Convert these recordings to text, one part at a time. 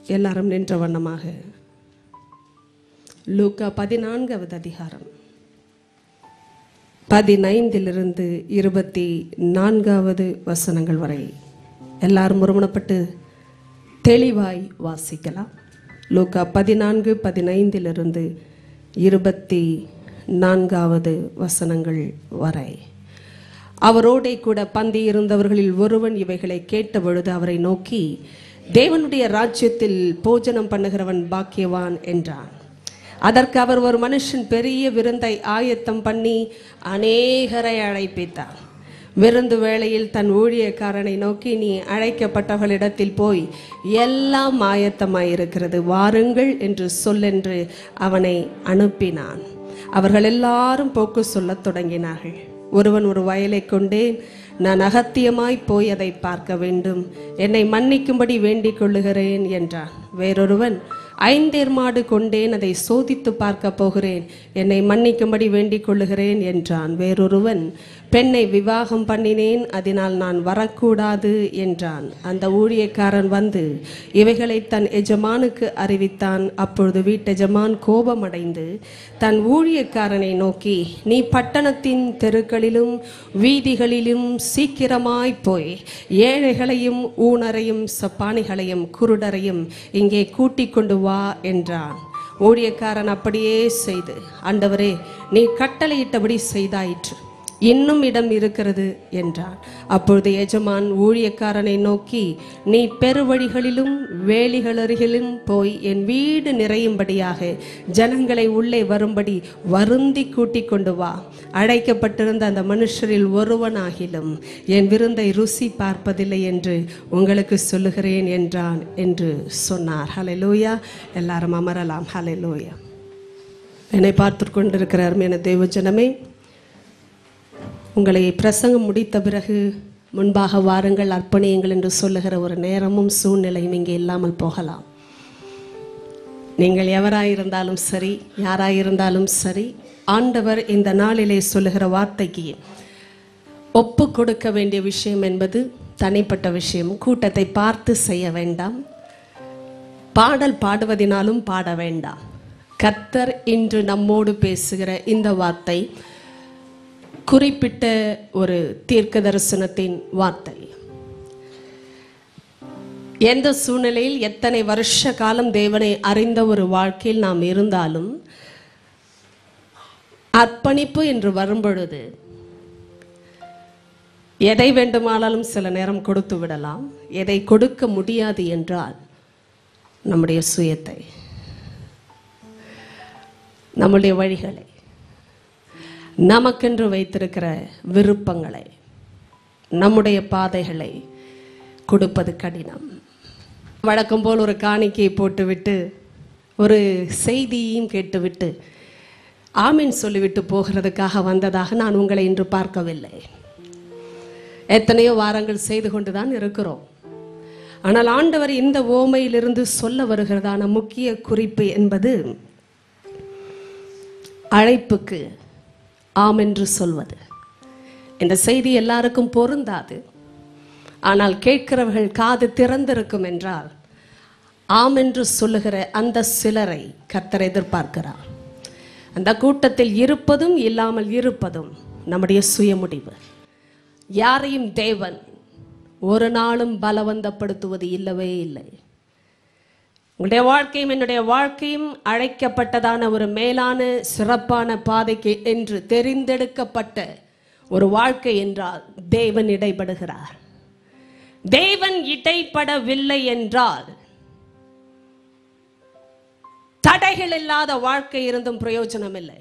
எல்லாரும் நின்ற வண்ணமாக லூக்கா பதினான்காவது அதிகாரம் பதினைந்திலிருந்து இருபத்தி நான்காவது வசனங்கள் வரை எல்லாரும் ஒருமனப்பட்டு தெளிவாய் வாசிக்கலாம் லூக்கா பதினான்கு பதினைந்திலிருந்து இருபத்தி நான்காவது வசனங்கள் வரை அவரோடே கூட பந்தி இருந்தவர்களில் ஒருவன் இவைகளை கேட்ட பொழுது அவரை நோக்கி தேவனுடைய ராஜ்யத்தில் போஜனம் பண்ணுகிறவன் பாக்கியவான் என்றான் அதற்கு அவர் ஒரு மனுஷன் பெரிய விருந்தை ஆயத்தம் பண்ணி அநேகரை அழைப்பித்தார் விருந்து வேளையில் தன் ஊழியக்காரனை நோக்கி நீ அழைக்கப்பட்டவர்களிடத்தில் போய் எல்லாம் ஆயத்தமாயிருக்கிறது வாருங்கள் என்று சொல்லென்று அவனை அனுப்பினான் அவர்கள் எல்லாரும் போக்கு சொல்லத் தொடங்கினார்கள் ஒருவன் ஒரு வயலை கொண்டேன் நான் அகத்தியமாய் போய் அதை பார்க்க வேண்டும் என்னை மன்னிக்கும்படி வேண்டிக் கொள்ளுகிறேன் என்றான் வேறொருவன் ஐந்தேர் மாடு கொண்டேன் அதை சோதித்து பார்க்க போகிறேன் என்னை மன்னிக்கும்படி வேண்டிக் கொள்ளுகிறேன் என்றான் வேறொருவன் பெண்ணை விவாகம் பண்ணினேன் அதனால் நான் வரக்கூடாது என்றான் அந்த ஊழியக்காரன் வந்து இவைகளை தன் எஜமானுக்கு அறிவித்தான் அப்பொழுது வீட்டெஜமான் கோபமடைந்து தன் ஊழியக்காரனை நோக்கி நீ பட்டணத்தின் தெருக்களிலும் வீதிகளிலும் சீக்கிரமாய் போய் ஏழைகளையும் ஊனரையும் சப்பானிகளையும் குருடரையும் இங்கே கூட்டிக் கொண்டு வா என்றான் ஊழியக்காரன் அப்படியே செய்து ஆண்டவரே நீ கட்டளையிட்டபடி செய்தாயிற்று இன்னும் இடம் இருக்கிறது என்றான் அப்பொழுது எஜமான் ஊழியக்காரனை நோக்கி நீ பெருவழிகளிலும் வேலிகளருகிலும் போய் என் வீடு நிறையும்படியாக ஜனங்களை உள்ளே வரும்படி வருந்தி கூட்டிக் கொண்டு வா அழைக்கப்பட்டிருந்த அந்த மனுஷரில் ஒருவனாகிலும் என் விருந்தை ருசி பார்ப்பதில்லை என்று உங்களுக்கு சொல்லுகிறேன் என்றான் என்று சொன்னார் ஹalleluya எல்லாரும் அமரலாம் ஹalleluya என்னை பார்த்து கொண்டிருக்கிற அருமையான தேவ ஜனமே உங்களை பிரசங்கம் முடித்த பிறகு முன்பாக வாருங்கள் அர்ப்பணியுங்கள் என்று சொல்லுகிற ஒரு நேரமும் சூழ்நிலையும் இங்கே இல்லாமல் போகலாம் நீங்கள் எவராயிருந்தாலும் சரி யாராயிருந்தாலும் சரி ஆண்டவர் இந்த நாளிலே சொல்லுகிற வார்த்தைக்கு ஒப்பு கொடுக்க வேண்டிய விஷயம் என்பது தனிப்பட்ட விஷயம் கூட்டத்தை பார்த்து செய்ய வேண்டாம் பாடல் பாடுவதினாலும் பாட வேண்டாம் கர்த்தர் இன்று நம்மோடு பேசுகிற இந்த வார்த்தை குறிப்பிட்ட ஒரு தீர்க்க தரிசனத்தின் வார்த்தை எந்த சூழ்நிலையில் எத்தனை வருஷ காலம் தேவனை அறிந்த ஒரு வாழ்க்கையில் நாம் இருந்தாலும் அர்ப்பணிப்பு என்று வரும்பொழுது எதை வேண்டுமானாலும் சில நேரம் கொடுத்து விடலாம் எதை கொடுக்க முடியாது என்றால் நம்முடைய சுயத்தை நம்முடைய வழிகளை நமக்கென்று வைத்திருக்கிற விருப்பங்களை நம்முடைய பாதைகளை கொடுப்பது கடினம் வழக்கம் போல் ஒரு காணிக்கையை போட்டுவிட்டு ஒரு செய்தியையும் கேட்டுவிட்டு ஆமீன் சொல்லிவிட்டு போகிறதுக்காக வந்ததாக நான் உங்களை இன்று பார்க்கவில்லை எத்தனையோ வாரங்கள் செய்து கொண்டுதான் இருக்கிறோம் ஆனால் ஆண்டவர் இந்த ஓமையிலிருந்து சொல்ல வருகிறதான முக்கிய குறிப்பு என்பது அழைப்புக்கு ஆம் என்று சொல்வது இந்த செய்தி எல்லாருக்கும் பொருந்தாது ஆனால் கேட்கிறவர்கள் காது திறந்திருக்கும் என்றால் ஆம் என்று சொல்லுகிற அந்த சிலரை கர்த்தர் எதிர்பார்க்கிறார் அந்த கூட்டத்தில் இருப்பதும் இல்லாமல் இருப்பதும் நம்முடைய சுய முடிவு யாரையும் தேவன் ஒரு நாளும் பலவந்தப்படுத்துவது இல்லவே இல்லை உங்களுடைய வாழ்க்கையும் என்னுடைய வாழ்க்கையும் அழைக்கப்பட்டதான ஒரு மேலான சிறப்பான பாதைக்கு என்று தெரிந்தெடுக்கப்பட்ட ஒரு வாழ்க்கை என்றால் தேவன் இடைப்படுகிறார் தேவன் இடைப்படவில்லை என்றால் தடைகள் இல்லாத வாழ்க்கை இருந்தும் பிரயோஜனம் இல்லை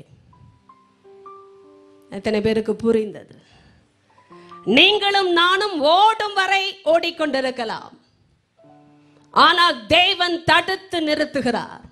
எத்தனை பேருக்கு புரிந்தது நீங்களும் நானும் ஓடும் வரை ஓடிக்கொண்டிருக்கலாம் ஆனால் தேவன் தடுத்து நிறுத்துகிறார்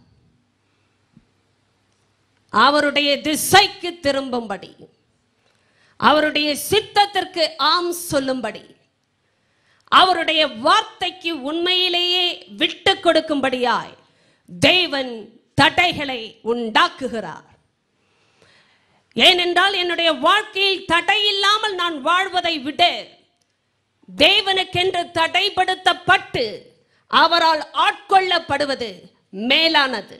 அவருடைய திசைக்கு திரும்பும்படி அவருடைய சித்தத்திற்கு ஆம் சொல்லும்படி அவருடைய வார்த்தைக்கு உண்மையிலேயே விட்டு கொடுக்கும்படியாய் தேவன் தடைகளை உண்டாக்குகிறார் ஏனென்றால் என்னுடைய வாழ்க்கையில் தடை இல்லாமல் நான் வாழ்வதை விட தேவனுக்கென்று தடைப்படுத்தப்பட்டு அவரால் ஆட்கொள்ளப்படுவது மேலானது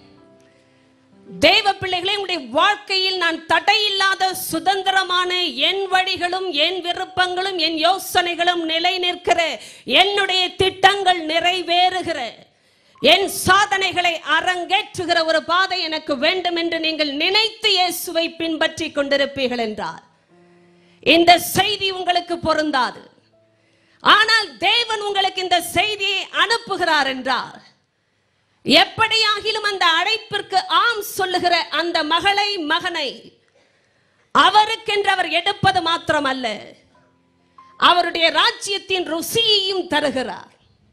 தேவ பிள்ளைகளே உங்களுடைய வாழ்க்கையில் நான் தடையில்லாத சுதந்திரமான என் வழிகளும் என் விருப்பங்களும் என் யோசனைகளும் நிலை நிற்கிற என்னுடைய திட்டங்கள் நிறைவேறுகிற என் சாதனைகளை அரங்கேற்றுகிற ஒரு பாதை எனக்கு வேண்டும் என்று நீங்கள் நினைத்து இயேசுவை பின்பற்றி கொண்டிருப்பீர்கள் என்றார் இந்த செய்தி உங்களுக்கு பொருந்தாது ஆனால் தேவன் உங்களுக்கு இந்த செய்தியை அனுப்புகிறார் என்றார் எப்படியாகிலும் அந்த அழைப்பிற்கு ஆம் சொல்லுகிற அந்த மகளை மகனை அவருக்கென்று அவர் எடுப்பது மாத்திரமல்ல அவருடைய ராஜ்யத்தின் ருசியையும் தருகிறார்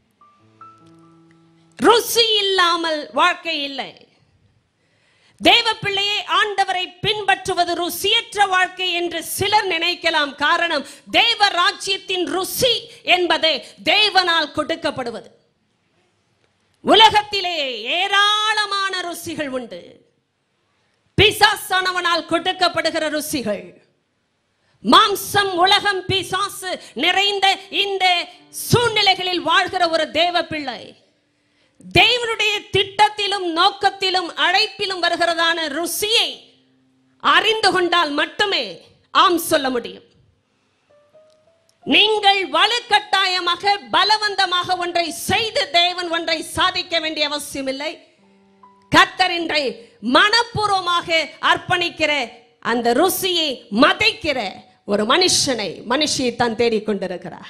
ருசி இல்லாமல் வாழ்க்கை இல்லை தேவ பிள்ளையை ஆண்டவரை பின்பற்றுவது ருசியற்ற வாழ்க்கை என்று சிலர் நினைக்கலாம் காரணம் தேவ ராஜ்யத்தின் ருசி என்பது தேவனால் கொடுக்கப்படுவது உலகத்திலே ஏராளமான ருசிகள் உண்டு பிசாசானவனால் கொடுக்கப்படுகிற ருசிகள் மாம்சம் உலகம் பிசாசு நிறைந்த இந்த சூழ்நிலைகளில் வாழ்கிற ஒரு தேவ பிள்ளை தேவனுடைய திட்டத்திலும் நோக்கத்திலும் அழைப்பிலும் வருகிறதான ருசியை அறிந்து கொண்டால் மட்டுமே ஆம் சொல்ல முடியும் நீங்கள் வலுக்கட்டாயமாக பலவந்தமாக ஒன்றை செய்து தேவன் ஒன்றை சாதிக்க வேண்டிய அவசியம் இல்லை கத்தர் இன்றை மனப்பூர்வமாக அர்ப்பணிக்கிற அந்த ருசியை மதைக்கிற ஒரு மனுஷனை மனுஷியை தான் தேடிக்கொண்டிருக்கிறார்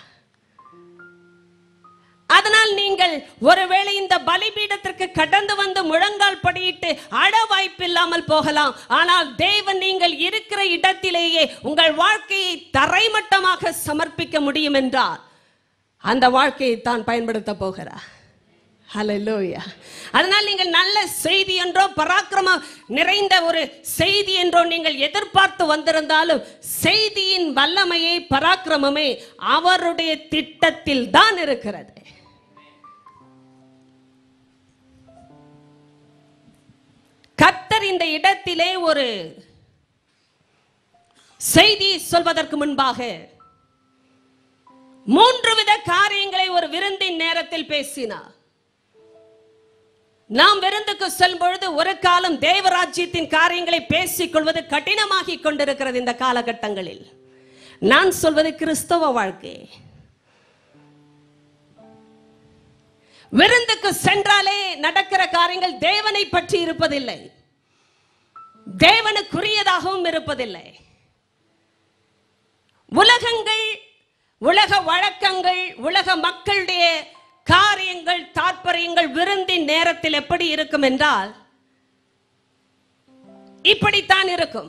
அதனால் நீங்கள் ஒருவேளை இந்த பலிபீடத்திற்கு கடந்து வந்து முழங்கால் படியிட்டு அழ வாய்ப்பில்லாமல் போகலாம் ஆனால் தேவன் நீங்கள் இருக்கிற இடத்திலேயே உங்கள் வாழ்க்கையை தரைமட்டமாக சமர்ப்பிக்க முடியும் என்றால் அந்த வாழ்க்கையை தான் பயன்படுத்த போகிறார் ஹalleluya அதனால் நீங்கள் நல்ல செய்தி என்றோ பராக்கிரமம் நிறைந்த ஒரு செய்தி என்றோ நீங்கள் எதிர்பார்த்து வந்திருந்தாலும் செய்தியின் வல்லமையை பராக்கிரமமே அவருடைய திட்டத்தில் தான் இருக்கிறது கத்தர் இந்த இடத்திலே ஒரு செய்தி சொல்வதற்கு முன்பாக மூன்று வித காரியங்களை ஒரு விருந்தின் நேரத்தில் பேசினார் நாம் விருந்துக்கு செல்லும் பொழுது ஒரு காலம் தேவராஜ்யத்தின் காரியங்களை பேசிக் கொள்வது கடினமாகிக் கொண்டிருக்கிறது இந்த காலகட்டங்களில் நான் சொல்வது கிறிஸ்தவ வாழ்க்கை விருந்துக்கு சென்றாலே நடக்கிற காரியங்கள் தேவனை பற்றி இருப்பதில்லை தேவனுக்குரியதாகவும் இருப்பதில்லை உலகங்கள் உலக வழக்கங்கள் உலக மக்களுடைய காரியங்கள் தாற்பயங்கள் விருந்தின் நேரத்தில் எப்படி இருக்கும் என்றால் இப்படித்தான் இருக்கும்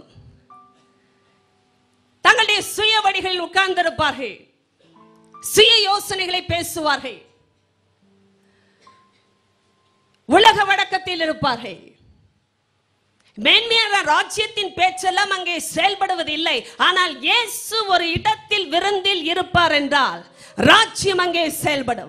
தங்களுடைய சுய வழிகளில் உட்கார்ந்திருப்பார்கள் சுய யோசனைகளை பேசுவார்கள் உலக வழக்கத்தில் இருப்பார்கள் மேன்மையான ராஜ்யத்தின் பேச்செல்லாம் அங்கே செயல்படுவதில்லை ஆனால் இயேசு ஒரு இடத்தில் விருந்தில் இருப்பார் என்றால் ராஜ்யம் அங்கே செயல்படும்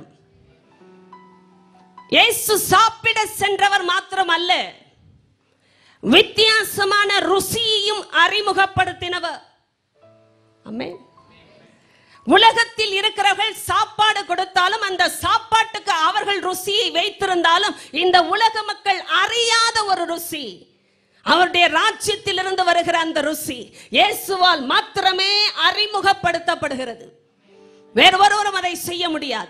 இயேசு சாப்பிட சென்றவர் மாத்திரம் அல்ல வித்தியாசமான ருசியையும் அறிமுகப்படுத்தினவர் ஆமென் உலகத்தில் இருக்கிறவர்கள் சாப்பாடு கொடுத்தாலும் அந்த சாப்பாட்டுக்கு அவர்கள் ருசியை வைத்திருந்தாலும் இந்த உலக மக்கள் அறியாத ஒரு ருசி அவருடைய ராஜ்யத்திலிருந்து வருகிற அந்த ருசி இயேசுவால் மாத்திரமே அறிமுகப்படுத்தப்படுகிறது வேறு ஒருவரும் அதை செய்ய முடியாது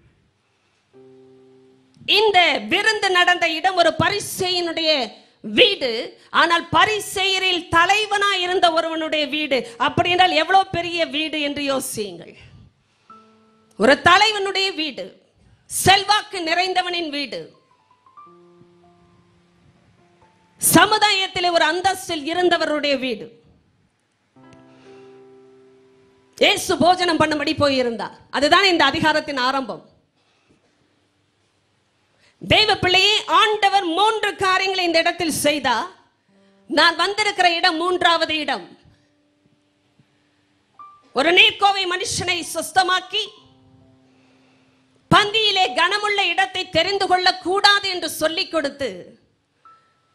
இந்த விருந்து நடந்த இடம் ஒரு பரிசெயனுடைய வீடு ஆனால் பரிசெயரில் தலைவனா இருந்த ஒருவனுடைய வீடு அப்படி என்றால் எவ்வளவு பெரிய வீடு என்று யோசியுங்கள் ஒரு தலைவனுடைய வீடு செல்வாக்கு நிறைந்தவனின் வீடு சமுதாயத்திலே ஒரு அந்தஸ்தில் இருந்தவருடைய வீடு இயேசு போஜனம் பண்ணும்படி போயிருந்தார் அதுதான் இந்த அதிகாரத்தின் ஆரம்பம் தெய்வ பிள்ளையே ஆண்டவர் மூன்று காரியங்களை இந்த இடத்தில் செய்தார் நான் வந்திருக்கிற இடம் மூன்றாவது இடம் ஒரு நீர்க்கோவை மனுஷனை சுஸ்தமாக்கி பந்தியிலே கனமுள்ள இடத்தை தெரிந்து கொள்ள கூடாது என்று சொல்லிக் கொடுத்து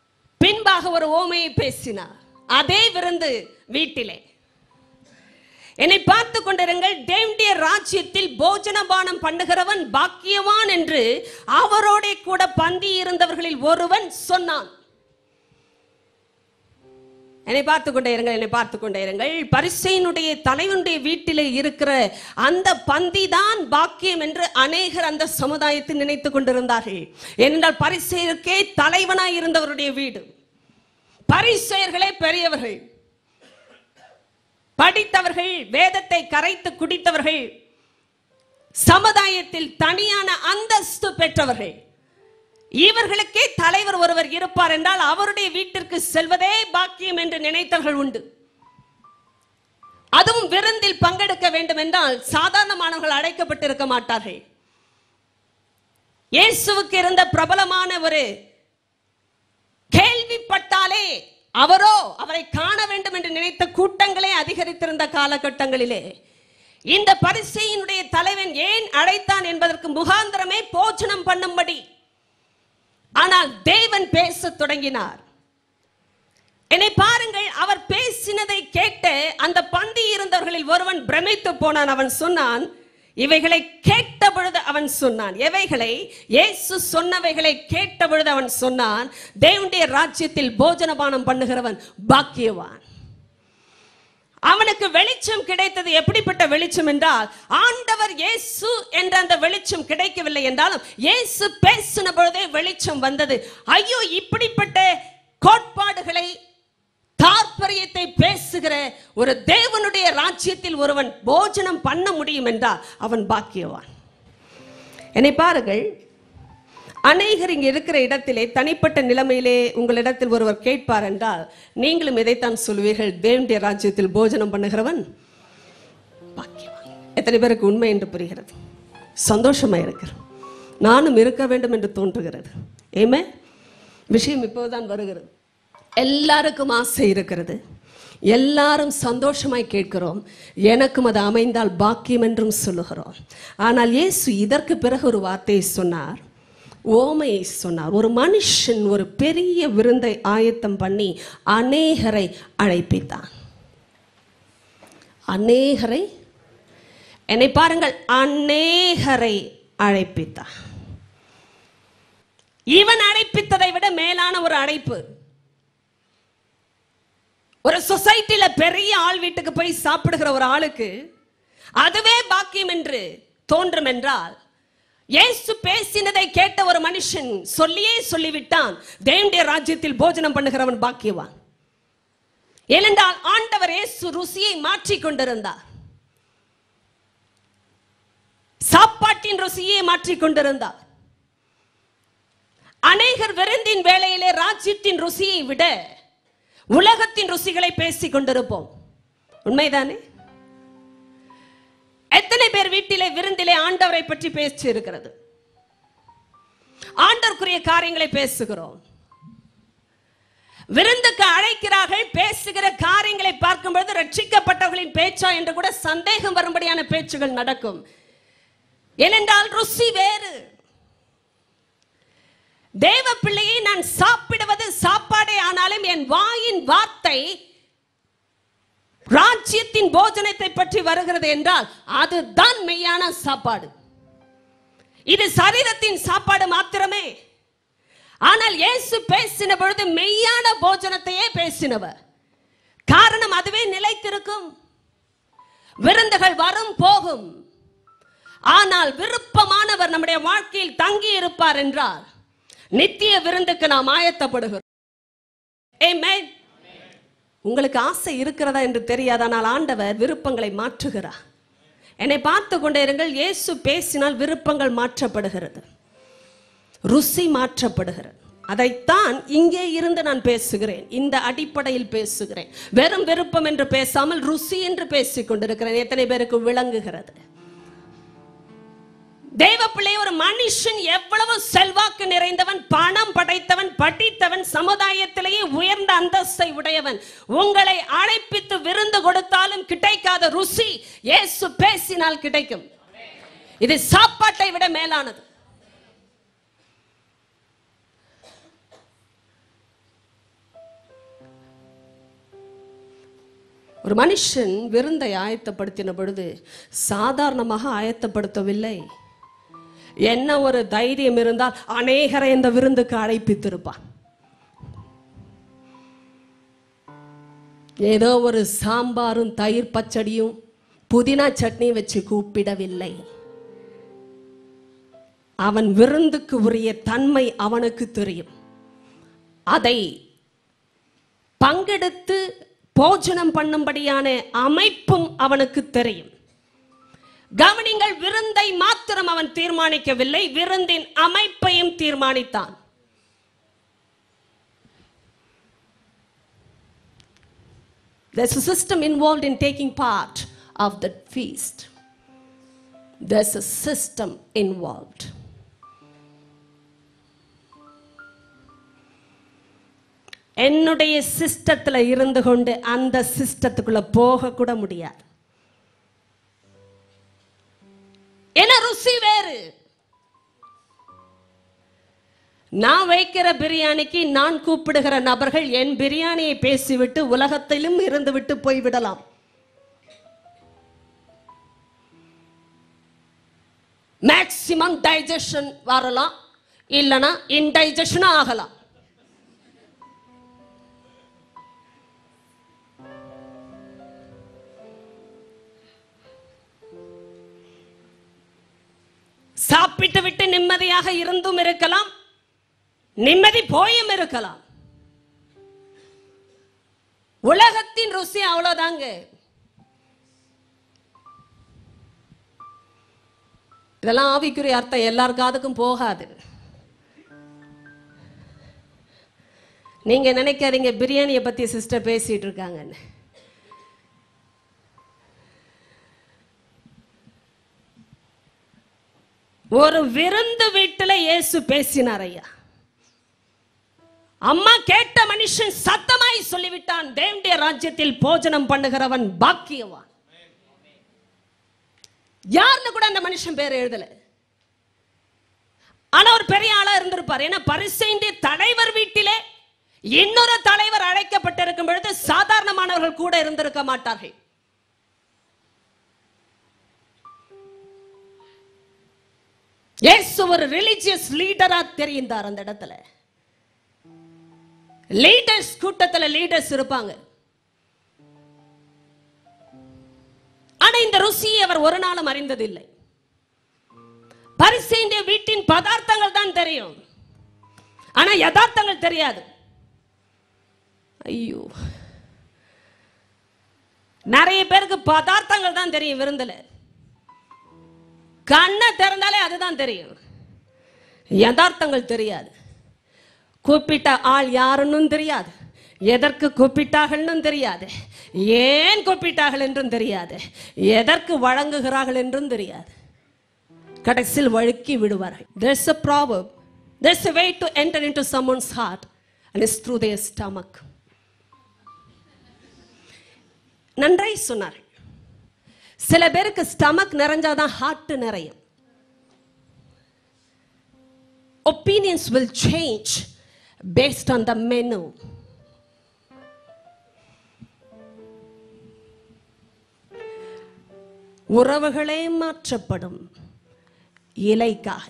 பின்பாக ஒரு ஓமையை பேசினார் அதே விருந்து வீட்டிலே என்னை பார்த்து கொண்டிருங்கள் தேவனுடைய ராஜ்யத்தில் போஜனபானம் பண்ணுகிறவன் பாக்கியவான் என்று அவரோட கூட பந்தி இருந்தவர்களில் ஒருவன் சொன்னான் என்னை பார்த்து கொண்டே இருங்கள் என்னை பார்த்து கொண்டே இருங்கள் பரிசையினுடைய தலைவனுடைய வீட்டிலே இருக்கிற அந்த பந்தி தான் பாக்கியம் என்று அநேகர் அந்த சமுதாயத்தில் நினைத்து கொண்டிருந்தார்கள் ஏனென்றால் பரிசெயருக்கே தலைவனாய் இருந்தவருடைய வீடு பரிசெயர்களே பெரியவர்கள் படித்தவர்கள் வேதத்தை கரைத்து குடித்தவர்கள் சமுதாயத்தில் தனியான அந்தஸ்து பெற்றவர்கள் இவர்களுக்கே தலைவர் ஒருவர் இருப்பார் என்றால் அவருடைய வீட்டிற்கு செல்வதே பாக்கியம் என்று நினைத்தவர்கள் உண்டு அதுவும் விருந்தில் பங்கெடுக்க வேண்டும் என்றால் சாதாரணமானவர்கள் அழைக்கப்பட்டிருக்க மாட்டார்கள் இயேசுவுக்கு இருந்த பிரபலமான ஒரு கேள்விப்பட்டாலே அவரோ அவரை காண வேண்டும் என்று நினைத்த கூட்டங்களே அதிகரித்திருந்த காலகட்டங்களிலே இந்த பரிசையினுடைய தலைவன் ஏன் அழைத்தான் என்பதற்கு முகாந்திரமே போஜனம் பண்ணும்படி ஆனால் தேவன் பேசத் தொடங்கினார் என்னை பாருங்கள் அவர் பேசினதை கேட்டு அந்த பந்தி இருந்தவர்களில் ஒருவன் பிரமித்து போனான் அவன் சொன்னான் இவைகளை கேட்ட பொழுது அவன் சொன்னான் எவைகளை இயேசு சொன்னவைகளை கேட்ட பொழுது அவன் சொன்னான் தேவனுடைய ராஜ்யத்தில் போஜனபானம் பண்ணுகிறவன் பாக்கியவான் அவனுக்கு வெளிச்சம் கிடைத்தது எப்படிப்பட்ட வெளிச்சம் என்றால் ஆண்டவர் இயேசு என்ற அந்த வெளிச்சம் கிடைக்கவில்லை என்றாலும் இயேசு பேசின பொழுதே வெளிச்சம் வந்தது ஐயோ இப்படிப்பட்ட கோட்பாடுகளை தாற்பரியத்தை பேசுகிற ஒரு தேவனுடைய ராஜ்யத்தில் ஒருவன் போஜனம் பண்ண முடியும் என்றால் அவன் பாக்கியவான் என்னை பாருங்கள் அநேகர் இங்கே இருக்கிற இடத்திலே தனிப்பட்ட நிலைமையிலே உங்களிடத்தில் ஒருவர் கேட்பார் என்றால் நீங்களும் இதைத்தான் சொல்வீர்கள் தேவனுடைய ராஜ்யத்தில் போஜனம் பண்ணுகிறவன் பாக்கியவான் எத்தனை பேருக்கு உண்மை என்று புரிகிறது சந்தோஷமா இருக்கிறது நானும் இருக்க வேண்டும் என்று தோன்றுகிறது ஏமே விஷயம் இப்போதுதான் வருகிறது எல்லாருக்கும் ஆசை இருக்கிறது எல்லாரும் சந்தோஷமாய் கேட்கிறோம் எனக்கும் அது அமைந்தால் பாக்கியம் என்றும் சொல்லுகிறோம் ஆனால் இயேசு இதற்கு பிறகு ஒரு வார்த்தையை சொன்னார் ஓமையை சொன்னார் ஒரு மனுஷன் ஒரு பெரிய விருந்தை ஆயத்தம் பண்ணி அநேகரை அழைப்பித்தான் அநேகரை என்னை பாருங்கள் அநேகரை அழைப்பித்தான் இவன் அழைப்பித்ததை விட மேலான ஒரு அழைப்பு ஒரு சொசைட்டில பெரிய ஆள் வீட்டுக்கு போய் சாப்பிடுகிற ஒரு ஆளுக்கு அதுவே பாக்கியம் என்று தோன்றும் என்றால் இயேசு பேசினதை கேட்ட ஒரு மனுஷன் சொல்லியே சொல்லிவிட்டான் தேவனுடைய ராஜ்யத்தில் போஜனம் பண்ணுகிறவன் பாக்கியவான் ஏனென்றால் ஆண்டவர் இயேசு ருசியை மாற்றிக் கொண்டிருந்தார் சாப்பாட்டின் ருசியை மாற்றிக் கொண்டிருந்தார் அநேகர் விருந்தின் வேளையிலே ராஜ்யத்தின் ருசியை விட உலகத்தின் ருசிகளை பேசிக் கொண்டிருப்போம் உண்மைதானே எத்தனை பேர் வீட்டிலே விருந்திலே ஆண்டவரை பற்றி பேச்சு இருக்கிறது ஆண்டவருக்குரிய காரியங்களை பேசுகிறோம் விருந்துக்கு அழைக்கிறார்கள் பேசுகிற காரியங்களை பார்க்கும் பொழுது ரட்சிக்கப்பட்டவர்களின் பேச்சா என்று கூட சந்தேகம் வரும்படியான பேச்சுகள் நடக்கும் ஏனென்றால் ருசி வேறு தேவ பிள்ளையை நான் சாப்பிடுவது சாப்பாடே ஆனாலும் என் வாயின் வார்த்தை ராஜ்யத்தின் போஜனத்தை பற்றி வருகிறது என்றால் அதுதான் மெய்யான சாப்பாடு இது சரீரத்தின் சாப்பாடு மாத்திரமே ஆனால் இயேசு பேசின பொழுது மெய்யான போஜனத்தையே பேசினவர் காரணம் அதுவே நிலைத்திருக்கும் விருந்துகள் வரும் போகும் ஆனால் விருப்பமானவர் நம்முடைய வாழ்க்கையில் தங்கி இருப்பார் என்றால் நித்திய விருந்துக்கு நாம் ஆயத்தப்படுகிறோம் Amen. உங்களுக்கு ஆசை இருக்கிறதா என்று தெரியாது ஆனால் ஆண்டவர் விருப்பங்களை மாற்றுகிறார் என்னை பார்த்து கொண்டே இருங்கள் இயேசு பேசினால் விருப்பங்கள் மாற்றப்படுகிறது ருசி மாற்றப்படுகிறது அதைத்தான் இங்கே இருந்து நான் பேசுகிறேன் இந்த அடிப்படையில் பேசுகிறேன் வெறும் விருப்பம் என்று பேசாமல் ருசி என்று பேசிக் கொண்டிருக்கிறேன் எத்தனை பேருக்கு விளங்குகிறது தேவ பிள்ளை ஒரு மனுஷன் எவ்வளவு செல்வாக்கு நிறைந்தவன் பணம் படைத்தவன் படித்தவன் சமுதாயத்திலேயே உயர்ந்த அந்தஸ்தை உடையவன் உங்களை அழைப்பித்து விருந்து கொடுத்தாலும் கிடைக்காத ருசி இயேசு பேசினால் கிடைக்கும் இது சாப்பாட்டை விட மேலானது ஒரு மனுஷன் விருந்தை ஆயத்தப்படுத்தின பொழுது சாதாரணமாக ஆயத்தப்படுத்தவில்லை என்ன ஒரு தைரியம் இருந்தால் அநேகரை இந்த விருந்துக்கு அழைப்பித்திருப்பான் ஏதோ ஒரு சாம்பாரும் தயிர் பச்சடியும் புதினா சட்னி வச்சு கூப்பிடவில்லை அவன் விருந்துக்கு உரிய தன்மை அவனுக்கு தெரியும் அதை பங்கெடுத்து போஜனம் பண்ணும்படியான அமைப்பும் அவனுக்கு தெரியும் கவனிங்கள் விருந்தை மாத்திரம் அவன் தீர்மானிக்கவில்லை விருந்தின் அமைப்பையும் தீர்மானித்தான் There's a system involved in taking part of that feast. There's a system involved. என்னுடைய சிஸ்டத்துல இருந்து கொண்டு அந்த சிஸ்டத்துக்குள்ள போக கூட முடியாது ஏன்னா ருசி வேறு நான் வைக்கிற பிரியாணிக்கு நான் கூப்பிடுகிற நபர்கள் என் பிரியாணியை பேசிவிட்டு உலகத்திலும் இருந்துவிட்டு போய்விடலாம் மேக்சிமம் டைஜஷன் வரலாம் இல்லைன்னா இன்டைஜஷனும் ஆகலாம் சாப்பிட்டு விட்டு நிம்மதியாக இருந்தும் இருக்கலாம் நிம்மதி போயும் இருக்கலாம் உலகத்தின் ருசி அவ்வளவுதாங்க இதெல்லாம் ஆவிக்குரிய அர்த்தம் எல்லார் காதுக்கும் போகாது நீங்க நினைக்காதீங்க பிரியாணியை பத்தி சிஸ்டர் பேசிட்டு இருக்காங்கன்னு ஒரு விருந்து வீட்டுல இயேசு பேசினார் ஐயா அம்மா கேட்ட மனுஷன் சத்தமாய் சொல்லிவிட்டான் தேவனுடைய ராஜ்யத்தில் போஜனம் பண்ணுகிறவன் பாக்கியவான் யாருன்னு கூட அந்த மனுஷன் பேர் எழுதல ஆனா ஒரு பெரிய ஆளா இருந்திருப்பார் ஏன்னா பரிசைண்டிய தலைவர் வீட்டிலே இன்னொரு தலைவர் அழைக்கப்பட்டிருக்கும் பொழுது சாதாரணமானவர்கள் கூட இருந்திருக்க மாட்டார்கள் இயேசு ஒரு ரிலிஜியஸ் லீடரா தெரிந்தார் அந்த இடத்துல லீடர்ஸ் கூட்டத்துல லீடர்ஸ் இருப்பாங்க ஆனா இந்த ருசியை அவர் ஒரு நாளும் அறிந்ததில்லை பரிசேண்டிய வீட்டின் பதார்த்தங்கள் தான் தெரியும் ஆனா யதார்த்தங்கள் தெரியாது ஐயோ நிறைய பேருக்கு பதார்த்தங்கள் தான் தெரியும் விருந்துல கண்ணை திறந்தாலே அதுதான் தெரியும் யதார்த்தங்கள் தெரியாது கூப்பிட்ட ஆள் யாருன்னு தெரியாது எதற்கு கூப்பிட்டார்கள்னு தெரியாது ஏன் கூப்பிட்டார்கள் என்றும் தெரியாது எதற்கு வழங்குகிறார்கள் என்றும் தெரியாது கடைசியில் வழுக்கி விடுவார்கள் there's a proverb there's a way to enter into someone's heart and it's through their stomach நன்றாய் சொன்னார்கள் சில பேருக்கு ஸ்டமக் நிறைஞ்சாதான் ஹார்ட் நிறையும் opinions will change based on the menu உறவுகளே மாற்றப்படும் இலைக்காக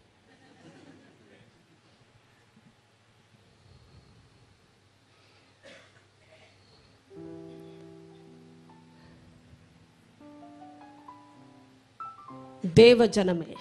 தேவ ஜனமே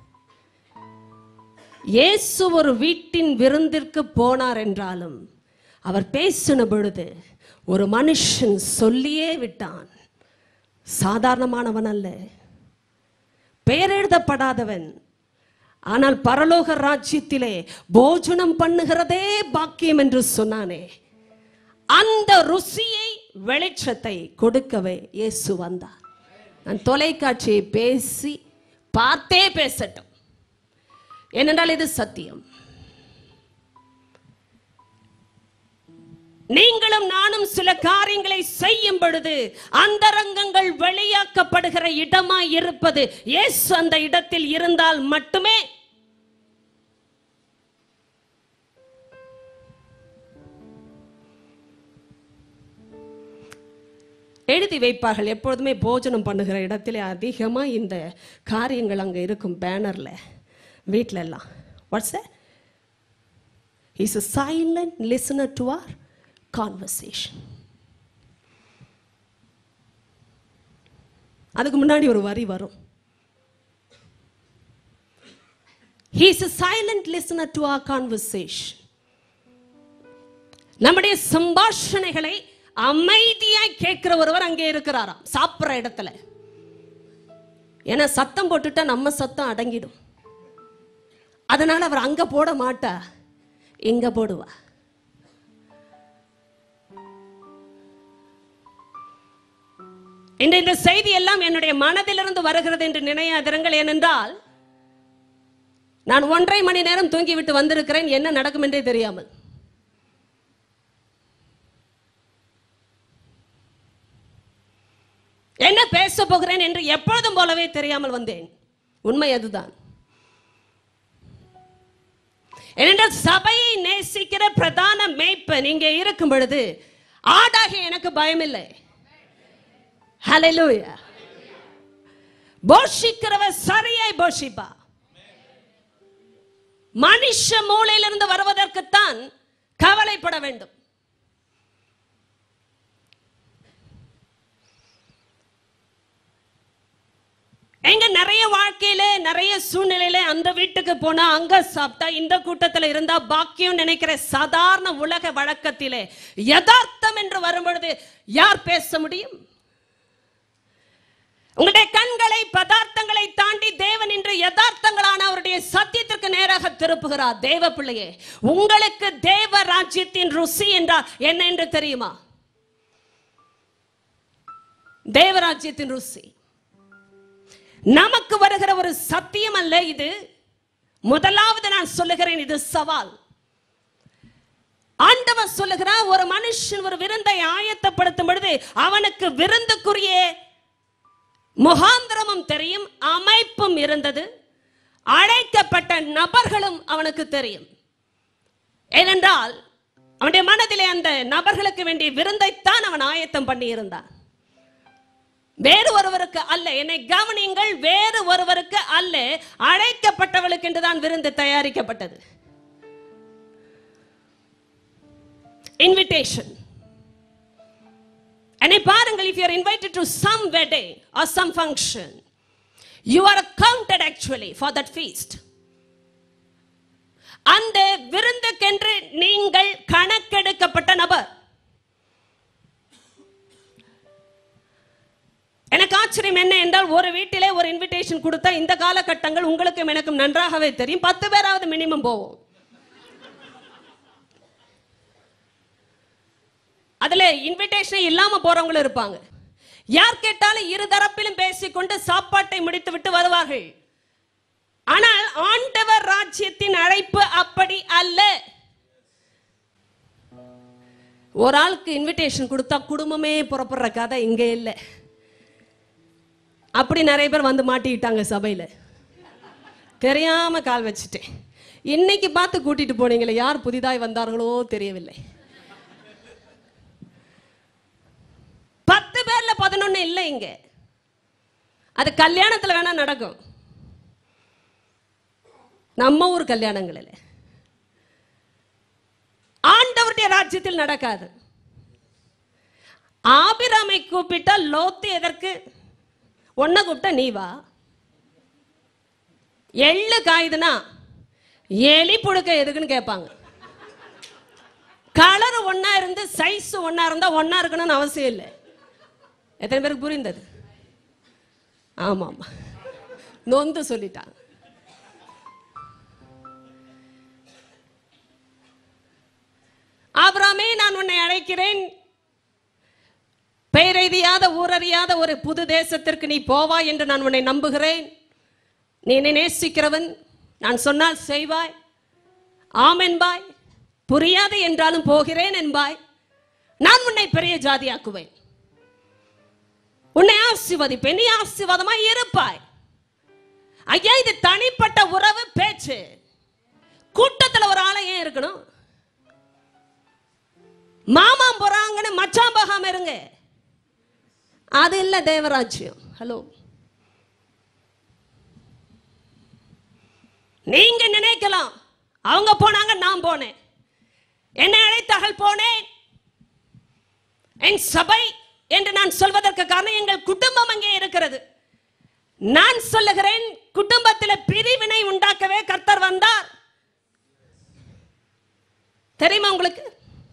இயேசு ஒரு வீட்டின் விருந்திற்கு போனார் என்றாலும் அவர் பேசின பொழுது ஒரு மனுஷன் சொல்லியே விட்டான் சாதாரணமானவன் அல்ல பெயர் எழுதப்படாதவன் ஆனால் பரலோக ராஜ்யத்திலே போஜனம் பண்ணுகிறதே பாக்கியம் என்று சொன்னானே அந்த ருசியை வெளிச்சத்தை கொடுக்கவே இயேசு வந்தார் நான் தொலைக்காட்சியை பேசி பார்த்தே பேசட்டும் ஏனென்றால் இது சத்தியம் நீங்களும் நானும் சில காரியங்களை செய்யும் பொழுது அந்தரங்கங்கள் வெளியாக்கப்படுகிற இடமாய் இருப்பது இயேசு அந்த இடத்தில் இருந்தால் மட்டுமே எழுதி வைப்பார்கள் எப்பொழுதுமே போஜனம் பண்ணுகிற இடத்துல அதிகமாக இந்த காரியங்கள் அங்கே இருக்கும் பேனரில் வீட்டில எல்லாம் what's is a silent listener to our conversation அதுக்கு முன்னாடி ஒரு வரி வரும் he is a silent listener to our conversation நம்முடைய சம்பாஷணைகளை அமைதியாய் கேட்கிற ஒருவர் அங்கே இருக்கிறாராம் சாப்பிட்ற இடத்துல ஏன்னா சத்தம் போட்டுட்டா நம்ம சத்தம் அடங்கிடும் அதனால அவர் அங்க போட மாட்டா இங்க போடுவா இந்த இந்த செய்தி எல்லாம் என்னுடைய மனதிலிருந்து வருகிறது என்று நினையாதிருங்கள் ஏனென்றால் நான் ஒன்றரை மணி நேரம் தூங்கிவிட்டு வந்திருக்கிறேன் என்ன நடக்கும் என்றே தெரியாமல் என்ன பேச போகிறேன் என்று எப்பொழுதும் போலவே தெரியாமல் வந்தேன் உண்மை அதுதான் ஏனென்றால் சபையை நேசிக்கிற பிரதான மேய்ப்பன் இங்கே இருக்கும் பொழுது ஆடாக எனக்கு பயமில்லை ஹalleluya போஷிக்கிறவர் சரியாய் போஷிப்பா மனுஷ மூளையிலிருந்து வருவதற்குத்தான் கவலைப்பட வேண்டும் எங்க நிறைய வாழ்க்கையில நிறைய சூழ்நிலையில அந்த வீட்டுக்கு போனா அங்க சாப்பிட்டா இந்த கூட்டத்துல இருந்தா பாக்கியம் நினைக்கிற சாதாரண உலக வழக்கத்திலே யதார்த்தம் என்று வரும்பொழுது யார் பேச முடியும் உங்களுடைய கண்களை பதார்த்தங்களை தாண்டி தேவன் இன்று யதார்த்தங்களான அவருடைய சத்தியத்திற்கு நேராக திருப்புகிறார் தேவ பிள்ளையே உங்களுக்கு தேவ ராஜ்யத்தின் ருசி என்றால் என்ன என்று தெரியுமா தேவராஜ்யத்தின் ருசி நமக்கு வருகிற ஒரு சத்தியம் அல்ல இது முதலாவது நான் சொல்லுகிறேன் இது சவால் ஆண்டவர் சொல்லுகிறார் ஒரு மனுஷன் ஒரு விருந்தை ஆயத்தப்படுத்தும் பொழுது அவனுக்கு விருந்துக்குரிய முகாந்திரமும் தெரியும் அமைப்பும் இருந்தது அழைக்கப்பட்ட நபர்களும் அவனுக்கு தெரியும் ஏனென்றால் அவனுடைய மனதிலே அந்த நபர்களுக்கு வேண்டிய விருந்தைத்தான் அவன் ஆயத்தம் பண்ணி இருந்தான் வேறு ஒருவருக்கு அல்ல என்னை கவனியுங்கள் வேறு ஒருவருக்கு அல்ல அழைக்கப்பட்டவளுக்கு என்றுதான் விருந்து தயாரிக்கப்பட்டது இன்விடேஷன் என்னை பாருங்கள் if you are invited to some wedding or some function you are counted actually for that feast அந்த விருந்துக்கென்று நீங்கள் கணக்கெடுக்கப்பட்ட நபர் எனக்கு ஆச்சரியம் என்ன என்றால் ஒரு வீட்டிலே ஒரு இன்விடேஷன் கொடுத்தா இந்த காலகட்டங்கள் உங்களுக்கும் எனக்கும் நன்றாகவே தெரியும் பத்து பேராவது மினிமம் போவோம் அதுல இன்விடேஷன் இல்லாம போறவங்களும் இருப்பாங்க யார் கேட்டாலும் இரு தரப்பிலும் பேசிக்கொண்டு சாப்பாட்டை முடித்து விட்டு வருவார்கள் ஆனால் ஆண்டவர் ராஜ்யத்தின் அழைப்பு அப்படி அல்ல ஒரு ஆளுக்கு இன்விடேஷன் கொடுத்தா குடும்பமே புறப்படுற கதை இங்கே இல்லை அப்படி நிறைய பேர் வந்து மாட்டிக்கிட்டாங்க சபையில் தெரியாம கால் வச்சுட்டேன் இன்னைக்கு பார்த்து கூட்டிட்டு போனீங்களே யார் புதிதாய் வந்தார்களோ தெரியவில்லை பத்து பேர்ல பதினொன்னு இல்லை இங்க அது கல்யாணத்துல வேணா நடக்கும் நம்ம ஊர் கல்யாணங்களில் ஆண்டவருடைய ராஜ்யத்தில் நடக்காது ஆபிராமை கூப்பிட்டா லோத்து எதற்கு உன்னை கூப்பிட்டா நீ வா எள்ளு காயுதுன்னா எலி புழுக்க எதுக்குன்னு கேட்பாங்க கலர் ஒண்ணா இருந்து சைஸ் ஒண்ணா இருந்தா ஒண்ணா இருக்கணும்னு அவசியம் இல்லை எத்தனை பேருக்கு புரிந்தது ஆமா ஆமா நொந்து சொல்லிட்டாங்க ஆபிராமே நான் உன்னை அழைக்கிறேன் பெயரெய்தியாத ஊரறியாத ஒரு புது தேசத்திற்கு நீ போவாய் என்று நான் உன்னை நம்புகிறேன் நீ என்னை நேசிக்கிறவன் நான் சொன்னால் செய்வாய் ஆம் என்பாய் புரியாது என்றாலும் போகிறேன் என்பாய் நான் உன்னை பெரிய ஜாதியாக்குவேன் உன்னை ஆசீர்வதிப்பேன் நீ ஆசீர்வாதமாய் இருப்பாய் ஐயா இது தனிப்பட்ட உறவு பேச்சு கூட்டத்துல ஒரு ஆளை ஏன் இருக்கணும் மாமாம் போறாங்கன்னு மச்சான் போகாம இருங்க அது இல்லை தேவராஜ்யம் ஹலோ நீங்க நினைக்கலாம் அவங்க போனாங்க நான் போனேன் என்னை அழைத்தார்கள் போனேன் என் சபை என்று நான் சொல்வதற்கு காரணம் எங்கள் குடும்பம் அங்கே இருக்கிறது நான் சொல்லுகிறேன் குடும்பத்தில் பிரிவினை உண்டாக்கவே கர்த்தர் வந்தார் தெரியுமா உங்களுக்கு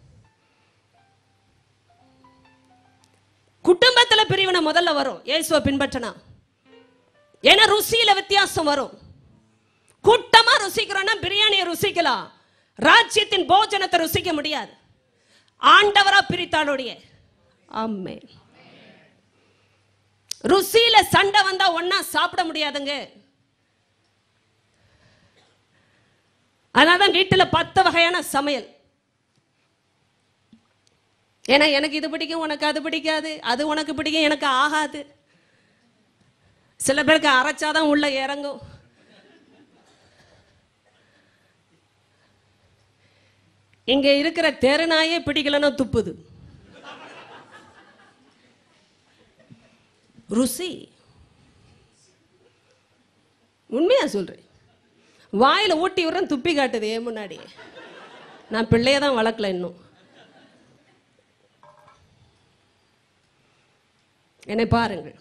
குடும்பத்துல பிரிவினை முதல்ல வரும் இயேசுவை பின்பற்றினா ஏன்னா ருசியில வித்தியாசம் வரும் கூட்டமா ருசிக்கிறோம்னா பிரியாணியை ருசிக்கலாம் ராஜ்யத்தின் போஜனத்தை ருசிக்க முடியாது ஆண்டவரா பிரித்தாளுடைய ஆமே ருசியில சண்டை வந்தா ஒண்ணா சாப்பிட முடியாதுங்க அதனாலதான் வீட்டுல பத்து வகையான சமையல் ஏன்னா எனக்கு இது பிடிக்கும் உனக்கு அது பிடிக்காது அது உனக்கு பிடிக்கும் எனக்கு ஆகாது சில பேருக்கு அரைச்சாதான் உள்ள இறங்கும் இங்க இருக்கிற தெருநாயே பிடிக்கலன்னா துப்புது ருசி உண்மையா சொல்றேன் வாயில ஊட்டி விடுறேன் துப்பி காட்டுது ஏன் முன்னாடி நான் பிள்ளைய தான் வளர்க்கல இன்னும் என்னை பாருங்கள்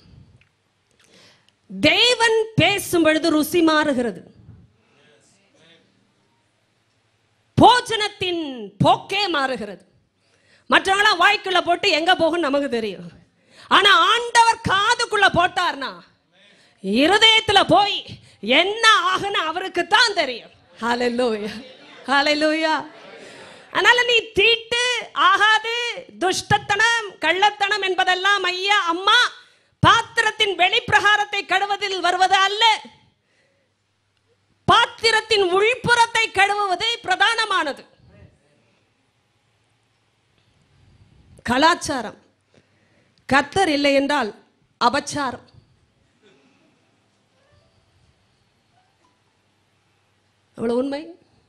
தேவன் பேசும் பொழுது ருசி மாறுகிறது போஜனத்தின் போக்கே மாறுகிறது மற்றவங்களாம் வாய்க்குள்ள போட்டு எங்க போகும் நமக்கு தெரியும் ஆனா ஆண்டவர் காதுக்குள்ள போட்டார்னா இருதயத்துல போய் என்ன ஆகுன்னு அவருக்கு தான் தெரியும் ஹalleluya ஹalleluya அதனால நீ தீட்டு ஆகாது துஷ்டத்தனம் கள்ளத்தனம் என்பதெல்லாம் ஐயா அம்மா பாத்திரத்தின் வெளிப்பிரகாரத்தை கழுவதில் வருவது அல்ல பாத்திரத்தின் உள்புறத்தை கழுவுவது பிரதானமானது கலாச்சாரம் கத்தர் இல்லை என்றால் அபச்சாரம் அவ்வளவு உண்மை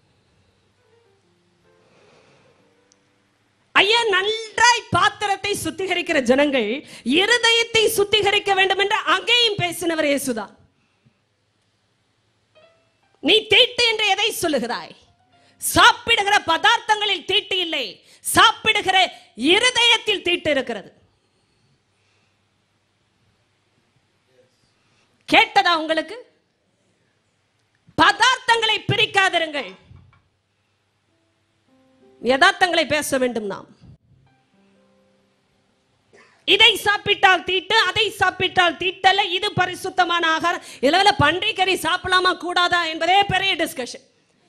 ஐயா நன்றாய் பாத்திரத்தை சுத்திகரிக்கிற ஜனங்கள் இருதயத்தை சுத்திகரிக்க வேண்டும் என்று அங்கேயும் பேசினவர் இயேசுதான் நீ தீட்டு என்று எதை சொல்லுகிறாய் சாப்பிடுகிற பதார்த்தங்களில் தீட்டு இல்லை சாப்பிடுகிற இருதயத்தில் தீட்டு இருக்கிறது கேட்டதா உங்களுக்கு பதார்த்தங்களை பிரிக்காதிருங்கள் யதார்த்தங்களை பேச வேண்டும் நாம் இதை சாப்பிட்டால் தீட்டு அதை சாப்பிட்டால் தீட்டல்ல இது பரிசுத்தமான ஆகாரம் இதுல பன்றி கறி சாப்பிடலாமா கூடாதா என்பதே பெரிய டிஸ்கஷன்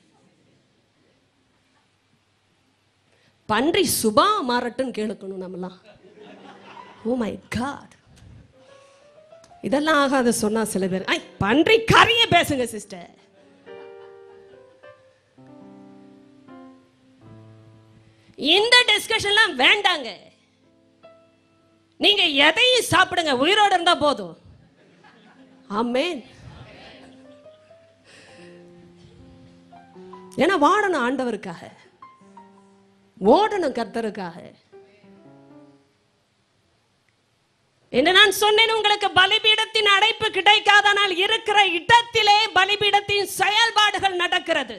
பன்றி சுபா மாறட்டும்னு கேளுக்கணும் நம்மலாம் ஓ மை காட் இதெல்லாம் ஆகாத சொன்னா சில பேர் ஐ பன்றி கறிய பேசுங்க சிஸ்டர் இந்த டிஸ்கஷன்லாம் வேண்டாங்க நீங்க எதையும் சாப்பிடுங்க உயிரோட இருந்தா போதும் ஆமென் ஏன்னா வாடணும் ஆண்டவருக்காக ஓடணும் கர்த்தருக்காக என்ன நான் சொன்னேன் உங்களுக்கு பலிபீடத்தின் அடைப்பு கிடைக்காதனால் இருக்கிற இடத்திலே பலிபீடத்தின் செயல்பாடுகள் நடக்கிறது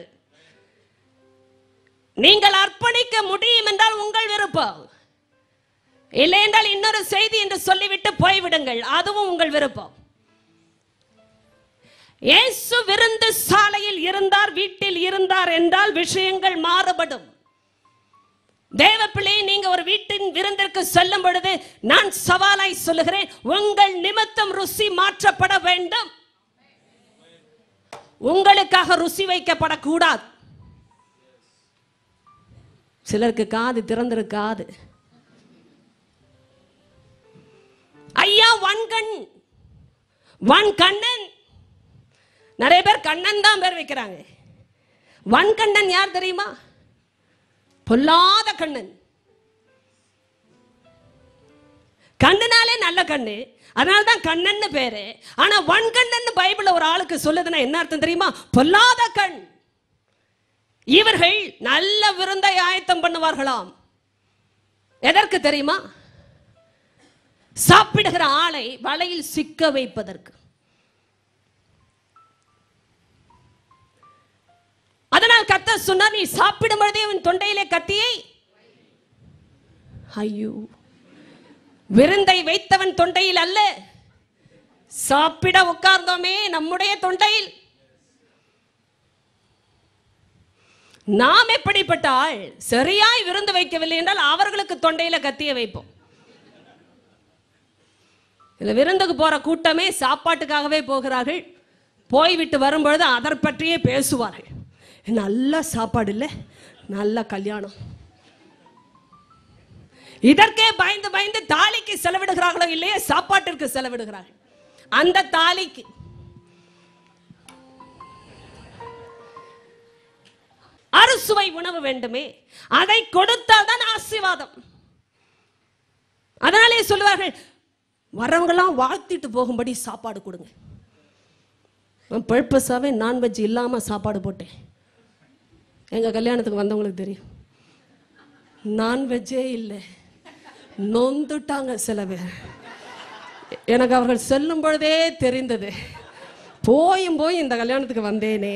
நீங்கள் அர்ப்பணிக்க முடியும் என்றால் உங்கள் விருப்பம் இல்லை என்றால் இன்னொரு செய்தி என்று சொல்லிவிட்டு போய்விடுங்கள் அதுவும் உங்கள் விருப்பம் இயேசு விருந்து சாலையில் இருந்தார் வீட்டில் இருந்தார் என்றால் விஷயங்கள் மாறுபடும் தேவ பிள்ளை நீங்க ஒரு வீட்டின் விருந்திற்கு செல்லும் பொழுது நான் சவாலாய் சொல்லுகிறேன் உங்கள் நிமித்தம் ருசி மாற்றப்பட வேண்டும் உங்களுக்காக ருசி வைக்கப்படக்கூடாது சிலருக்கு காது திறந்திருக்காது ஐயா வன்கண் வன் கண்ணன் நிறைய பேர் கண்ணன் தான் பேர் வைக்கிறாங்க வன்கண்ணன் யார் தெரியுமா பொல்லாத கண்ணன் கண்ணுனாலே நல்ல கண்ணு அதனால தான் கண்ணன்னு பேரு ஆனா வன்கண்ணன் பைபிள்ல ஒரு ஆளுக்கு சொல்லுதுன்னா என்ன அர்த்தம் தெரியுமா பொல்லாத கண் இவர்கள் நல்ல விருந்தை ஆயத்தம் பண்ணுவார்களாம் எதற்கு தெரியுமா சாப்பிடுகிற ஆளை வலையில் சிக்க வைப்பதற்கு அதனால் கர்த்தர் சொன்னார் நீ சாப்பிடும் பொழுதே உன் தொண்டையிலே கத்தியை ஐயோ விருந்தை வைத்தவன் தொண்டையில் அல்ல சாப்பிட உட்கார்ந்தோமே நம்முடைய தொண்டையில் நாம் எப்படிப்பட்ட ஆள் சரியாய் விருந்து வைக்கவில்லை என்றால் அவர்களுக்கு தொண்டையில கத்திய வைப்போம் இந்த விருந்துக்கு போற கூட்டமே சாப்பாட்டுக்காகவே போகிறார்கள் போய்விட்டு வரும்பொழுது அதை பற்றியே பேசுவார்கள் நல்ல சாப்பாடு இல்லை நல்ல கல்யாணம் இதற்கே பயந்து பயந்து தாலிக்கு செலவிடுகிறார்களோ இல்லையே சாப்பாட்டிற்கு செலவிடுகிறார்கள் அந்த தாலிக்கு அறுசுவை உணவு வேண்டுமே அதை கொடுத்தால் தான் ஆசீர்வாதம் அதனாலே சொல்லுவார்கள் வரவங்கெல்லாம் வாழ்த்திட்டு போகும்படி சாப்பாடு கொடுங்க நான் பர்பஸாகவே நான்வெஜ் இல்லாமல் சாப்பாடு போட்டேன் எங்கள் கல்யாணத்துக்கு வந்தவங்களுக்கு தெரியும் நான்வெஜ்ஜே இல்லை நொந்துட்டாங்க சில பேர் எனக்கு அவர்கள் செல்லும் பொழுதே தெரிந்தது போயும் போய் இந்த கல்யாணத்துக்கு வந்தேனே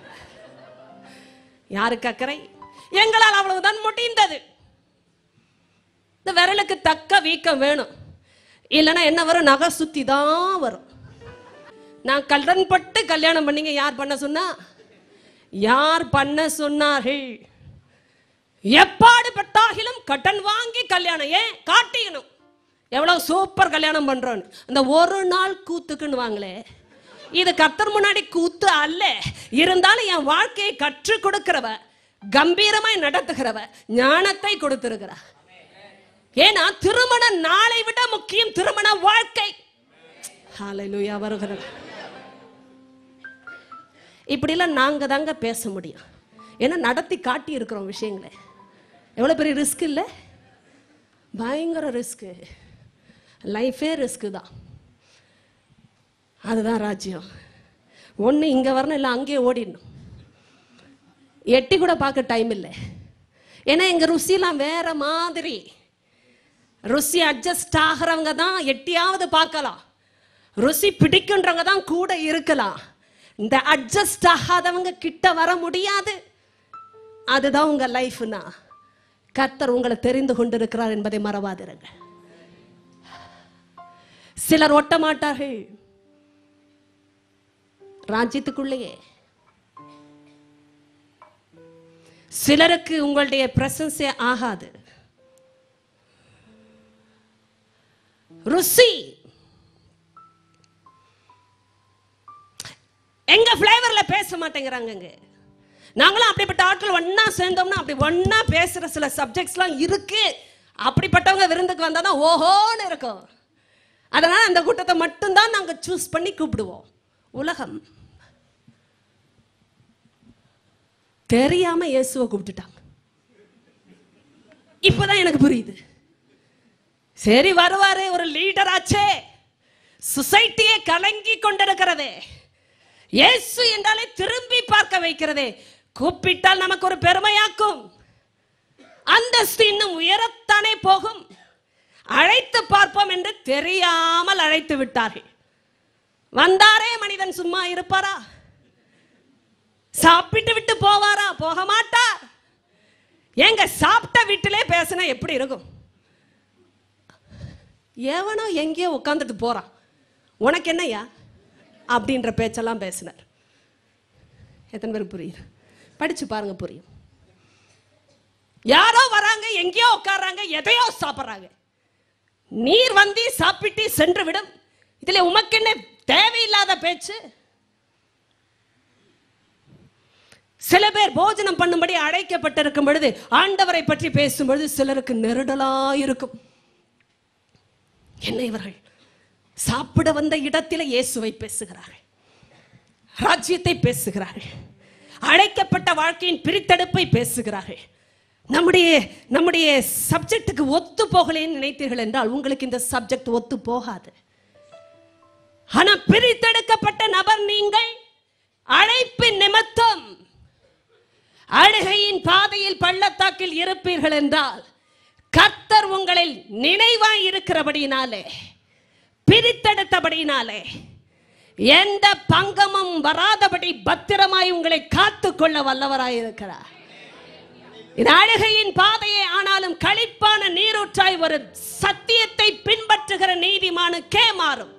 யாருக்கு அக்கறை எங்களால் அவ்வளவுதான் முடிந்தது இந்த விரலுக்கு தக்க வீக்கம் வேணும் இல்லைன்னா என்ன வரும் நகை சுத்தி தான் வரும் நான் கடன் பட்டு கல்யாணம் பண்ணீங்க யார் பண்ண சொன்னா யார் பண்ண சொன்னார்கள் எப்பாடு பட்டாகிலும் கடன் வாங்கி கல்யாணம் ஏன் காட்டிக்கணும் எவ்வளவு சூப்பர் கல்யாணம் பண்றோன்னு அந்த ஒரு நாள் கூத்துக்குன்னு வாங்களே இது கத்தர் முன்னாடி கூத்து அல்ல இருந்தாலும் என் வாழ்க்கையை கற்றுக் கொடுக்கிறவ கம்பீரமாய் நடத்துகிறவ ஞானத்தை கொடுத்திருக்கிறா ஏன்னா திருமண நாளை விட முக்கியம் திருமண வாழ்க்கை ஹalleluya வருகிறது இப்படிலாம் நாங்க தாங்க பேச முடியும் ஏன்னா நடத்தி காட்டி இருக்கிறோம் விஷயங்களை எவ்வளோ பெரிய ரிஸ்க் இல்லை பயங்கர ரிஸ்க்கு லைஃபே ரிஸ்க்கு தான் அதுதான் ராஜ்யம் ஒன்று இங்கே வரணும் இல்லை அங்கேயே ஓடிடணும் எட்டி கூட பார்க்க டைம் இல்லை ஏன்னா எங்கள் ருசிலாம் வேற மாதிரி ருசி அட்ஜஸ்ட் ஆகிறவங்க தான் எட்டியாவது பார்க்கலாம் ருசி பிடிக்குன்றவங்க தான் கூட இருக்கலாம் இந்த அட்ஜஸ்ட் ஆகாதவங்க கிட்ட வர முடியாது அதுதான் உங்க லைஃப்னா கர்த்தர் உங்களை தெரிந்து கொண்டிருக்கிறார் என்பதை மறவாதிருங்க சிலர் ஒட்ட மாட்டார்கள் ராஜ்யத்துக்குள்ளேயே சிலருக்கு உங்களுடைய பிரசன்ஸே ஆகாது ருசி எங்க ஃப்ளேவர்ல பேச மாட்டேங்கிறாங்க இங்க நாங்களும் அப்படிப்பட்ட ஆட்கள் ஒண்ணா சேர்ந்தோம்னா அப்படி ஒண்ணா பேசுற சில சப்ஜெக்ட்ஸ்லாம் இருக்கு அப்படிப்பட்டவங்க விருந்துக்கு வந்தா தான் ஓஹோன்னு இருக்கும் அதனால அந்த கூட்டத்தை மட்டும்தான் நாங்க சூஸ் பண்ணி கூப்பிடுவோம் உலகம் தெரியாம இயேசுவை கூப்பிட்டுட்டாங்க இப்பதான் எனக்கு புரியுது சரி வருவாரு ஒரு லீடர் ஆச்சே சொசைட்டியே கலங்கி கொண்டிருக்கிறதே இயேசு என்றாலே திரும்பி பார்க்க வைக்கிறதே கூப்பிட்டால் நமக்கு ஒரு பெருமையாக்கும் அந்தஸ்து இன்னும் உயரத்தானே போகும் அழைத்து பார்ப்போம் என்று தெரியாமல் அழைத்து விட்டார்கள் வந்தாரே மனிதன் சும்மா இருப்பாரா சாப்பிட்டு விட்டு போவாரா போக மாட்டார் எங்க சாப்பிட்ட வீட்டிலே பேசினா எப்படி இருக்கும் எவனோ எங்கேயோ உட்காந்துட்டு போறான் உனக்கு என்னய்யா அப்படின்ற பேச்செல்லாம் பேசினார் எத்தனை பேருக்கு புரியுது படிச்சு பாருங்க புரியும் யாரோ வராங்க எங்கேயோ உட்கார்றாங்க எதையோ சாப்பிட்றாங்க நீர் வந்து சாப்பிட்டு சென்று விடும் இதுல உமக்கு என்ன தேவையில்லாத பேச்சு சில பேர் போஜனம் பண்ணும்படி அழைக்கப்பட்டிருக்கும் பொழுது ஆண்டவரை பற்றி பேசும் பொழுது சிலருக்கு நெருடலா இருக்கும் என்ன இவர்கள் சாப்பிட வந்த இடத்திலே இயேசுவை பேசுகிறார்கள் ராஜ்யத்தை பேசுகிறார்கள் அழைக்கப்பட்ட வாழ்க்கையின் பிரித்தெடுப்பை பேசுகிறார்கள் நம்முடைய நம்முடைய சப்ஜெக்ட்டுக்கு ஒத்து போகலேன்னு நினைத்தீர்கள் என்றால் உங்களுக்கு இந்த சப்ஜெக்ட் ஒத்து போகாது ஆனா பிரித்தெடுக்கப்பட்ட நபர் நீங்கள் அழைப்பின் நிமித்தம் அழுகையின் பாதையில் பள்ளத்தாக்கில் இருப்பீர்கள் என்றால் கர்த்தர் உங்களில் நினைவாய் இருக்கிறபடினாலே பிரித்தெடுத்தபடினாலே எந்த பங்கமும் வராதபடி பத்திரமாய் உங்களை காத்துக்கொள்ள வல்லவராய் இருக்கிறார் இது அழுகையின் பாதையே ஆனாலும் களிப்பான நீரூற்றாய் ஒரு சத்தியத்தை பின்பற்றுகிற நீதிமானுக்கே மாறும்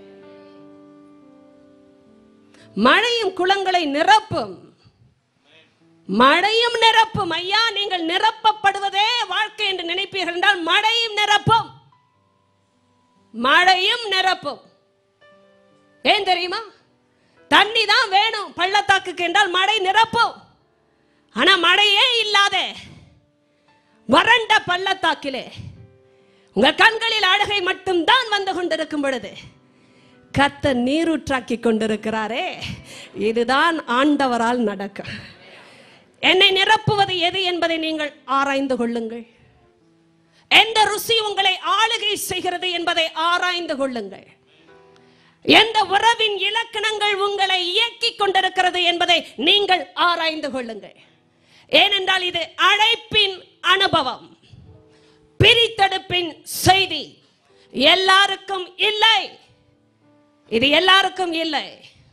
மழையும் குளங்களை நிரப்பும் மழையும் நிரப்பும் ஐயா நீங்கள் நிரப்பப்படுவதே வாழ்க்கை என்று நினைப்பீர்கள் என்றால் மழையும் நிரப்பும் மழையும் நிரப்பும் ஏன் தெரியுமா தண்ணி தான் வேணும் பள்ளத்தாக்குக்கு என்றால் மழை நிரப்பும் ஆனா மழையே இல்லாத வறண்ட பள்ளத்தாக்கிலே உங்க கண்களில் அழுகை மட்டும்தான் வந்து கொண்டிருக்கும் பொழுது கத்த நீரூற்றாக்கி கொண்டிருக்கிறாரே இதுதான் ஆண்டவரால் நடக்கும் என்னை நிரப்புவது எது என்பதை நீங்கள் ஆராய்ந்து கொள்ளுங்கள் எந்த ருசி உங்களை ஆளுகை செய்கிறது என்பதை ஆராய்ந்து கொள்ளுங்கள் எந்த உறவின் இலக்கணங்கள் உங்களை இயக்கிக் கொண்டிருக்கிறது என்பதை நீங்கள் ஆராய்ந்து கொள்ளுங்கள் ஏனென்றால் இது அழைப்பின் அனுபவம் பிரித்தெடுப்பின் செய்தி எல்லாருக்கும் இல்லை இது எல்லாருக்கும் இல்லை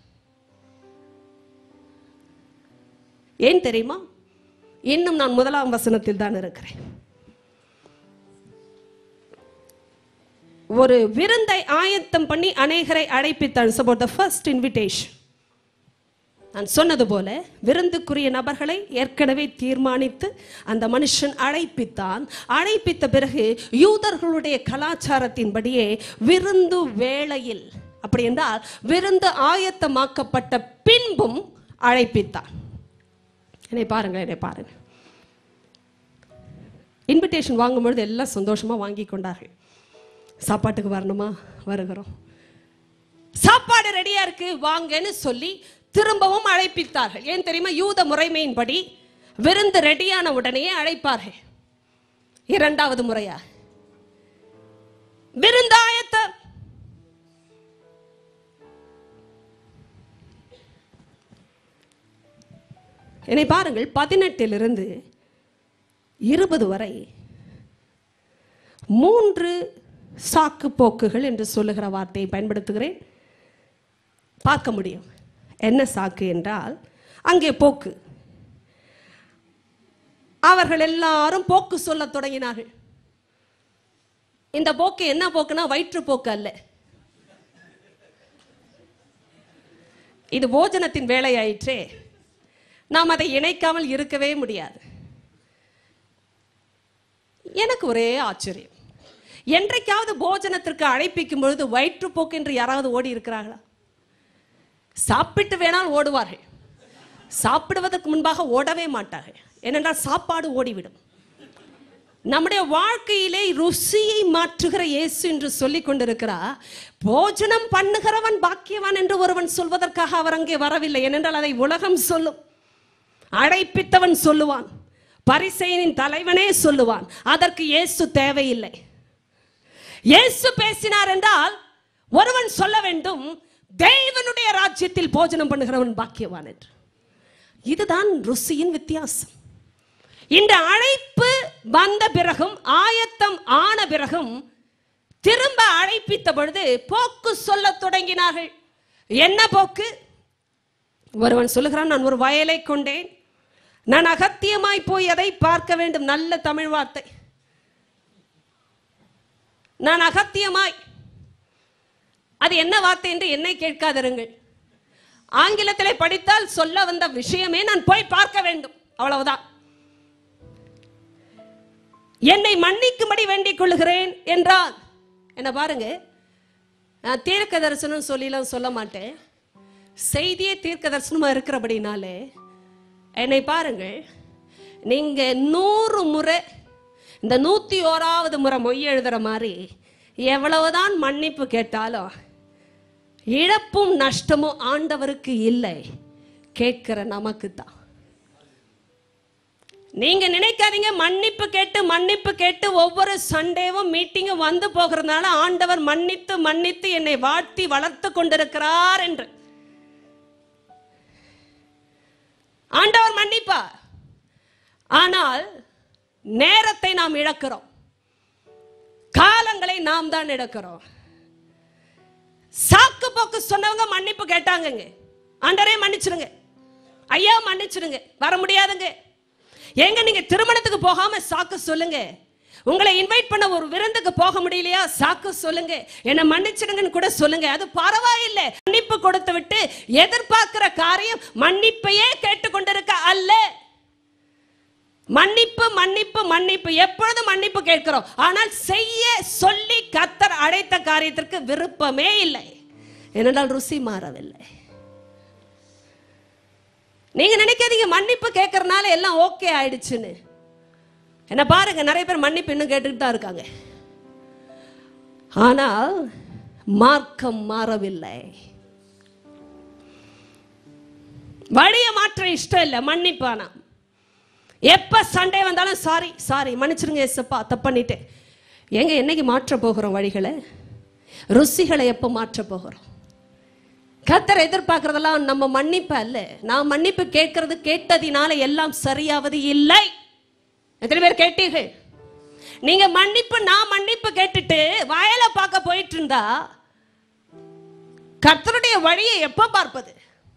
ஏன் தெரியுமா இன்னும் நான் முதலாம் வசனத்தில் தான் இருக்கிறேன் ஒரு விருந்தை ஆயத்தம் பண்ணி அநேகரை அழைப்பித்தான் about the first invitation நான் சொன்னது போல விருந்துக்குரிய நபர்களை ஏற்கனவே தீர்மானித்து அந்த மனுஷன் அழைப்பித்தான் அழைப்பித்த பிறகு யூதர்களுடைய கலாச்சாரத்தின்படியே விருந்து வேளையில் அப்படி என்றால் விருந்து ஆயத்தமாக்கப்பட்ட பின்பும் அழைப்பித்தான் என்னை பாருங்க என்னை பாருங்க இன்விடேஷன் வாங்கும்பொழுது எல்லாம் சந்தோஷமா வாங்கி கொண்டார்கள் சாப்பாட்டுக்கு வரணுமா வருகிறோம் சாப்பாடு ரெடியா இருக்கு வாங்கன்னு சொல்லி திரும்பவும் அழைப்பித்தார்கள் ஏன் தெரியுமா யூத முறைமையின்படி விருந்து ரெடியான உடனேயே அழைப்பார்கள் இரண்டாவது முறையா விருந்தாயத்தம் என்னை பாருங்கள் பதினெட்டிலிருந்து இருபது வரை மூன்று சாக்கு போக்குகள் என்று சொல்லுகிற வார்த்தையை பயன்படுத்துகிறேன் பார்க்க முடியும் என்ன சாக்கு என்றால் அங்கே போக்கு அவர்கள் எல்லாரும் போக்கு சொல்லத் தொடங்கினார்கள் இந்த போக்கு என்ன போக்குனா வயிற்று போக்கு அல்ல இது போஜனத்தின் வேலையாயிற்றே நாம் அதை இணைக்காமல் இருக்கவே முடியாது எனக்கு ஒரே ஆச்சரியம் என்றைக்காவது போஜனத்திற்கு அழைப்பிக்கும் பொழுது வயிற்றுப்போக்கு என்று யாராவது ஓடி இருக்கிறார்களா சாப்பிட்டு வேணால் ஓடுவார்கள் சாப்பிடுவதற்கு முன்பாக ஓடவே மாட்டார்கள் ஏனென்றால் சாப்பாடு ஓடிவிடும் நம்முடைய வாழ்க்கையிலே ருசியை மாற்றுகிற இயேசு என்று சொல்லிக் கொண்டிருக்கிறார் போஜனம் பண்ணுகிறவன் பாக்கியவான் என்று ஒருவன் சொல்வதற்காக அவர் அங்கே வரவில்லை ஏனென்றால் அதை உலகம் சொல்லும் அழைப்பித்தவன் சொல்லுவான் பரிசெயனின் தலைவனே சொல்லுவான் அதற்கு இயேசு தேவையில்லை இயேசு பேசினார் என்றால் ஒருவன் சொல்ல வேண்டும் தேவனுடைய ராஜ்யத்தில் போஜனம் பண்ணுகிறவன் பாக்கியவான் என்று இதுதான் ருசியின் வித்தியாசம் இந்த அழைப்பு வந்த பிறகும் ஆயத்தம் ஆன பிறகும் திரும்ப அழைப்பித்த பொழுது போக்கு சொல்லத் தொடங்கினார்கள் என்ன போக்கு ஒருவன் சொல்லுகிறான் நான் ஒரு வயலை கொண்டேன் நான் அகத்தியமாய் போய் அதை பார்க்க வேண்டும் நல்ல தமிழ் வார்த்தை நான் அகத்தியமாய் அது என்ன வார்த்தை என்று என்னை கேட்காதிருங்கள் ஆங்கிலத்திலே படித்தால் சொல்ல வந்த விஷயமே நான் போய் பார்க்க வேண்டும் அவ்வளவுதான் என்னை மன்னிக்கும்படி வேண்டிக் கொள்கிறேன் என்றால் என்ன பாருங்க நான் தீர்க்க தரிசனம் சொல்லிலாம் சொல்ல மாட்டேன் செய்தியே தீர்க்க தரிசனமா இருக்கிறபடினாலே என்னை பாருங்கள் நீங்க நூறு முறை இந்த நூத்தி ஓராவது முறை மொய் எழுதுற மாதிரி எவ்வளவுதான் மன்னிப்பு கேட்டாலும் இழப்பும் நஷ்டமும் ஆண்டவருக்கு இல்லை கேட்கிற நமக்கு தான் நீங்க நினைக்காதீங்க மன்னிப்பு கேட்டு மன்னிப்பு கேட்டு ஒவ்வொரு சண்டேவும் மீட்டிங்கும் வந்து போகிறதுனால ஆண்டவர் மன்னித்து மன்னித்து என்னை வாழ்த்தி வளர்த்து கொண்டிருக்கிறார் என்று ஆண்டவர் மன்னிப்பார் ஆனால் நேரத்தை நாம் இழக்கிறோம் நாம் தான் எடுக்கிறோம் சாக்கு போக்கு சொன்னவங்க மன்னிப்பு கேட்டாங்கங்க ஆண்டரே மன்னிச்சிருங்க ஐயா மன்னிச்சிருங்க வர முடியாதுங்க ஏங்க நீங்க திருமணத்துக்கு போகாம சாக்கு சொல்லுங்க உங்களை இன்வைட் பண்ண ஒரு விருந்துக்கு போக முடியலையா சாக்கு சொல்லுங்க என்ன மன்னிச்சிடுங்கன்னு கூட சொல்லுங்க அது பரவாயில்லை மன்னிப்பு கொடுத்து விட்டு எதிர்பார்க்கிற காரியம் மன்னிப்பையே கேட்டுக்கொண்டிருக்க அல்ல மன்னிப்பு மன்னிப்பு மன்னிப்பு எப்பொழுதும் மன்னிப்பு கேட்கிறோம் ஆனால் செய்ய சொல்லி கத்தர் அழைத்த காரியத்திற்கு விருப்பமே இல்லை ஏனென்றால் ருசி மாறவில்லை நீங்க நினைக்காதீங்க மன்னிப்பு கேட்கறனால எல்லாம் ஓகே ஆயிடுச்சுன்னு என்ன பாருங்க நிறைய பேர் மன்னிப்பு இன்னும் கேட்டுக்கிட்டு தான் இருக்காங்க ஆனால் மார்க்கம் மாறவில்லை வழியை மாற்ற இஷ்டம் இல்லை மன்னிப்பு ஆனா எப்ப சண்டை வந்தாலும் சாரி சாரி மன்னிச்சிருங்க எஸ்ப்பா தப்பு பண்ணிட்டேன் எங்க என்னைக்கு மாற்ற போகிறோம் வழிகளை ருசிகளை எப்போ மாற்ற போகிறோம் கத்தர் எதிர்பார்க்கறதெல்லாம் நம்ம மன்னிப்பு அல்ல நான் மன்னிப்பு கேட்கறது கேட்டதினால எல்லாம் சரியாவது இல்லை எத்தனை பேர் கேட்டீர்கள் நீங்க மன்னிப்பு நான் மன்னிப்பு கேட்டுட்டு வயலை பார்க்க போயிட்டு இருந்தா கர்த்தருடைய வழியை எப்ப பார்ப்பது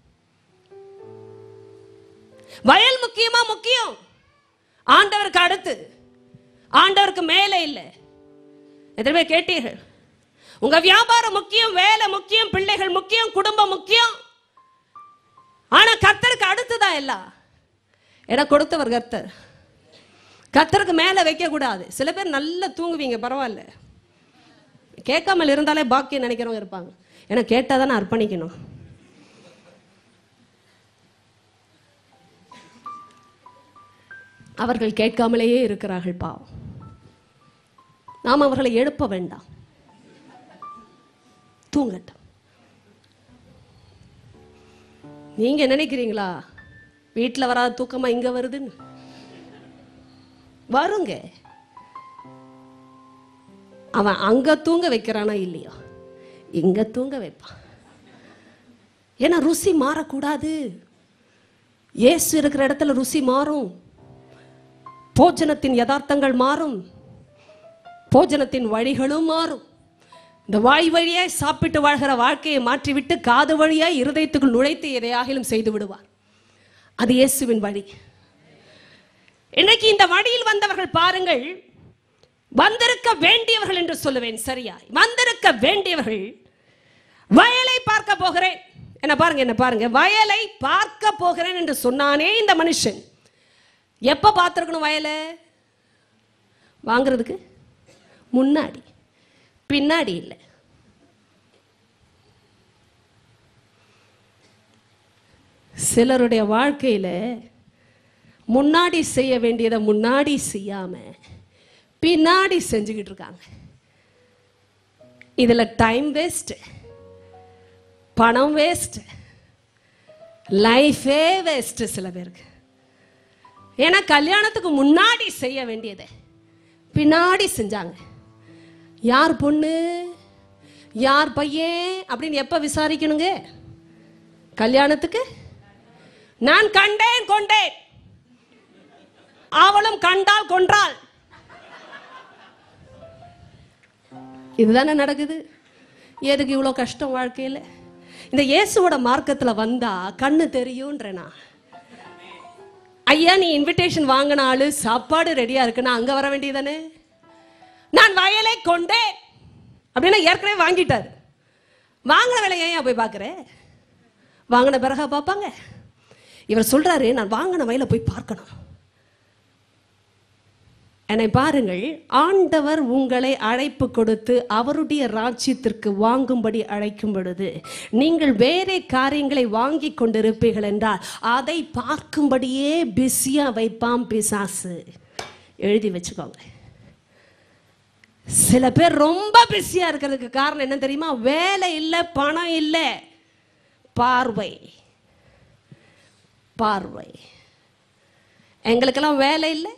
வயல் முக்கியமா முக்கியம் ஆண்டவருக்கு அடுத்து ஆண்டவருக்கு மேலே இல்லை எத்தனை பேர் கேட்டீர்கள் உங்க வியாபாரம் முக்கியம் வேலை முக்கியம் பிள்ளைகள் முக்கியம் குடும்பம் முக்கியம் ஆனா கர்த்தருக்கு அடுத்துதான் எல்லாம் என கொடுத்தவர் கர்த்தர் கர்த்தருக்கு மேல வைக்க கூடாது சில பேர் நல்லா தூங்குவீங்க பரவாயில்ல கேட்காமல் இருந்தாலே பாக்கியம் நினைக்கிறவங்க இருப்பாங்க ஏன்னா கேட்டால் தானே அர்ப்பணிக்கணும் அவர்கள் கேட்காமலேயே இருக்கிறார்கள் பாவம் நாம் அவர்களை எழுப்ப வேண்டாம் தூங்கட்டும் நீங்க நினைக்கிறீங்களா வீட்டில் வராத தூக்கமா இங்க வருதுன்னு வருங்க அவன் அங்க தூங்க வைக்கிறானா இல்லையா இங்க தூங்க வைப்பான் ஏன்னா ருசி மாறக்கூடாது இயேசு இருக்கிற இடத்துல ருசி மாறும் போஜனத்தின் யதார்த்தங்கள் மாறும் போஜனத்தின் வழிகளும் மாறும் இந்த வாய் வழியாய் சாப்பிட்டு வாழ்கிற வாழ்க்கையை மாற்றிவிட்டு காது வழியாய் இருதயத்துக்குள் நுழைத்து எதையாகிலும் செய்து விடுவார் அது இயேசுவின் வழி இன்னைக்கு இந்த வழியில் வந்தவர்கள் பாருங்கள் வந்திருக்க வேண்டியவர்கள் என்று சொல்லுவேன் சரியா வந்திருக்க வேண்டியவர்கள் வயலை பார்க்க போகிறேன் என்ன பாருங்க என்ன பாருங்க வயலை பார்க்க போகிறேன் என்று சொன்னானே இந்த மனுஷன் எப்ப பார்த்துருக்கணும் வயலை வாங்குறதுக்கு முன்னாடி பின்னாடி இல்லை சிலருடைய வாழ்க்கையில முன்னாடி செய்ய வேண்டியதை முன்னாடி செய்யாம பின்னாடி செஞ்சுக்கிட்டு இருக்காங்க இதுல டைம் வேஸ்ட் பணம் வேஸ்ட் லைஃபே வேஸ்ட் சில பேருக்கு ஏன்னா கல்யாணத்துக்கு முன்னாடி செய்ய வேண்டியதை பின்னாடி செஞ்சாங்க யார் பொண்ணு யார் பையன் அப்படின்னு எப்ப விசாரிக்கணுங்க கல்யாணத்துக்கு நான் கண்டேன் கொண்டேன் அவளும் கண்டால் கொன்றாள் இதுதானே நடக்குது எதுக்கு இவ்வளோ கஷ்டம் வாழ்க்கையில் இந்த இயேசுவோட மார்க்கத்தில் வந்தா கண்ணு தெரியும்ன்றேனா ஐயா நீ இன்விடேஷன் வாங்கின ஆளு சாப்பாடு ரெடியா இருக்குன்னா அங்க வர வேண்டியதானே நான் வயலை கொண்டேன் அப்படின்னா ஏற்கனவே வாங்கிட்டாரு வாங்கின வேலையை ஏன் போய் பார்க்குற வாங்கின பிறகா பார்ப்பாங்க இவர் சொல்றாரு நான் வாங்கின வயலை போய் பார்க்கணும் என்னை பாருங்கள் ஆண்டவர் உங்களை அழைப்பு கொடுத்து அவருடைய ராஜ்யத்திற்கு வாங்கும்படி அழைக்கும் பொழுது நீங்கள் வேறே காரியங்களை வாங்கி கொண்டிருப்பீர்கள் என்றால் அதை பார்க்கும்படியே பிஸியா வைப்பாம் பிசாசு எழுதி வச்சுக்கோங்க சில பேர் ரொம்ப பிஸியா இருக்கிறதுக்கு காரணம் என்ன தெரியுமா வேலை இல்லை பணம் இல்லை பார்வை பார்வை எங்களுக்கெல்லாம் வேலை இல்லை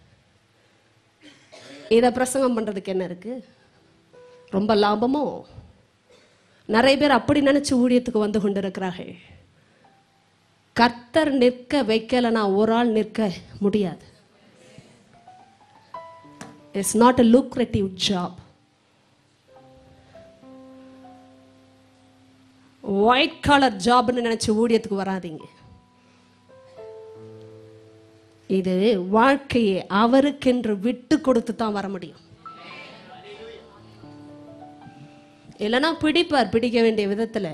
இதை பிரசங்கம் பண்ணுறதுக்கு என்ன இருக்கு ரொம்ப லாபமோ நிறைய பேர் அப்படி நினைச்சு ஊழியத்துக்கு வந்து கொண்டிருக்கிறார்கள் கர்த்தர் நிற்க வைக்கலைன்னா ஒரு ஆள் நிற்க முடியாது it's not a lucrative job white collar ஜாப்னு நினைச்சு ஊழியத்துக்கு வராதீங்க இது வாழ்க்கையை அவருக்கென்று விட்டு கொடுத்து தான் வர முடியும் இல்லைன்னா பிடிப்பார் பிடிக்க வேண்டிய விதத்துல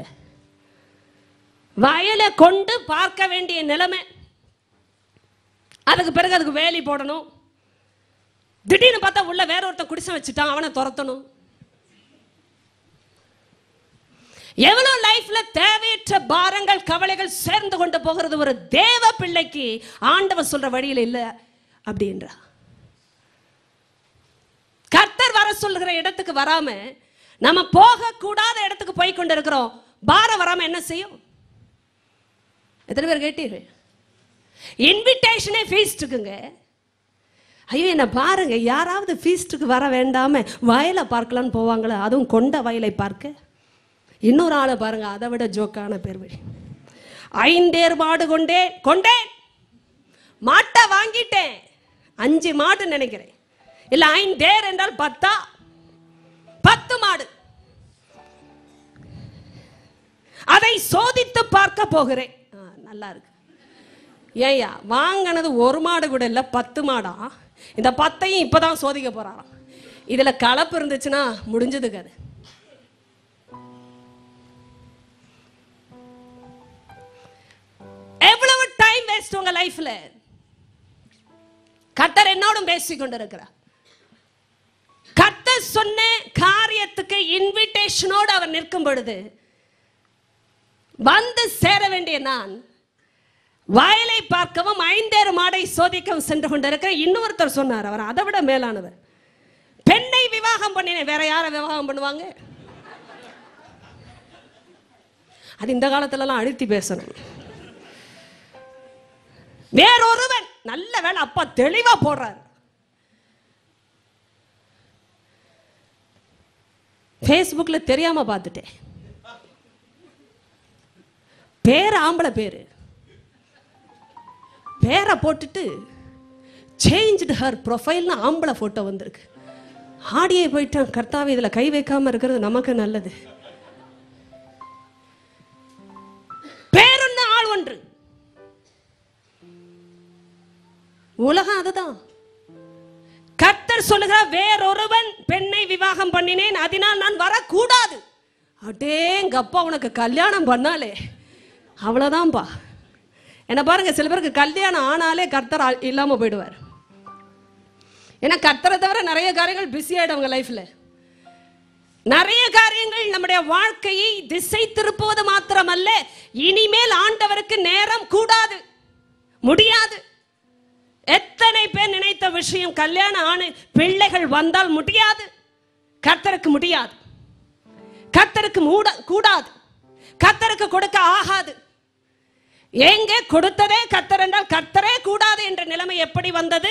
வயலை கொண்டு பார்க்க வேண்டிய நிலைமை அதுக்கு பிறகு அதுக்கு வேலி போடணும் திடீர்னு பார்த்தா உள்ள வேற ஒருத்தன் குடிசை வச்சுட்டான் அவனை துரத்தணும் எவ்வளவு லைஃப்ல தேவையற்ற பாரங்கள் கவலைகள் சேர்ந்து கொண்டு போகிறது ஒரு தேவ பிள்ளைக்கு ஆண்டவர் சொல்ற வழியில இல்ல அப்படின்றா கர்த்தர் வர சொல்லுகிற இடத்துக்கு வராம நம்ம போக கூடாத இடத்துக்கு போய் கொண்டு இருக்கிறோம் பாரம் வராம என்ன செய்யும் எத்தனை பேர் கேட்டீர்கள் இன்விடேஷனே ஃபீஸ்ட்டுக்குங்க ஐயோ என்ன பாருங்க யாராவது ஃபீஸ்ட்டுக்கு வர வேண்டாம வயலை பார்க்கலான்னு போவாங்களே அதுவும் கொண்ட வயலை பார்க்க இன்னொரு ஆளை பாருங்க அதை விட ஜோக்கான பேர் வழி ஐந்தேர் மாடு கொண்டே கொண்டேன் மாட்டை வாங்கிட்டேன் அஞ்சு மாடு நினைக்கிறேன் இல்ல ஐந்தேர் என்றால் பத்தா பத்து மாடு அதை சோதித்து பார்க்க போகிறேன் ஆ, நல்லா இருக்கு ஏய்யா வாங்கினது ஒரு மாடு கூட இல்லை பத்து மாடா இந்த பத்தையும் இப்பதான் சோதிக்க போறாராம் இதுல கலப்பு இருந்துச்சுன்னா முடிஞ்சது கதை எவ்வளவு டைம் வேஸ்ட் உங்க லைஃப்ல கர்த்தர் என்னோடும் பேசிக் கொண்டிருக்கிறார் கர்த்தர் சொன்ன காரியத்துக்கு இன்விடேஷனோடு அவர் நிற்கும் பொழுது வந்து சேர வேண்டிய நான் வயலை பார்க்கவும் ஐந்தேறு மாடை சோதிக்கவும் சென்று கொண்டிருக்கிற இன்னொருத்தர் சொன்னார் அவர் அதை விட மேலானவர் பெண்ணை விவாகம் பண்ணினேன் வேற யாரை விவாகம் பண்ணுவாங்க அது இந்த காலத்துலலாம் அழுத்தி பேசணும் வேறொருவன் நல்ல வேலை அப்பா தெளிவா போடுறார் ஃபேஸ்புக்ல தெரியாம பார்த்துட்டேன் பேர் ஆம்பளை பேரு பேரை போட்டுட்டு சேஞ்ச்டு ஹர் ப்ரொஃபைல்னு ஆம்பளை ஃபோட்டோ வந்திருக்கு ஆடியே போயிட்டான் கர்த்தாவே இதில் கை வைக்காம இருக்கிறது நமக்கு நல்லது பேருன்னு ஆள் ஒன்று உலகம் அதுதான் கர்த்தர் சொல்லுகிறார் வேறொருவன் பெண்ணை விவாகம் பண்ணினேன் அதனால் நான் வரக்கூடாது அடேங்கப்பா உனக்கு கல்யாணம் பண்ணாலே அவ்வளோதான்ப்பா என்ன பாருங்க சில பேருக்கு கல்யாணம் ஆனாலே கர்த்தர் ஆ- இல்லாம போயிடுவார் ஏன்னா கர்த்தரை தவிர நிறைய காரியங்கள் பிஸி ஆயிடும் அவங்க லைஃப்ல நிறைய காரியங்கள் நம்முடைய வாழ்க்கையை திசை திருப்புவது மாத்திரமல்ல இனிமேல் ஆண்டவருக்கு நேரம் கூடாது முடியாது எத்தனை பேர் நினைத்த விஷயம் கல்யாணம் ஆன பிள்ளைகள் வந்தால் முடியாது கர்த்தருக்கு முடியாது கர்த்தருக்கு மூட கூடாது கர்த்தருக்கு கொடுக்க ஆகாது எங்க கொடுத்ததே கர்த்தர் என்றால் கர்த்தரே கூடாது என்ற நிலைமை எப்படி வந்தது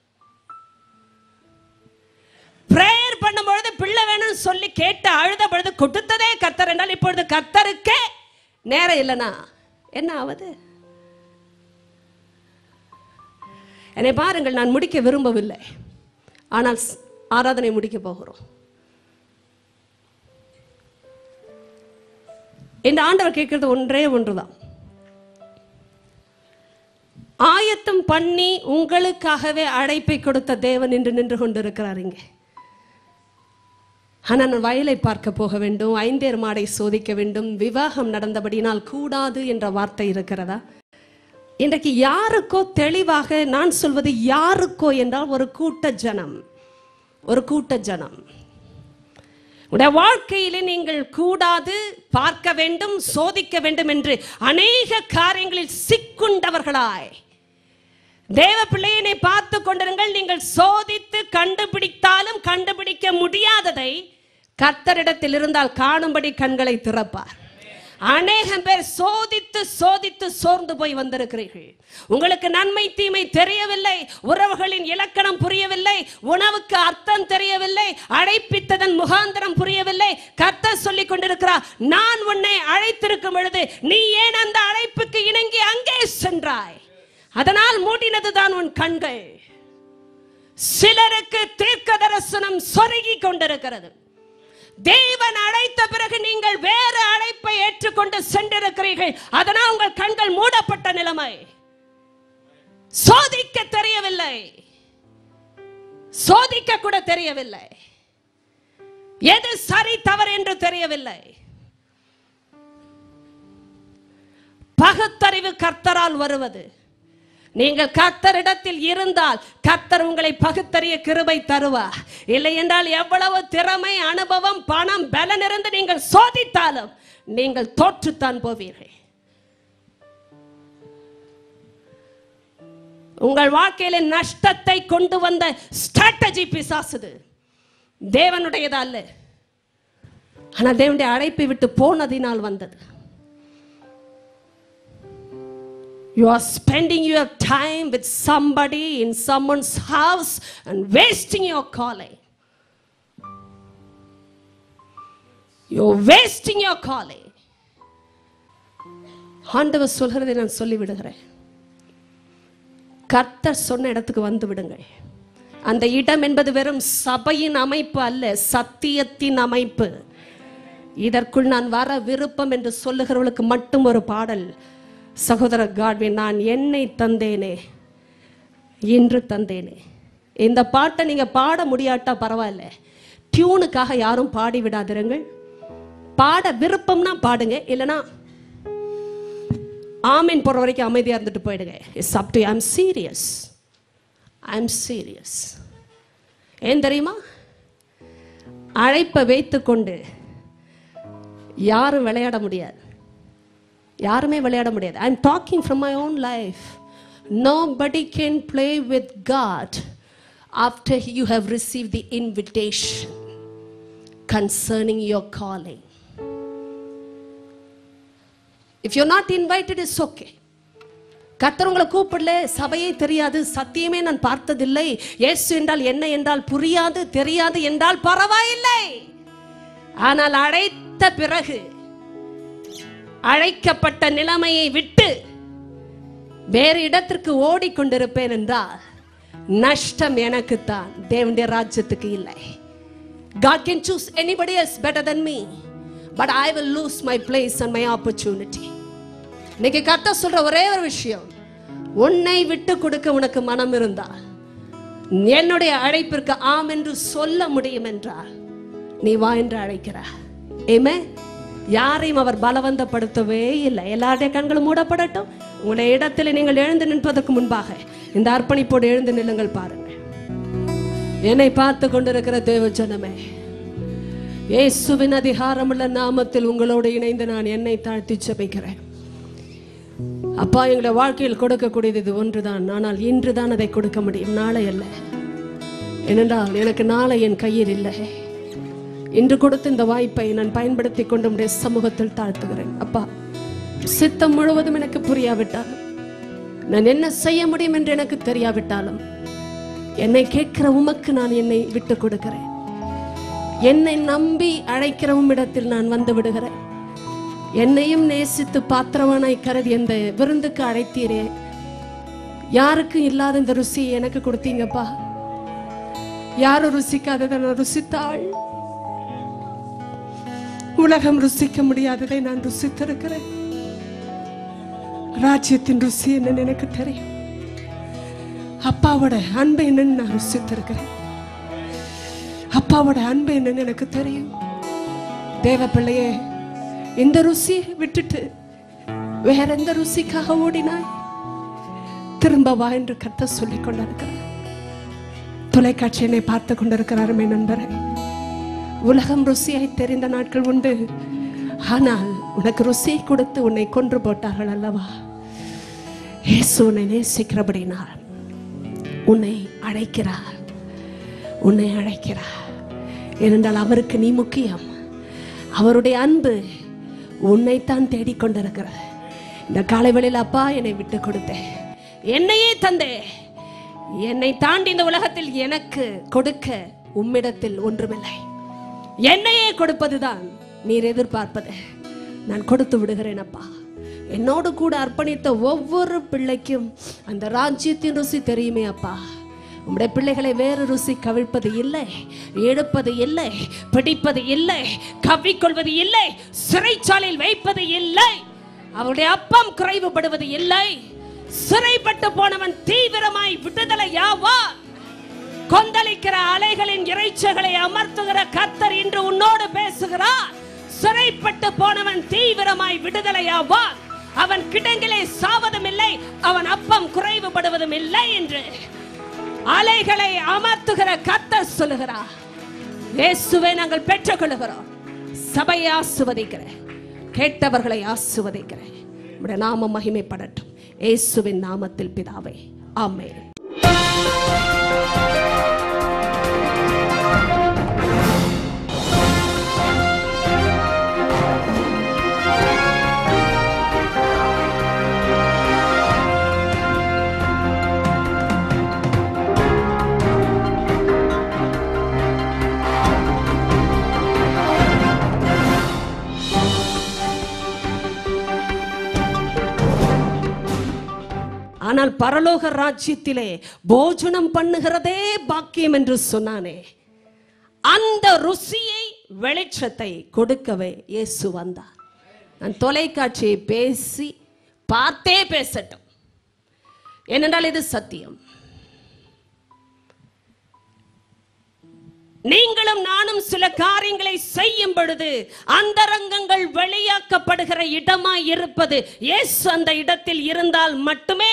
பிரேயர் பண்ணும்பொழுது பிள்ளை வேணும்னு சொல்லி கேட்டு அழுத பொழுது கொடுத்ததே கர்த்தர் என்றால் இப்பொழுது கர்த்தருக்கே நேரம் இல்லைனா என்ன ஆவது என்னை பாருங்கள் நான் முடிக்க விரும்பவில்லை ஆனால் ஸ்- ஆராதனை முடிக்க போகிறோம் இந்த ஆண்டவர் கேட்கிறது ஒன்றே ஒன்றுதான் ஆயத்தம் பண்ணி உங்களுக்காகவே அழைப்பை கொடுத்த தேவன் என்று நின்று கொண்டிருக்கிறார் இங்கே ஆனால் நான் வயலை பார்க்க போக வேண்டும் ஐந்தேர் மாடை சோதிக்க வேண்டும் விவாகம் நடந்தபடினால் கூடாது என்ற வார்த்தை இருக்கிறதா இன்றைக்கு யாருக்கோ தெளிவாக நான் சொல்வது யாருக்கோ என்றால் ஒரு கூட்ட ஜனம் ஒரு கூட்ட ஜனம் உடைய வாழ்க்கையிலே நீங்கள் கூடாது பார்க்க வேண்டும் சோதிக்க வேண்டும் என்று அநேக காரியங்களில் சிக்குண்டவர்களாய் தேவ பிள்ளையினை பார்த்து கொண்டிருங்கள் நீங்கள் சோதித்து கண்டுபிடித்தாலும் கண்டுபிடிக்க முடியாததை கர்த்தரிடத்தில் இருந்தால் காணும்படி கண்களை திறப்பார் அநேகம் பேர் சோதித்து சோதித்து சோர்ந்து போய் வந்திருக்கிறீர்கள் உங்களுக்கு நன்மை தீமை தெரியவில்லை உறவுகளின் இலக்கணம் புரியவில்லை உணவுக்கு அர்த்தம் தெரியவில்லை அழைப்பித்ததன் முகாந்திரம் புரியவில்லை கர்த்தர் சொல்லிக் கொண்டிருக்கிறார் நான் உன்னை அழைத்திருக்கும் பொழுது நீ ஏன் அந்த அழைப்புக்கு இணங்கி அங்கே சென்றாய் அதனால் மூடினதுதான் உன் கண்கள் சிலருக்கு தீர்க்க தரிசனம் சொருகி கொண்டிருக்கிறது தேவன் அழைத்த பிறகு நீங்கள் வேறு அழைப்பை ஏற்றுக்கொண்டு சென்றிருக்கிறீர்கள் அதனால் உங்கள் கண்கள் மூடப்பட்ட நிலைமை சோதிக்க தெரியவில்லை சோதிக்க கூட தெரியவில்லை எது சரி தவறு என்று தெரியவில்லை பகுத்தறிவு கர்த்தரால் வருவது நீங்கள் கர்த்தரிடத்தில் இருந்தால் கர்த்தர் உங்களை பகுத்தறிய கிருபை தருவார் இல்லை என்றால் எவ்வளவு திறமை அனுபவம் பணம் பலன் இருந்து நீங்கள் சோதித்தாலும் நீங்கள் தோற்றுத்தான் போவீர்கள் உங்கள் வாழ்க்கையில நஷ்டத்தை கொண்டு வந்த ஸ்ட்ராட்டஜி பிசாசுது தேவனுடையதா அல்ல ஆனா தேவனுடைய அழைப்பை விட்டு போனதினால் வந்தது You are spending your time with somebody in someone's house and wasting your calling. You're wasting your calling. ஆண்டவர் சொல்கிறதை நான் சொல்லி விடுகிறேன் கர்த்தர் சொன்ன இடத்துக்கு வந்து விடுங்கள் அந்த இடம் என்பது வெறும் சபையின் அமைப்பு அல்ல சத்தியத்தின் அமைப்பு இதற்குள் நான் வர விருப்பம் என்று சொல்லுகிறவர்களுக்கு மட்டும் ஒரு பாடல் சகோதரர் காட்வின் நான் என்னை தந்தேனே இன்று தந்தேனே இந்த பாட்டை நீங்க பாட முடியாட்டா பரவாயில்ல டியூனுக்காக யாரும் பாடி விடாதிருங்கள் பாட விருப்பம்னா பாடுங்க இல்லைன்னா ஆமீன் போற வரைக்கும் அமைதியா இருந்துட்டு போயிடுங்க it's up to I'm serious I'm serious ஏன் தெரியுமா அழைப்பை வைத்துக்கொண்டு யாரும் விளையாட முடியாது யாருமே விளையாட முடியாது I am talking from my own life nobody can play with God after you have received the invitation concerning your calling if you not invited is okay கர்த்தர் உங்களை கூப்பிடல சபையே தெரியாது சத்தியமே நான் பார்த்ததில்லை இயேசு என்றால் என்ன என்றால் புரியாது தெரியாது என்றால் பரவாயில்லை ஆனால் அழைத்த பிறகு அழைக்கப்பட்ட நிலைமையை விட்டு வேறு இடத்திற்கு ஓடிக்கொண்டிருப்பேன் என்றால் நஷ்டம் எனக்குத்தான் தேவனுடைய ராஜ்யத்துக்கு இல்லை God can choose anybody else better than me but I will lose my place and my opportunity இன்னைக்கு கத்த சொல்ற ஒரே ஒரு விஷயம் உன்னை விட்டு கொடுக்க உனக்கு மனம் இருந்தால் என்னுடைய அழைப்பிற்கு ஆம் என்று சொல்ல முடியும் என்றால் நீ வா என்று அழைக்கிறார் ஏமே யாரையும் அவர் பலவந்தப்படுத்தவே இல்லை எல்லாருடைய கண்களும் மூடப்படட்டும் உங்களுடைய இடத்துல நீங்கள் எழுந்து நிற்பதற்கு முன்பாக இந்த அர்ப்பணிப்போடு எழுந்து நில்லுங்கள் பாருங்கள் என்னை பார்த்து கொண்டிருக்கிற தேவ ஜனமே இயேசுவின் அதிகாரமுள்ள நாமத்தில் உங்களோடு இணைந்து நான் என்னை தாழ்த்தி ஜெபிக்கிறேன் அப்பா எங்களுடைய வாழ்க்கையில் கொடுக்கக்கூடியது இது ஒன்றுதான் ஆனால் இன்று தான் அதை கொடுக்க முடியும் நாளை அல்ல ஏனென்றால் எனக்கு நாளை என் கையில் இல்லை இன்று கொடுத்த இந்த வாய்ப்பை நான் பயன்படுத்தி கொண்டு உடைய சமூகத்தில் தாழ்த்துகிறேன் அப்பா சித்தம் முழுவதும் எனக்கு புரியாவிட்டாலும் நான் என்ன செய்ய முடியும் என்று எனக்கு தெரியாவிட்டாலும் என்னை கேட்கிற உமக்கு நான் என்னை விட்டு கொடுக்கிறேன் என்னை நம்பி அழைக்கிற உம்மிடத்தில் நான் வந்து விடுகிறேன் என்னையும் நேசித்து பாத்திரவானாய் கருதி அந்த விருந்துக்கு அழைத்தீரே யாருக்கும் இல்லாத இந்த ருசியை எனக்கு கொடுத்தீங்கப்பா யாரும் ருசிக்காததை நான் ருசித்தாள் உலகம் ருசிக்க முடியாததை நான் ருசித்திருக்கிறேன் ராஜ்யத்தின் ருசி என்னன்னு எனக்கு தெரியும் அப்பாவோட அன்பு என்னன்னு நான் ருசித்திருக்கிறேன் அப்பாவோட அன்பு என்னன்னு எனக்கு தெரியும் தேவ பிள்ளையே இந்த ருசி விட்டுட்டு வேற எந்த ருசிக்காக ஓடினாய் திரும்ப வா என்று கத்த சொல்லிக் கொண்டிருக்கிறார் தொலைக்காட்சி என்னை பார்த்து கொண்டிருக்கிறார் மே நண்பரே உலகம் ருசியாய் தெரிந்த நாட்கள் உண்டு ஆனால் உனக்கு ருசியை கொடுத்து உன்னை கொன்று போட்டார்கள் அல்லவா இயேசு உன்னை நேசிக்கிறபடினால் உன்னை அழைக்கிறார் உன்னை அழைக்கிறார் ஏனென்றால் அவருக்கு நீ முக்கியம் அவருடைய அன்பு உன்னைத்தான் தேடிக்கொண்டிருக்கிறது இந்த காலை வேளையில் அப்பா என்னை விட்டு கொடுத்தேன் என்னையே தந்தே என்னை தாண்டி இந்த உலகத்தில் எனக்கு கொடுக்க உம்மிடத்தில் ஒன்றுமில்லை என்னையே கொடுப்பதுதான் நீர் எதிர்பார்ப்பது நான் கொடுத்து விடுகிறேன் அப்பா என்னோடு கூட அர்ப்பணித்த ஒவ்வொரு பிள்ளைக்கும் அந்த ராஜ்யத்தின் ருசி தெரியுமே அப்பா உம்முடைய பிள்ளைகளை வேறு ருசி கவிழ்ப்பது இல்லை எடுப்பது இல்லை பிடிப்பது இல்லை கவ்விக்கொள்வது இல்லை சிறைச்சாலையில் வைப்பது இல்லை அவருடைய அப்பம் குறைவுபடுவது இல்லை சிறைப்பட்டு போனவன் தீவிரமாய் விடுதலையாவார் கொந்தளிக்கிற அலைகளின் இறைச்சைகளை அமர்த்துகிற கத்தர் இன்று உன்னோடு பேசுகிறார் சிறைப்பட்டு போனவன் தீவிரமாய் விடுதலையாவான் அவன் கிடங்கிலே சாவதும் இல்லை அவன் அப்பம் குறைவுபடுவதும் இல்லை என்று அலைகளை அமர்த்துகிற கத்தர் சொல்லுகிறார் இயேசுவை நாங்கள் பெற்றுக்கொள்கிறோம் சபையை ஆசுவதிக்கிறேன் கேட்டவர்களை ஆசுவதிக்கிறேன் உம்முடைய நாமம் மகிமைப்படட்டும் இயேசுவின் நாமத்தில் பிதாவே ஆமென் ஆனால் பரலோக ராஜ்யத்திலே போஜனம் பண்ணுகிறதே பாக்கியம் என்று சொன்னானே அந்த ருசியை வெளிச்சத்தை கொடுக்கவே இயேசு வந்தார் நான் தொலைக்காட்சியை பேசி பார்த்தே பேசட்டும் ஏனென்றால் இது சத்தியம் நீங்களும் நானும் சில காரியங்களை செய்யும் பொழுது அந்தரங்கங்கள் வெளியாக்கப்படுகிற இடமாய் இருப்பது இயேசு அந்த இடத்தில் இருந்தால் மட்டுமே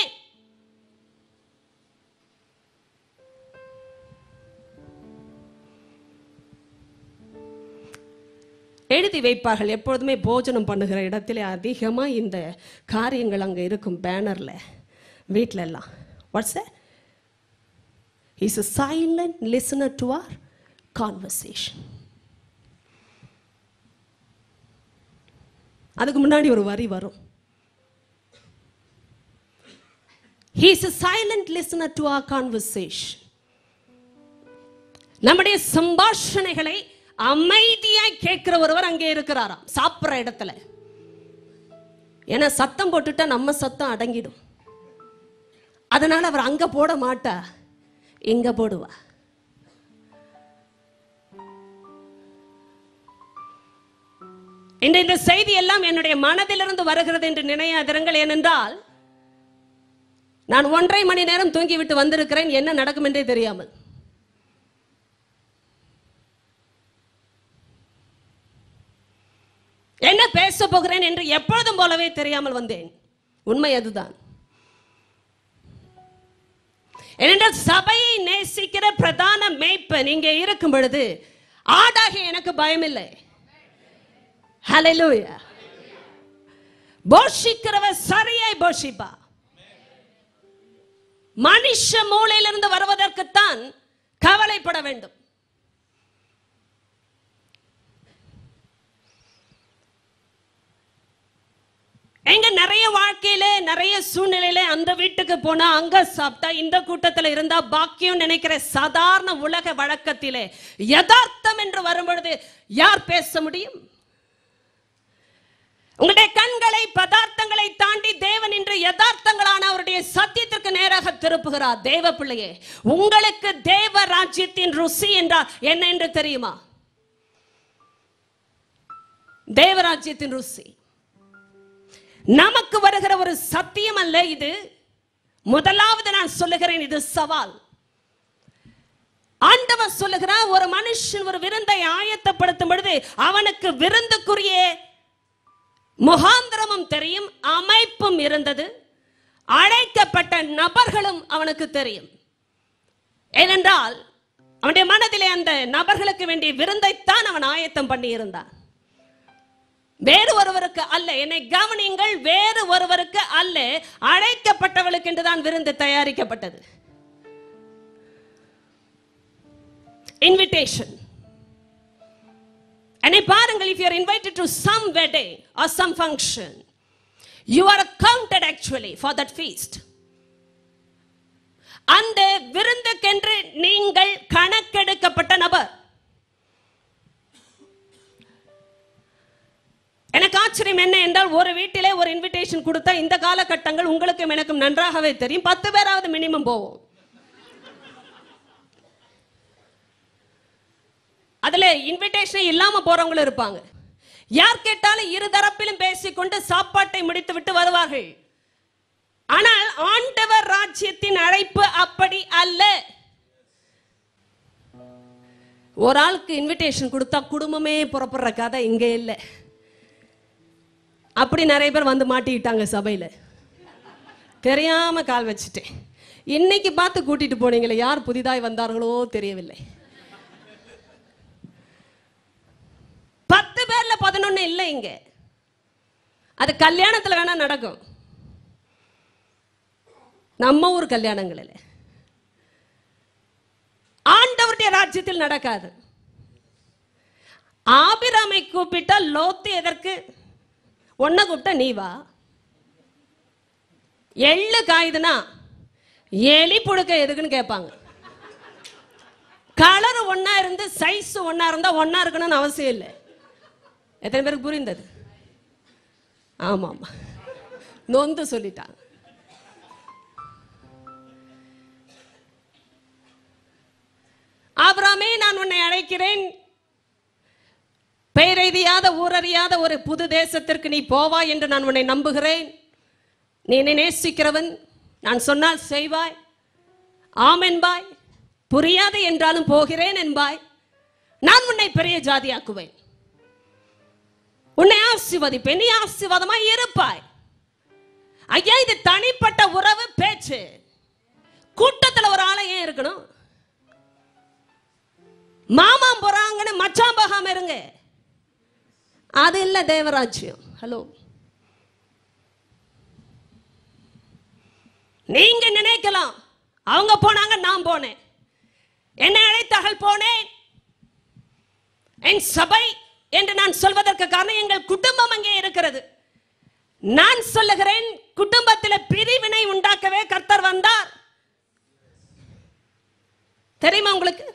எழுதி வைப்பார்கள் எப்பொழுதுமே போஜனம் பண்ணுகிற இடத்திலே அதிகமா இந்த காரியங்கள் அங்க இருக்கும் பேனர்ல வீட்ல எல்லாம் what's is a silent listener to our conversation அதுக்கு முன்னாடி ஒரு வரி வரும் he is a silent listener to our conversation நம்முடைய சம்பாஷணைகளை அமைதியாய் கேட்கிற ஒருவர் அங்கே இருக்கிறாராம் சாப்பிடுற இடத்துல ஏன்னா சத்தம் போட்டுட்டா நம்ம சத்தம் அடங்கிடும் அதனால அவர் அங்க போட மாட்டா இங்க போடுவா இந்த இந்த செய்தி எல்லாம் என்னுடைய மனதிலிருந்து வருகிறது என்று நினையாதிருங்கள் ஏனென்றால் நான் ஒன்றரை மணி நேரம் தூங்கிவிட்டு வந்திருக்கிறேன் என்ன நடக்கும் என்றே தெரியாமல் என்ன பேச போகிறேன் என்று எப்பொழுதும் போலவே தெரியாமல் வந்தேன் உண்மை அதுதான் ஏனென்றால் சபையை நேசிக்கிற பிரதான மேய்ப்பன் இங்கே இருக்கும் பொழுது ஆடாக எனக்கு பயமில்லை ஹalleluya போஷிக்கிறவர் சரியாய் போஷிப்பா மனுஷ மூளையிலிருந்து வருவதற்குத்தான் கவலைப்பட வேண்டும் எங்க நிறைய வாழ்க்கையில நிறைய சூழ்நிலையில அந்த வீட்டுக்கு போனா அங்க சாப்பிட்டா இந்த கூட்டத்துல இருந்தா பாக்கியம் நினைக்கிற சாதாரண உலக வழக்கத்திலே யதார்த்தம் என்று வரும்பொழுது யார் பேச முடியும் உங்களுடைய கண்களை பதார்த்தங்களை தாண்டி தேவன் இன்று யதார்த்தங்களான அவருடைய சத்தியத்திற்கு நேராக திருப்புகிறார் தேவ பிள்ளையே உங்களுக்கு தேவ ராஜ்யத்தின் ருசி என்றால் என்ன என்று தெரியுமா தேவராஜ்யத்தின் ருசி நமக்கு வருகிற ஒரு சத்தியம் அல்ல இது முதலாவது நான் சொல்லுகிறேன் இது சவால் ஆண்டவர் சொல்லுகிறார் ஒரு மனுஷன் ஒரு விருந்தை ஆயத்தப்படுத்தும் பொழுது அவனுக்கு விருந்துக்குரிய முகாந்திரமும் தெரியும் அமைப்பும் இருந்தது அழைக்கப்பட்ட நபர்களும் அவனுக்கு தெரியும் ஏனென்றால் அவனுடைய மனதிலே அந்த நபர்களுக்கு வேண்டிய விருந்தைத்தான் அவன் ஆயத்தம் பண்ணி இருந்தான் வேறு ஒருவருக்கு அல்ல என்னை கவனியுங்கள் வேறு ஒருவருக்கு அல்ல அழைக்கப்பட்டவளுக்கு என்றுதான் விருந்து தயாரிக்கப்பட்டது இன்விடேஷன் என்னை பாருங்கள் if you are invited to some wedding or some function you are counted actually for that feast அந்த விருந்துக்கென்று நீங்கள் கணக்கெடுக்கப்பட்ட நபர் எனக்கு ஆச்சரியம் என்ன என்றால் ஒரு வீட்டிலே ஒரு இன்விடேஷன் கொடுத்தா இந்த காலகட்டங்கள் உங்களுக்கும் எனக்கும் நன்றாகவே தெரியும் பத்து பேராவது மினிமம் போவோம் அதுல இன்விடேஷன் இல்லாம போறவங்களும் இருப்பாங்க யார் கேட்டாலும் இரு தரப்பிலும் பேசிக்கொண்டு சாப்பாட்டை முடித்து விட்டு வருவார்கள் ஆனால் ஆண்டவர் ராஜ்யத்தின் அழைப்பு அப்படி அல்ல ஒரு ஆளுக்கு இன்விடேஷன் கொடுத்தா குடும்பமே புறப்படுற கதை இங்க இல்லை அப்படி நிறைய பேர் வந்து மாட்டிக்கிட்டாங்க சபையில தெரியாம கால் வச்சுட்டேன் இன்னைக்கு பார்த்து கூட்டிட்டு போனீங்களே யார் புதிதாய் வந்தார்களோ தெரியவில்லை பத்து பேர்ல பதினொன்னு இல்லை இங்க அது கல்யாணத்துல வேணா நடக்கும் நம்ம ஊர் கல்யாணங்களில் ஆண்டவருடைய ராஜ்யத்தில் நடக்காது ஆபிராமை கூப்பிட்டா லோத்து எதற்கு உன்னை கூப்பிட்டா நீ வா எள்ளு காயுதுன்னா எலி புழுக்க எதுக்குன்னு கேட்பாங்க கலர் ஒண்ணா இருந்து சைஸ் ஒண்ணா இருந்தா ஒண்ணா இருக்கணும்னு அவசியம் இல்லை எத்தனை பேருக்கு புரிந்தது ஆமா ஆமா நொந்து சொல்லிட்டாங்க ஆபிராமே நான் உன்னை அழைக்கிறேன் பெயரெய்தியாத ஊரறியாத ஒரு புது தேசத்திற்கு நீ போவாய் என்று நான் உன்னை நம்புகிறேன் நீ என்னை நேசிக்கிறவன் நான் சொன்னால் செய்வாய் ஆம் என்பாய் புரியாது என்றாலும் போகிறேன் என்பாய் நான் உன்னை பெரிய ஜாதியாக்குவேன் உன்னை ஆசீர்வதிப்பேன் நீ ஆசீர்வாதமாய் இருப்பாய் ஐயா இது தனிப்பட்ட உறவு பேச்சு கூட்டத்துல ஒரு ஆளை ஏன் இருக்கணும் மாமாம் போறாங்கன்னு மச்சான் போகாம இருங்க அது இல்ல தேவராஜ்யம் ஹலோ நீங்க நினைக்கலாம் அவங்க போனாங்க நான் போனேன் என்னை அழைத்தார்கள் போனேன் என் சபை என்று நான் சொல்வதற்கு காரணம் எங்கள் குடும்பம் அங்கே இருக்கிறது நான் சொல்லுகிறேன் குடும்பத்தில் பிரிவினை உண்டாக்கவே கர்த்தர் வந்தார் தெரியுமா உங்களுக்கு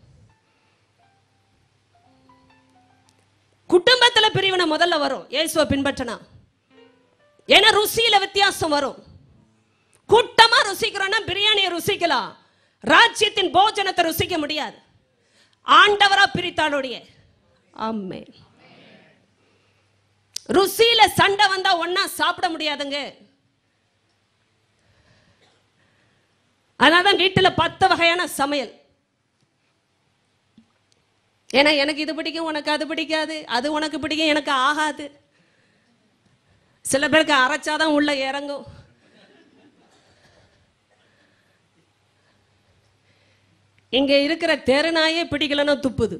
குடும்பத்துல பிரிவினை முதல்ல வரும் இயேசுவை பின்பற்றினா ஏன்னா ருசியில வித்தியாசம் வரும் கூட்டமா ருசிக்கிறோம்னா பிரியாணியை ருசிக்கலாம் ராஜ்யத்தின் போஜனத்தை ருசிக்க முடியாது ஆண்டவரா பிரித்தாளுடைய ஆமே ருசியில சண்டை வந்தா ஒண்ணா சாப்பிட முடியாதுங்க அதனாலதான் வீட்டுல பத்து வகையான சமையல் ஏன்னா எனக்கு இது பிடிக்கும் உனக்கு அது பிடிக்காது அது உனக்கு பிடிக்கும் எனக்கு ஆகாது சில பேருக்கு அரைச்சாதான் உள்ள இறங்கும் இங்க இருக்கிற தெருநாயே பிடிக்கலன்னா துப்புது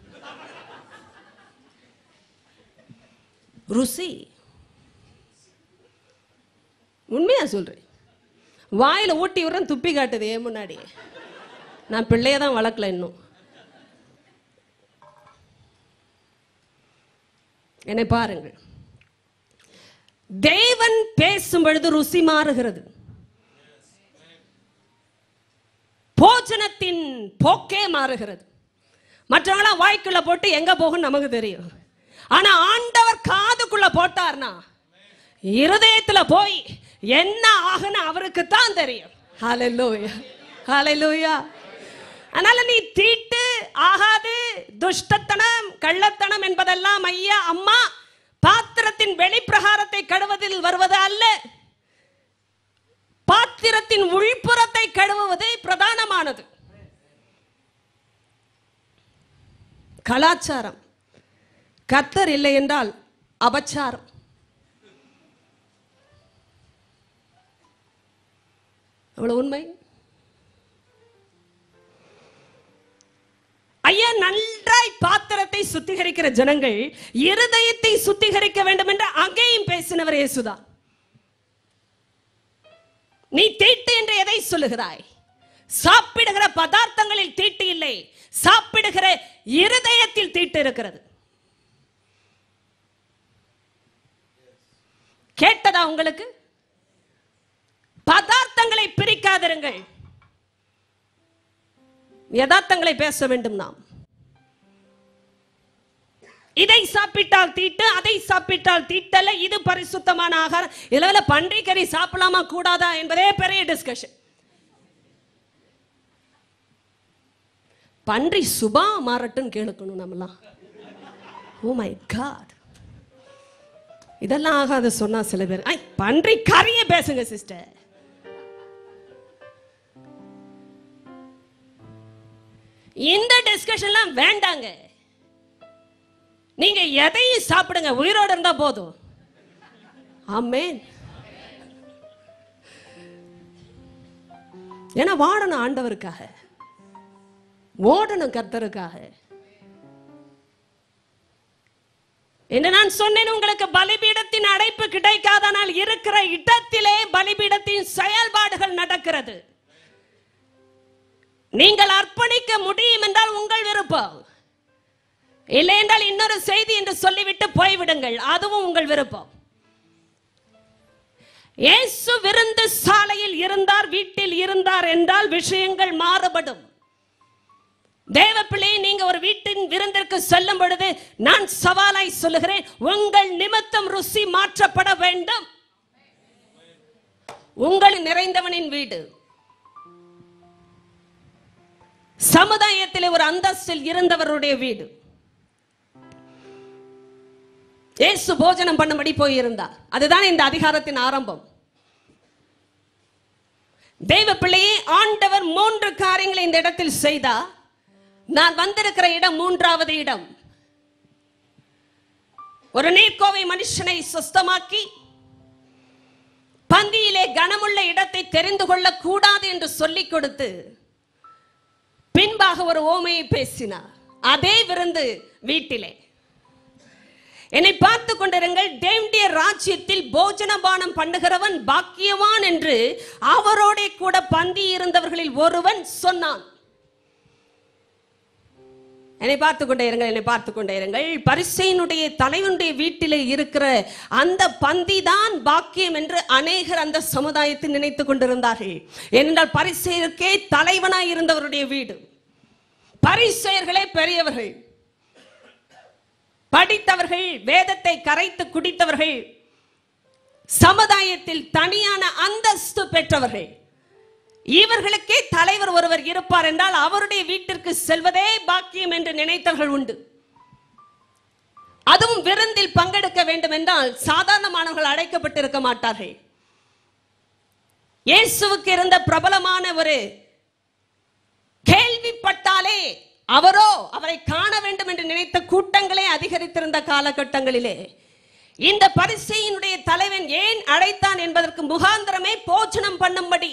ருசி உண்மையா சொல்றேன் வாயில ஊட்டி விடுறேன் துப்பி காட்டுது ஏன் முன்னாடி நான் பிள்ளைய தான் வளர்க்கல இன்னும் என்னை பாருங்கள் தேவன் பேசும் பொழுது ருசி மாறுகிறது போஜனத்தின் போக்கே மாறுகிறது மற்றவங்களாம் வாய்க்குள்ள போட்டு எங்க போகும் நமக்கு தெரியும் ஆனா ஆண்டவர் காதுக்குள்ள போட்டார்னா இருதயத்துல போய் என்ன ஆகுன்னு அவருக்கு தான் தெரியும் ஹalleluya ஹalleluya அதனால நீ தீட்டு ஆகாது துஷ்டத்தனம் கள்ளத்தனம் என்பதெல்லாம் ஐயா அம்மா பாத்திரத்தின் வெளிப்பிரகாரத்தை கழுவதில் வருவது அல்ல பாத்திரத்தின் உள்புறத்தை கழுவுவது பிரதானமானது கலாச்சாரம் கத்தர் இல்லை என்றால் அபச்சாரம் அவ்வளவு உண்மை ஐயா நன்றாய் பாத்திரத்தை சுத்திகரிக்கிற ஜனங்கள் இருதயத்தை சுத்திகரிக்க வேண்டும் என்று அங்கேயும் பேசினவர் இயேசுதான் நீ தீட்டு என்று எதை சொல்லுகிறாய் சாப்பிடுகிற பதார்த்தங்களில் தீட்டு இல்லை சாப்பிடுகிற இருதயத்தில் தீட்டு இருக்கிறது கேட்டதா உங்களுக்கு பதார்த்தங்களை பிரிக்காதிருங்கள் யதார்த்தங்களை பேச வேண்டும் நாம் இதை சாப்பிட்டால் தீட்டு அதை சாப்பிட்டால் தீட்டல்ல இது பரிசுத்தமான ஆகாரம் இதுல பன்றிக்கறி சாப்பிடலாமா கூடாதா என்பதே பெரிய டிஸ்கஷன் பன்றி சுபா மாறட்டுன்னு கேளுக்கணும் நம்மலாம் ஓ மை காட் இதெல்லாம் ஆகாத சொன்னா சில பேர் ஐ பன்றி கறிய பேசுங்க சிஸ்டர் இந்த டிஸ்கஷன்லாம் வேண்டாங்க நீங்க எதையும் சாப்பிடுங்க உயிரோட இருந்தா போதும் ஆமென் ஏன்னா வாடணும் ஆண்டவருக்காக ஓடணும் கர்த்தருக்காக என்று நான் சொன்னேன் உங்களுக்கு பலிபீடத்தின் அடைப்பு கிடைக்காதனால் இருக்கிற இடத்திலே பலிபீடத்தின் செயல்பாடுகள் நடக்கிறது நீங்கள் அர்ப்பணிக்க முடியும் என்றால் உங்கள் விருப்பம் இல்லை என்றால் இன்னொரு செய்தி என்று சொல்லிவிட்டு போய்விடுங்கள் அதுவும் உங்கள் விருப்பம் இயேசு விருந்து சாலையில் இருந்தார் வீட்டில் இருந்தார் என்றால் விஷயங்கள் மாறுபடும் தேவ பிள்ளை நீங்க ஒரு வீட்டின் விருந்திற்கு செல்லும் பொழுது நான் சவாலாய் சொல்லுகிறேன் உங்கள் நிமித்தம் ருசி மாற்றப்பட வேண்டும் உங்கள் நிறைந்தவனின் வீடு சமுதாயத்தில் ஒரு அந்தஸ்தில் இருந்தவருடைய வீடு இயேசு போஜனம் பண்ணும்படி போயிருந்தார் அதுதான் இந்த அதிகாரத்தின் ஆரம்பம் தெய்வ பிள்ளையே ஆண்டவர் மூன்று காரியங்களை இந்த இடத்தில் செய்தார் நான் வந்திருக்கிற இடம் மூன்றாவது இடம் ஒரு நீர்க்கோவை மனுஷனை சுஸ்தமாக்கி பந்தியிலே கனமுள்ள இடத்தை தெரிந்து கொள்ளக் கூடாது என்று சொல்லிக் கொடுத்து பின்பாக ஒரு ஓமையை பேசினார் அதே விருந்து வீட்டிலே என்னை பார்த்து கொண்டிருங்கள் தேவனுடைய ராஜ்யத்தில் போஜனபானம் பண்ணுகிறவன் பாக்கியவான் என்று அவரோட கூட பந்தி இருந்தவர்களில் ஒருவன் சொன்னான் என்னை பார்த்து கொண்டே இருங்கள் என்னை பார்த்து கொண்டே இருங்கள் பரிசையினுடைய தலைவனுடைய வீட்டிலே இருக்கிற அந்த பந்தி தான் பாக்கியம் என்று அநேகர் அந்த சமுதாயத்தில் நினைத்துக் கொண்டிருந்தார்கள் ஏனென்றால் பரிசெயருக்கே தலைவனாய் இருந்தவருடைய வீடு பரிசெயர்களே பெரியவர்கள் படித்தவர்கள் வேதத்தை கரைத்து குடித்தவர்கள் சமுதாயத்தில் தனியான அந்தஸ்து பெற்றவர்கள் இவர்களுக்கே தலைவர் ஒருவர் இருப்பார் என்றால் அவருடைய வீட்டிற்கு செல்வதே பாக்கியம் என்று நினைத்தவர்கள் உண்டு அதுவும் விருந்தில் பங்கெடுக்க வேண்டும் என்றால் சாதாரணமானவர்கள் அழைக்கப்பட்டிருக்க மாட்டார்கள் இயேசுவுக்கு இருந்த பிரபலமான ஒரு கேள்விப்பட்டாலே அவரோ அவரை காண வேண்டும் என்று நினைத்த கூட்டங்களே அதிகரித்திருந்த காலகட்டங்களிலே இந்த பரிசையினுடைய தலைவன் ஏன் அழைத்தான் என்பதற்கு முகாந்திரமே போஜனம் பண்ணும்படி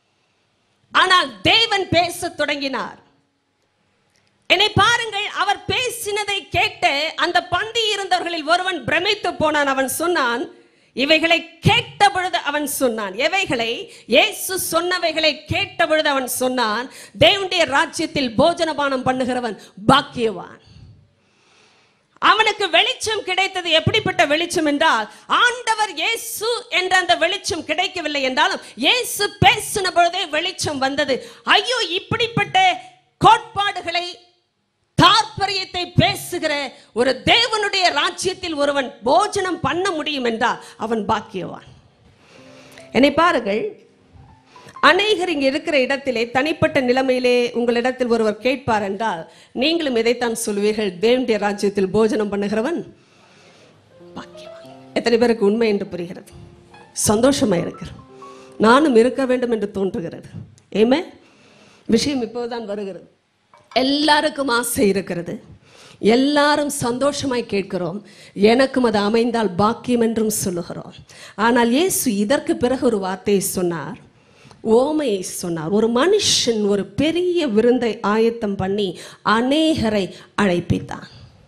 ஆனால் தேவன் பேசத் தொடங்கினார் என்னை பாருங்கள் அவர் பேசினதை கேட்டு அந்த பந்தி இருந்தவர்களில் ஒருவன் பிரமித்து போனான் அவன் சொன்னான் இவைகளை கேட்ட பொழுது அவன் சொன்னான் எவைகளை இயேசு சொன்னவைகளை கேட்ட பொழுது அவன் சொன்னான் தேவனுடைய ராஜ்யத்தில் போஜனபானம் பண்ணுகிறவன் பாக்கியவான் அவனுக்கு வெளிச்சம் கிடைத்தது எப்படிப்பட்ட வெளிச்சம் என்றால் ஆண்டவர் இயேசு என்ற அந்த வெளிச்சம் கிடைக்கவில்லை என்றாலும் இயேசு பேசின பொழுதே வெளிச்சம் வந்தது ஐயோ இப்படிப்பட்ட கோட்பாடுகளை தாற்பரியத்தை பேசுகிற ஒரு தேவனுடைய ராஜ்யத்தில் ஒருவன் போஜனம் பண்ண முடியும் என்றால் அவன் பாக்கியவான் என்னை பாருங்கள் அநேகர் இங்கே இருக்கிற இடத்திலே தனிப்பட்ட நிலைமையிலே உங்களிடத்தில் ஒருவர் கேட்பார் என்றால் நீங்களும் இதைத்தான் சொல்வீர்கள் தேவனுடைய ராஜ்யத்தில் போஜனம் பண்ணுகிறவன் பாக்கியவான் எத்தனை பேருக்கு உண்மை என்று புரிகிறது சந்தோஷமா இருக்கிறது நானும் இருக்க வேண்டும் என்று தோன்றுகிறது ஏமே விஷயம் இப்போதுதான் வருகிறது எல்லாருக்கும் ஆசை இருக்கிறது எல்லாரும் சந்தோஷமாய் கேட்கிறோம் எனக்கும் அது அமைந்தால் பாக்கியம் என்றும் சொல்லுகிறோம் ஆனால் இயேசு இதற்கு பிறகு ஒரு வார்த்தையை சொன்னார் ஓமையை சொன்னார் ஒரு மனுஷன் ஒரு பெரிய விருந்தை ஆயத்தம் பண்ணி அநேகரை அழைப்பித்தான்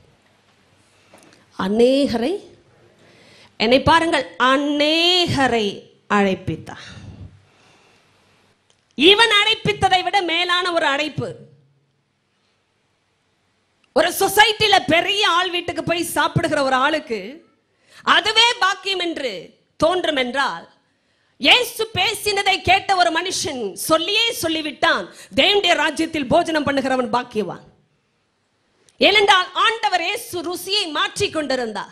அநேகரை என்னை பாருங்கள் அநேகரை அழைப்பித்தான் இவன் அழைப்பித்ததை விட மேலான ஒரு அழைப்பு ஒரு சொசைட்டில பெரிய ஆள் வீட்டுக்கு போய் சாப்பிடுகிற ஒரு ஆளுக்கு அதுவே பாக்கியம் என்று தோன்றும் என்றால் இயேசு பேசினதை கேட்ட ஒரு மனுஷன் சொல்லியே சொல்லிவிட்டான் தேவனுடைய ராஜ்யத்தில் போஜனம் பண்ணுகிறவன் பாக்கியவான் ஏனென்றால் ஆண்டவர் இயேசு ருசியை மாற்றிக் கொண்டிருந்தார்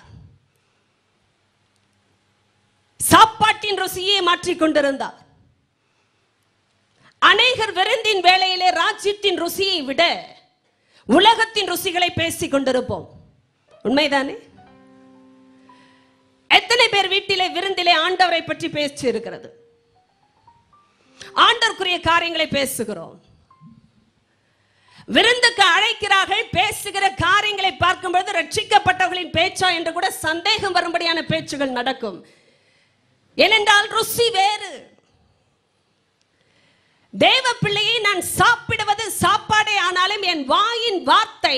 சாப்பாட்டின் ருசியை மாற்றிக் கொண்டிருந்தார் அநேகர் விருந்தின் வேளையிலே ராஜ்யத்தின் ருசியை விட உலகத்தின் ருசிகளை பேசிக் கொண்டிருப்போம் உண்மைதானே எத்தனை பேர் வீட்டிலே விருந்திலே ஆண்டவரை பற்றி பேச்சு இருக்கிறது ஆண்டவருக்குரிய காரியங்களை பேசுகிறோம் விருந்துக்கு அழைக்கிறார்கள் பேசுகிற காரியங்களை பார்க்கும்பொழுது ரட்சிக்கப்பட்டவர்களின் பேச்சா என்று கூட சந்தேகம் வரும்படியான பேச்சுகள் நடக்கும் ஏனென்றால் ருசி வேறு தேவ பிள்ளையை நான் சாப்பிடுவது சாப்பாடே ஆனாலும் என் வாயின் வார்த்தை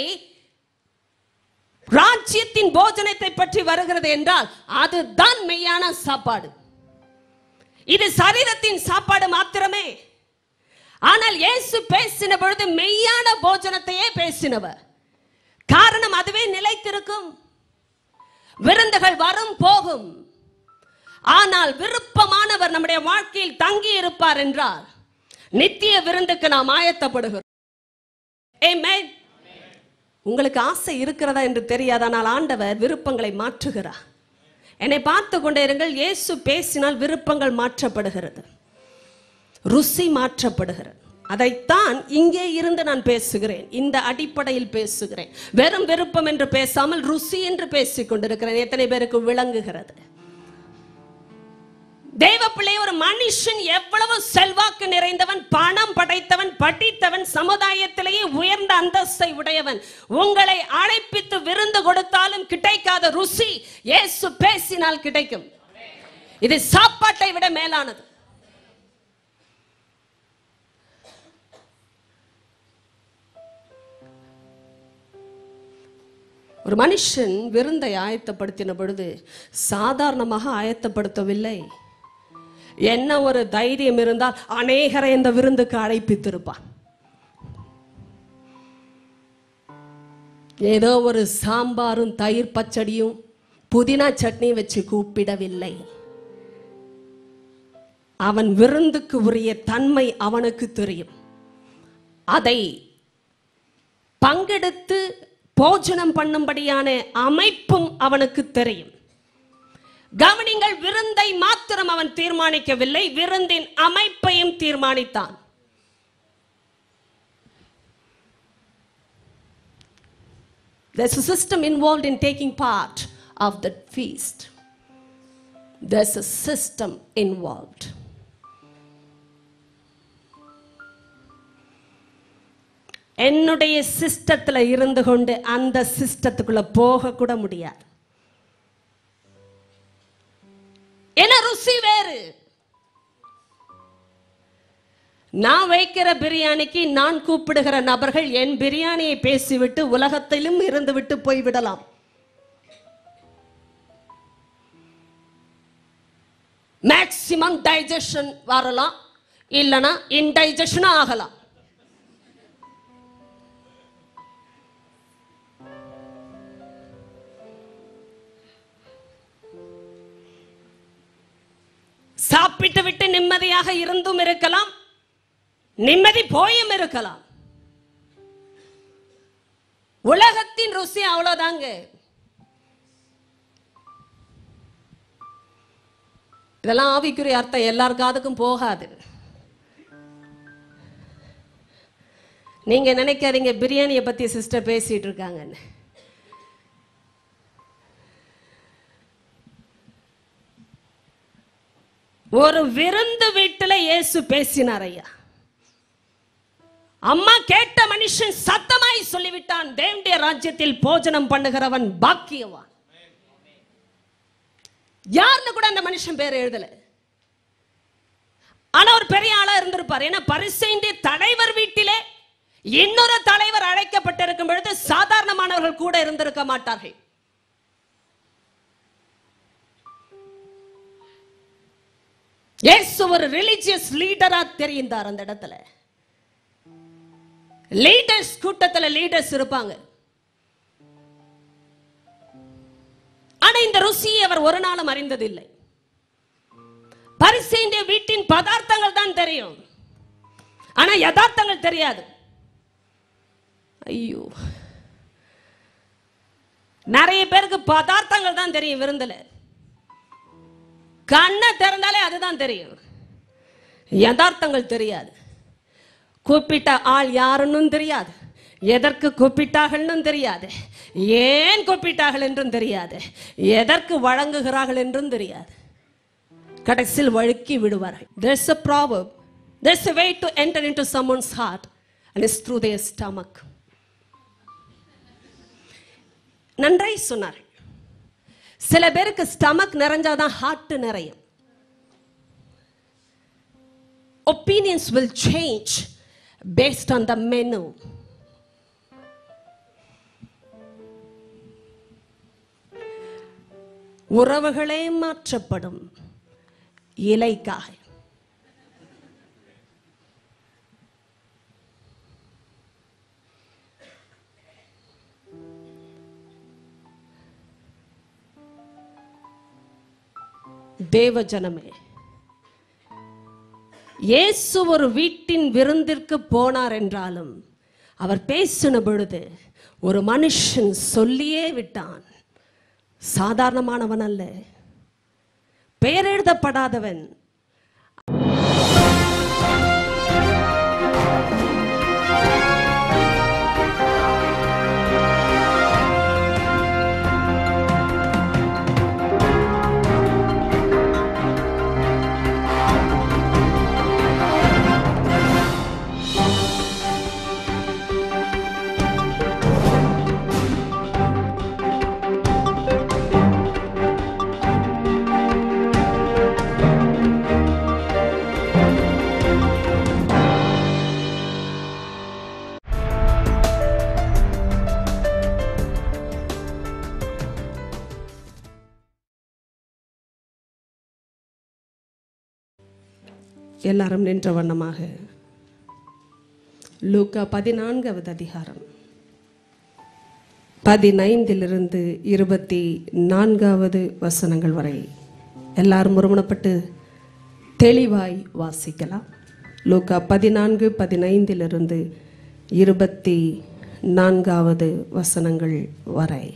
ராஜ்யத்தின் போஜனத்தை பற்றி வருகிறது என்றால் அதுதான் மெய்யான சாப்பாடு இது சரீரத்தின் சாப்பாடு மாத்திரமே ஆனால் இயேசு பேசின பொழுது மெய்யான போஜனத்தையே பேசினவர் காரணம் அதுவே நிலைத்திருக்கும் விருந்துகள் வரும் போகும் ஆனால் விருப்பமானவர் நம்முடைய வாழ்க்கையில் தங்கி இருப்பார் என்றால் நித்திய விருந்துக்கு நாம் ஆயத்தப்படுகிறோம் Amen. உங்களுக்கு ஆசை இருக்கிறதா என்று தெரியாது ஆனால் ஆண்டவர் விருப்பங்களை மாற்றுகிறார் என்னை பார்த்து கொண்டே இருங்கள் இயேசு பேசினால் விருப்பங்கள் மாற்றப்படுகிறது ருசி மாற்றப்படுகிறது அதைத்தான் இங்கே இருந்து நான் பேசுகிறேன் இந்த அடிப்படையில் பேசுகிறேன் வெறும் விருப்பம் என்று பேசாமல் ருசி என்று பேசிக் கொண்டிருக்கிறேன் எத்தனை பேருக்கு விளங்குகிறது தேவ பிள்ளை ஒரு மனுஷன் எவ்வளவு செல்வாக்கு நிறைந்தவன் பணம் படைத்தவன் படித்தவன் சமுதாயத்திலேயே உயர்ந்த அந்தஸ்தை உடையவன் உங்களை அழைப்பித்து விருந்து கொடுத்தாலும் கிடைக்காத ருசி இயேசு பேசினால் கிடைக்கும் இது சாப்பாட்டை விட மேலானது ஒரு மனுஷன் விருந்தை ஆயத்தப்படுத்தின பொழுது சாதாரணமாக ஆயத்தப்படுத்தவில்லை என்ன ஒரு தைரியம் இருந்தால் அநேகரை இந்த விருந்துக்கு அழைப்பித்திருப்பான் ஏதோ ஒரு சாம்பாரும் தயிர் பச்சடியும் புதினா சட்னியும் வச்சு கூப்பிடவில்லை அவன் விருந்துக்கு உரிய தன்மை அவனுக்கு தெரியும் அதை பங்கெடுத்து போஜனம் பண்ணும்படியான அமைப்பும் அவனுக்கு தெரியும் கவனிங்கள் விருந்தை மாத்திரம் அவன் தீர்மானிக்கவில்லை விருந்தின் அமைப்பையும் தீர்மானித்தான் There's a system involved in taking part of that feast. There's a system involved. என்னுடைய சிஸ்டத்துல இருந்து கொண்டு அந்த சிஸ்டத்துக்குள்ள போக கூட முடியாது ஏன்னா ருசி வேறு நான் வைக்கிற பிரியாணிக்கு நான் கூப்பிடுகிற நபர்கள் என் பிரியாணியை பேசிவிட்டு உலகத்திலும் இருந்து விட்டு போய்விடலாம் மேக்சிமம் டைஜஷன் வரலாம் இல்லனா இன்டைஜஷனும் ஆகலாம் சாப்பிட்டு விட்டு நிம்மதியாக இருந்தும் இருக்கலாம் நிம்மதி போயும் இருக்கலாம் உலகத்தின் ருசி அவ்வளவுதாங்க இதெல்லாம் ஆவிக்குரிய அர்த்தம் எல்லார் காதுக்கும் போகாது நீங்க நினைக்காதீங்க பிரியாணியை பத்தி சிஸ்டர் பேசிட்டு இருக்காங்கன்னு ஒரு விருந்து வீட்டுல இயேசு பேசினார் ஐயா அம்மா கேட்ட மனுஷன் சத்தமாய் சொல்லிவிட்டான் தேவனுடைய ராஜ்யத்தில் போஜனம் பண்ணுகிறவன் பாக்கியவான் யாருன்னு கூட அந்த மனுஷன் பேர் எழுதல ஆனா ஒரு பெரிய ஆளா இருந்திருப்பார் ஏன்னா பரிசைண்டிய தலைவர் வீட்டிலே இன்னொரு தலைவர் அழைக்கப்பட்டிருக்கும் பொழுது சாதாரணமானவர்கள் கூட இருந்திருக்க மாட்டார்கள் இயேசு ஒரு ரிலிஜியஸ் லீடரா தெரிந்தார் அந்த இடத்துல லீடர்ஸ் கூட்டத்துல லீடர்ஸ் இருப்பாங்க ஆனா இந்த ருசியை அவர் ஒரு நாளும் அறிந்ததில்லை பரிசேண்டிய வீட்டின் பதார்த்தங்கள் தான் தெரியும் ஆனா யதார்த்தங்கள் தெரியாது ஐயோ நிறைய பேருக்கு பதார்த்தங்கள் தான் தெரியும் விருந்துல கண்ணை திறந்தாலே அதுதான் தெரியும் யதார்த்தங்கள் தெரியாது கூப்பிட்ட ஆள் யாருன்னு தெரியாது எதற்கு கூப்பிட்டார்கள்னும் தெரியாது ஏன் கூப்பிட்டார்கள் என்றும் தெரியாது எதற்கு வழங்குகிறார்கள் என்றும் தெரியாது கடைசியில் வழுக்கி விடுவார்கள் there's a proverb there's a way to enter into someone's heart and it's through their stomach நன்றாய் சொன்னார்கள் சில பேருக்கு ஸ்டமக் நிறைஞ்சாதான் ஹார்ட் நிறையும் opinions will change based on the menu உறவுகளே மாற்றப்படும் இலைக்காக தேவ ஜனமே இயேசு ஒரு வீட்டின் விருந்திற்கு போனார் என்றாலும் அவர் பேசின பொழுது ஒரு மனுஷன் சொல்லியே விட்டான் சாதாரணமானவன் அல்ல பெயர் எழுதப்படாதவன் எல்லாரும் நின்ற வண்ணமாக லூக்கா பதினான்காவது அதிகாரம் பதினைந்திலிருந்து இருபத்தி நான்காவது வசனங்கள் வரை எல்லாரும் ஒருமனப்பட்டு தெளிவாய் வாசிக்கலாம் லூக்கா பதினான்கு பதினைந்திலிருந்து இருபத்தி நான்காவது வசனங்கள் வரை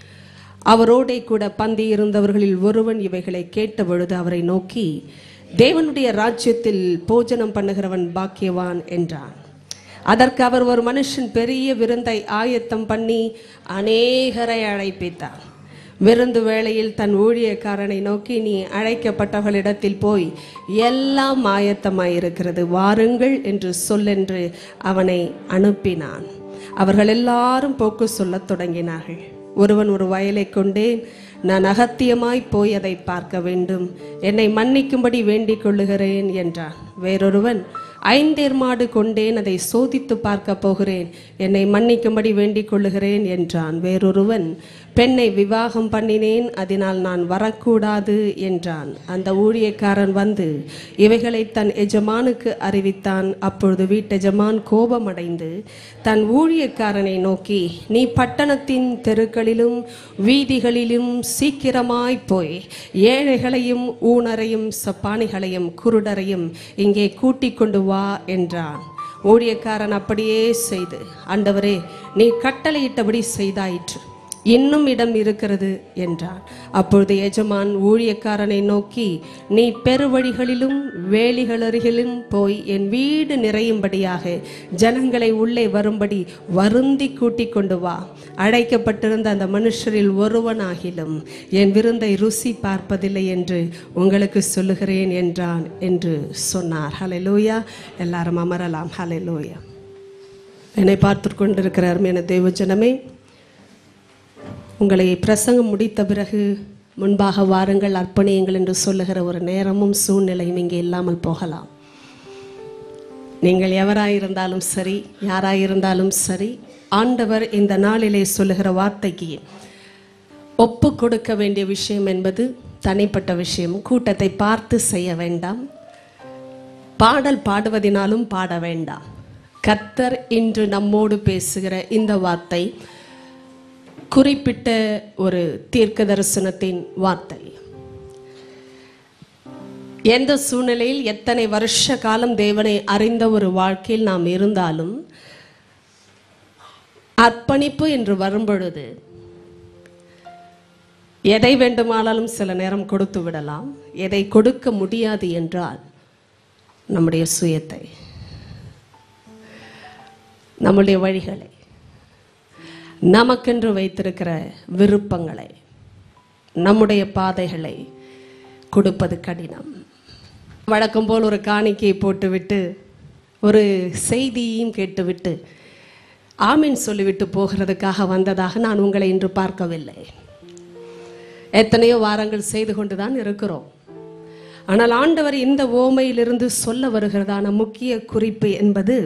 அவரோடே கூட பந்தி இருந்தவர்களில் ஒருவன் இவைகளை கேட்ட பொழுது அவரை நோக்கி தேவனுடைய ராஜ்யத்தில் போஜனம் பண்ணுகிறவன் பாக்கியவான் என்றான் அதற்கு அவர் ஒரு மனுஷன் பெரிய விருந்தை ஆயத்தம் பண்ணி அநேகரை அழைப்பித்தார் விருந்து வேளையில் தன் ஊழியக்காரனை நோக்கி நீ அழைக்கப்பட்டவர்களிடத்தில் போய் எல்லாம் ஆயத்தமாயிருக்கிறது வாருங்கள் என்று சொல்லென்று அவனை அனுப்பினான் அவர்கள் எல்லாரும் போக்கு சொல்லத் தொடங்கினார்கள் ஒருவன் ஒரு வயலை கொண்டேன் நான் அகத்தியமாய் போய் அதை பார்க்க வேண்டும் என்னை மன்னிக்கும்படி வேண்டிக் கொள்ளுகிறேன் என்றான் வேறொருவன் ஐந்தேர் மாடு கொண்டேன் அதை சோதித்து பார்க்க போகிறேன் என்னை மன்னிக்கும்படி வேண்டிக் கொள்ளுகிறேன் என்றான் வேறொருவன் பெண்ணை விவாகம் பண்ணினேன் அதனால் நான் வரக்கூடாது என்றான் அந்த ஊழியக்காரன் வந்து இவைகளை தன் எஜமானுக்கு அறிவித்தான் அப்பொழுது வீட்டெஜமான் கோபமடைந்து தன் ஊழியக்காரனை நோக்கி நீ பட்டணத்தின் தெருக்களிலும் வீதிகளிலும் சீக்கிரமாய் போய் ஏழைகளையும் ஊனரையும் சப்பானிகளையும் குருடரையும் இங்கே கூட்டிக் கொண்டு வா என்றான் ஊழியக்காரன் அப்படியே செய்து ஆண்டவரே நீ கட்டளையிட்டபடி செய்தாயிற்று இன்னும் இடம் இருக்கிறது என்றான் அப்பொழுது எஜமான் ஊழியக்காரனை நோக்கி நீ பெருவழிகளிலும் வேலிகளருகிலும் போய் என் வீடு நிறையும்படியாக ஜனங்களை உள்ளே வரும்படி வருந்தி கூட்டிக் கொண்டு வா அழைக்கப்பட்டிருந்த அந்த மனுஷரில் ஒருவனாகிலும் என் விருந்தை ருசி பார்ப்பதில்லை என்று உங்களுக்கு சொல்லுகிறேன் என்றான் என்று சொன்னார் ஹalleluya எல்லாரும் அமரலாம் ஹalleluya என்னை பார்த்து கொண்டிருக்கிற அருமையான தேவஜனமே உங்களை பிரசங்கம் முடித்த பிறகு முன்பாக வாருங்கள் அர்ப்பணியுங்கள் என்று சொல்லுகிற ஒரு நேரமும் சூழ்நிலையும் இங்கே இல்லாமல் போகலாம் நீங்கள் எவராயிருந்தாலும் சரி யாராயிருந்தாலும் சரி ஆண்டவர் இந்த நாளிலே சொல்லுகிற வார்த்தைக்கு ஒப்பு கொடுக்க வேண்டிய விஷயம் என்பது தனிப்பட்ட விஷயம் கூட்டத்தை பார்த்து செய்ய வேண்டாம் பாடல் பாடுவதினாலும் பாட வேண்டாம் கர்த்தர் இன்று நம்மோடு பேசுகிற இந்த வார்த்தை குறிப்பிட்ட ஒரு தீர்க்க தரிசனத்தின் வார்த்தை எந்த சூழ்நிலையில் எத்தனை வருஷ காலம் தேவனை அறிந்த ஒரு வாழ்க்கையில் நாம் இருந்தாலும் அர்ப்பணிப்பு என்று வரும்பொழுது எதை வேண்டுமானாலும் சில நேரம் கொடுத்து விடலாம் எதை கொடுக்க முடியாது என்றால் நம்முடைய சுயத்தை நம்முடைய வழிகளை நமக்கென்று வைத்திருக்கிற விருப்பங்களை நம்முடைய பாதைகளை கொடுப்பது கடினம் வழக்கம் போல் ஒரு காணிக்கையை போட்டுவிட்டு ஒரு செய்தியையும் கேட்டுவிட்டு ஆமீன் சொல்லிவிட்டு போகிறதுக்காக வந்ததாக நான் உங்களை இன்று பார்க்கவில்லை எத்தனையோ வாரங்கள் செய்து கொண்டுதான் இருக்கிறோம் ஆனால் ஆண்டவர் இந்த ஓமையிலிருந்து சொல்ல வருகிறதான முக்கிய குறிப்பு என்பது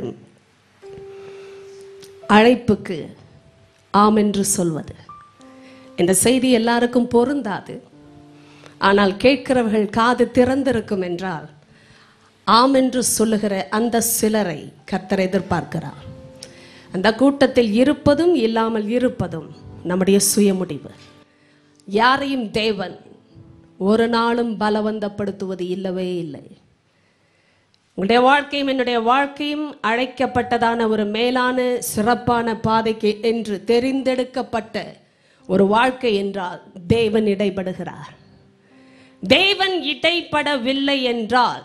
அழைப்புக்கு ஆம் என்று சொல்வது இந்த செய்தி எல்லாருக்கும் பொருந்தாது ஆனால் கேட்கிறவர்கள் காது திறந்திருக்கும் என்றால் ஆம் என்று சொல்லுகிற அந்த சிலரை கர்த்தர் எதிர்பார்க்கிறார் அந்த கூட்டத்தில் இருப்பதும் இல்லாமல் இருப்பதும் நம்முடைய சுய முடிவு யாரையும் தேவன் ஒரு நாளும் பலவந்தப்படுத்துவது இல்லவே இல்லை உங்களுடைய வாழ்க்கையும் என்னுடைய வாழ்க்கையும் அழைக்கப்பட்டதான ஒரு மேலான சிறப்பான பாதைக்கு என்று தெரிந்தெடுக்கப்பட்ட ஒரு வாழ்க்கை என்றால் தேவன் இடைப்படுகிறார் தேவன் இடைப்படவில்லை என்றால்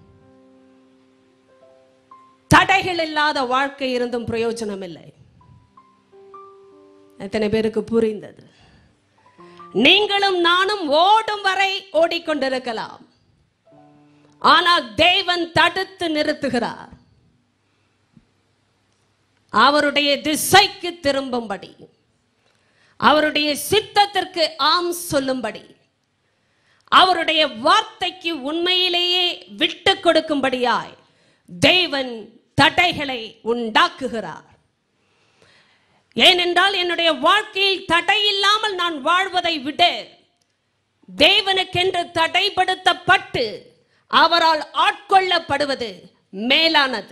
தடைகள் இல்லாத வாழ்க்கை இருந்தும் பிரயோஜனம் இல்லை எத்தனை பேருக்கு புரிந்தது நீங்களும் நானும் ஓடும் வரை ஓடிக்கொண்டிருக்கலாம் ஆனால் தேவன் தடுத்து நிறுத்துகிறார் அவருடைய திசைக்கு திரும்பும்படி அவருடைய சித்தத்திற்கு ஆம் சொல்லும்படி அவருடைய வார்த்தைக்கு உண்மையிலேயே விட்டு கொடுக்கும்படியாய் தேவன் தடைகளை உண்டாக்குகிறார் ஏனென்றால் என்னுடைய வாழ்க்கையில் தடை இல்லாமல் நான் வாழ்வதை விட தேவனுக்கென்று தடைப்படுத்தப்பட்டு அவரால் ஆட்கொள்ளப்படுவது மேலானது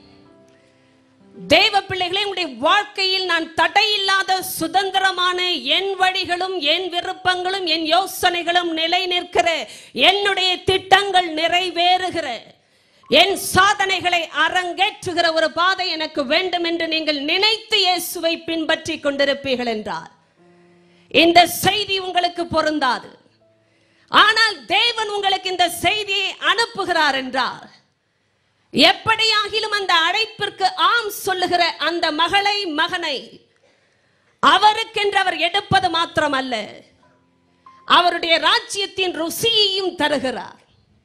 தேவ பிள்ளைகளே உங்களுடைய வாழ்க்கையில் நான் தடையில்லாத சுதந்திரமான என் வழிகளும் என் விருப்பங்களும் என் யோசனைகளும் நிலை நிற்கிற என்னுடைய திட்டங்கள் நிறைவேறுகிற என் சாதனைகளை அரங்கேற்றுகிற ஒரு பாதை எனக்கு வேண்டும் என்று நீங்கள் நினைத்து இயேசுவை பின்பற்றி கொண்டிருப்பீர்கள் என்றார் இந்த செய்தி உங்களுக்கு பொருந்தாது ஆனால் தேவன் உங்களுக்கு இந்த செய்தியை அனுப்புகிறார் என்றார் எப்படியாகிலும் அந்த அழைப்பிற்கு ஆம் சொல்லுகிற அந்த மகளை மகனை அவருக்கென்று அவர் எடுப்பது மாத்திரமல்ல அவருடைய ராஜ்யத்தின் ருசியையும் தருகிறார்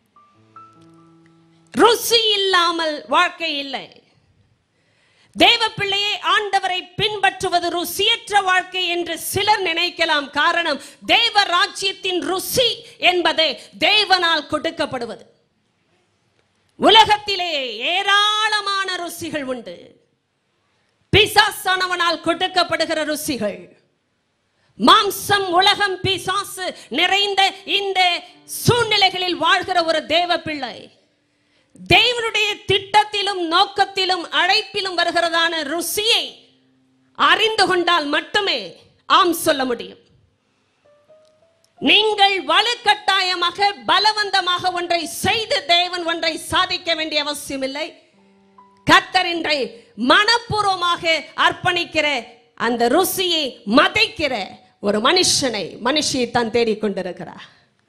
ருசி இல்லாமல் வாழ்க்கை இல்லை தேவ பிள்ளையை ஆண்டவரை பின்பற்றுவது ருசியற்ற வாழ்க்கை என்று சிலர் நினைக்கலாம் காரணம் தேவ ராஜ்யத்தின் ருசி என்பது தேவனால் கொடுக்கப்படுவது உலகத்திலே ஏராளமான ருசிகள் உண்டு பிசாசானவனால் கொடுக்கப்படுகிற ருசிகள் மாம்சம் உலகம் பிசாசு நிறைந்த இந்த சூழ்நிலைகளில் வாழ்கிற ஒரு தேவ பிள்ளை தேவனுடைய திட்டத்திலும் நோக்கத்திலும் அழைப்பிலும் வருகிறதான ருசியை அறிந்து கொண்டால் மட்டுமே ஆம் சொல்ல முடியும் நீங்கள் வலுக்கட்டாயமாக பலவந்தமாக ஒன்றை செய்து தேவன் ஒன்றை சாதிக்க வேண்டிய அவசியம் இல்லை கத்தர் இன்றை மனப்பூர்வமாக அர்ப்பணிக்கிற அந்த ருசியை மதைக்கிற ஒரு மனுஷனை மனுஷியை தான் தேடிக்கொண்டிருக்கிறார்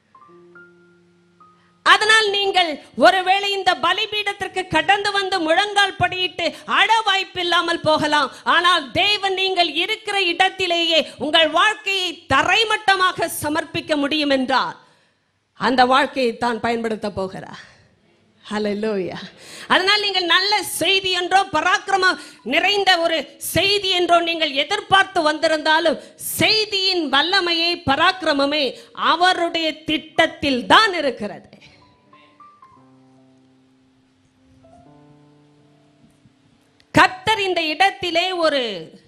அதனால் நீங்கள் ஒருவேளை இந்த பலிபீடத்திற்கு கடந்து வந்து முழங்கால் படியிட்டு அட வாய்ப்பில்லாமல் போகலாம் ஆனால் தேவன் நீங்கள் இருக்கிற இடத்திலேயே உங்கள் வாழ்க்கையை தரைமட்டமாக சமர்ப்பிக்க முடியும் என்றால் அந்த வாழ்க்கையை தான் பயன்படுத்த போகிறார் ஹalleluya அதனால் நீங்கள் நல்ல செய்தி என்றோ பராக்கிரமம் நிறைந்த ஒரு செய்தி என்றோ நீங்கள் எதிர்பார்த்து வந்திருந்தாலும் செய்தியின் வல்லமையை பராக்கிரமமே அவருடைய திட்டத்தில் தான் இருக்கிறது கத்தர் இந்த இடத்திலே ஒரு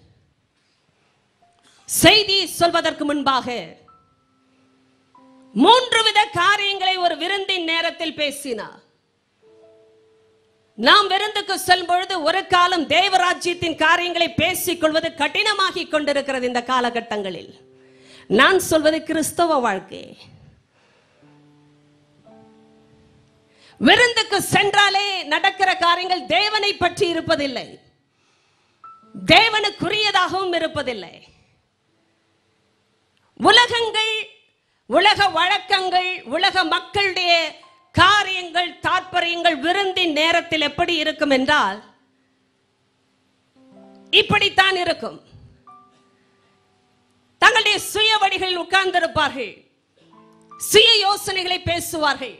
செய்தி சொல்வதற்கு முன்பாக மூன்று வித காரியங்களை ஒரு விருந்தின் நேரத்தில் பேசினார் நாம் விருந்துக்கு செல்லும் பொழுது ஒரு காலம் தேவராஜ்யத்தின் காரியங்களை பேசிக் கொள்வது கடினமாகிக் கொண்டிருக்கிறது இந்த காலகட்டங்களில் நான் சொல்வது கிறிஸ்தவ வாழ்க்கை விருந்துக்கு சென்றாலே நடக்கிற காரியங்கள் தேவனை பற்றி இருப்பதில்லை தேவனுக்குரியதாகவும் இருப்பதில்லை உலகங்கள் உலக வழக்கங்கள் உலக மக்களுடைய காரியங்கள் தாற்பயங்கள் விருந்தின் நேரத்தில் எப்படி இருக்கும் என்றால் இப்படித்தான் இருக்கும் தங்களுடைய சுய வழிகளில் உட்கார்ந்திருப்பார்கள் சுய யோசனைகளை பேசுவார்கள்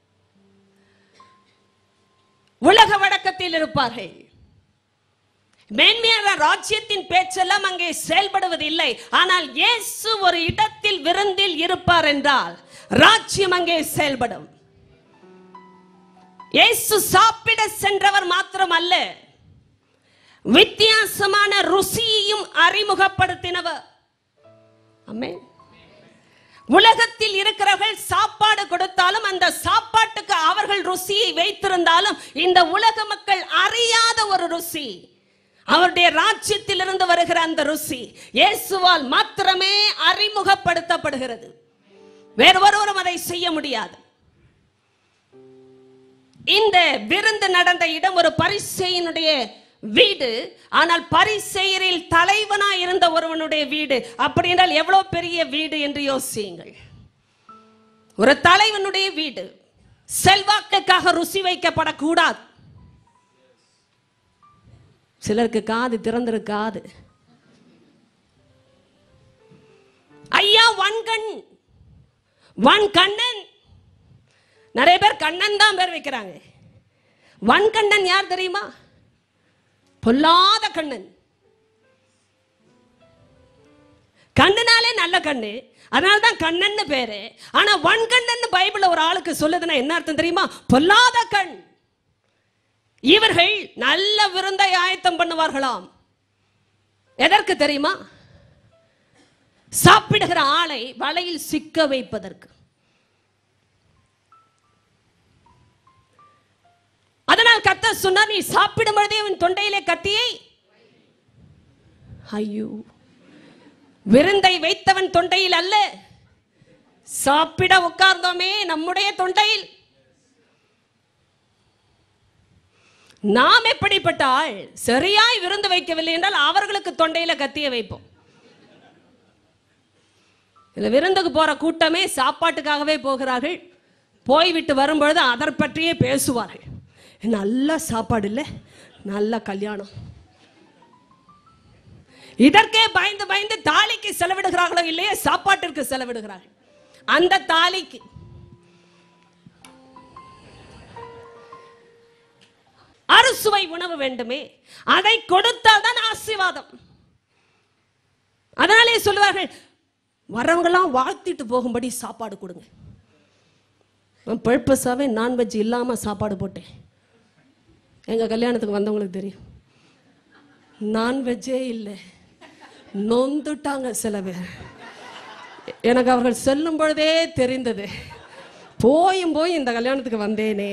உலக வழக்கத்தில் இருப்பார்கள் மேன்மையான ராஜ்யத்தின் பேச்செல்லாம் அங்கே செயல்படுவதில்லை ஆனால் இயேசு ஒரு இடத்தில் விருந்தில் இருப்பார் என்றால் ராஜ்யம் அங்கே செயல்படும் இயேசு சாப்பிட சென்றவர் மாத்திரம் அல்ல வித்தியாசமான ருசியையும் அறிமுகப்படுத்தினவர் ஆமென் உலகத்தில் இருக்கிறவர்கள் சாப்பாடு கொடுத்தாலும் அந்த சாப்பாட்டுக்கு அவர்கள் ருசியை வைத்திருந்தாலும் இந்த உலக மக்கள் அறியாத ஒரு ருசி அவருடைய ராஜ்யத்தில் இருந்து வருகிற அந்த ருசி இயேசுவால் மாத்திரமே அறிமுகப்படுத்தப்படுகிறது வேறு ஒருவரும் அதை செய்ய முடியாது இந்த விருந்து நடந்த இடம் ஒரு பரிசெயனுடைய வீடு ஆனால் பரிசெயரில் தலைவனா இருந்த ஒருவனுடைய வீடு அப்படி என்றால் எவ்வளவு பெரிய வீடு என்று யோசியுங்கள் ஒரு தலைவனுடைய வீடு செல்வாக்குக்காக ருசி வைக்கப்படக்கூடாது சிலருக்கு காது திறந்திருக்காது ஐயா வன்கண் வன் கண்ணன் நிறைய பேர் கண்ணன் தான் பேர் வைக்கிறாங்க வன்கண்ணன் யார் தெரியுமா பொல்லாத கண்ணன் கண்ணுனாலே நல்ல கண்ணு அதனால தான் கண்ணன்னு பேரு ஆனா வன்கண்ணன் பைபிள்ல ஒரு ஆளுக்கு சொல்லுதுன்னா என்ன அர்த்தம் தெரியுமா பொல்லாத கண் இவர்கள் நல்ல விருந்தை ஆயத்தம் பண்ணுவார்களாம் எதற்கு தெரியுமா சாப்பிடுகிற ஆளை வலையில் சிக்க வைப்பதற்கு அதனால் கர்த்தர் சொன்னார் நீ சாப்பிடும் பொழுதே உன் தொண்டையிலே கத்தியை ஐயோ விருந்தை வைத்தவன் தொண்டையில் அல்ல சாப்பிட உட்கார்ந்தோமே நம்முடைய தொண்டையில் நாம் எப்படிப்பட்ட ஆள் சரியாய் விருந்து வைக்கவில்லை என்றால் அவர்களுக்கு தொண்டையில கத்திய வைப்போம் இதுல விருந்துக்கு போற கூட்டமே சாப்பாட்டுக்காகவே போகிறார்கள் போய்விட்டு வரும்பொழுது அதை பற்றியே பேசுவார்கள் நல்ல சாப்பாடு இல்லை நல்ல கல்யாணம் இதற்கே பயந்து பயந்து தாலிக்கு செலவிடுகிறார்களோ இல்லையே சாப்பாட்டிற்கு செலவிடுகிறார்கள் அந்த தாலிக்கு அறுசுவை உணவு வேண்டுமே அதை கொடுத்தால் தான் ஆசீர்வாதம் அதனாலே சொல்லுவார்கள் வரவங்கெல்லாம் வாழ்த்திட்டு போகும்படி சாப்பாடு கொடுங்க நான் பர்பஸாகவே நான்வெஜ் இல்லாமல் சாப்பாடு போட்டேன் எங்கள் கல்யாணத்துக்கு வந்தவங்களுக்கு தெரியும் நான்வெஜ்ஜே இல்லை நொந்துட்டாங்க சில பேர் எனக்கு அவர்கள் செல்லும் பொழுதே தெரிந்தது போயும் போய் இந்த கல்யாணத்துக்கு வந்தேனே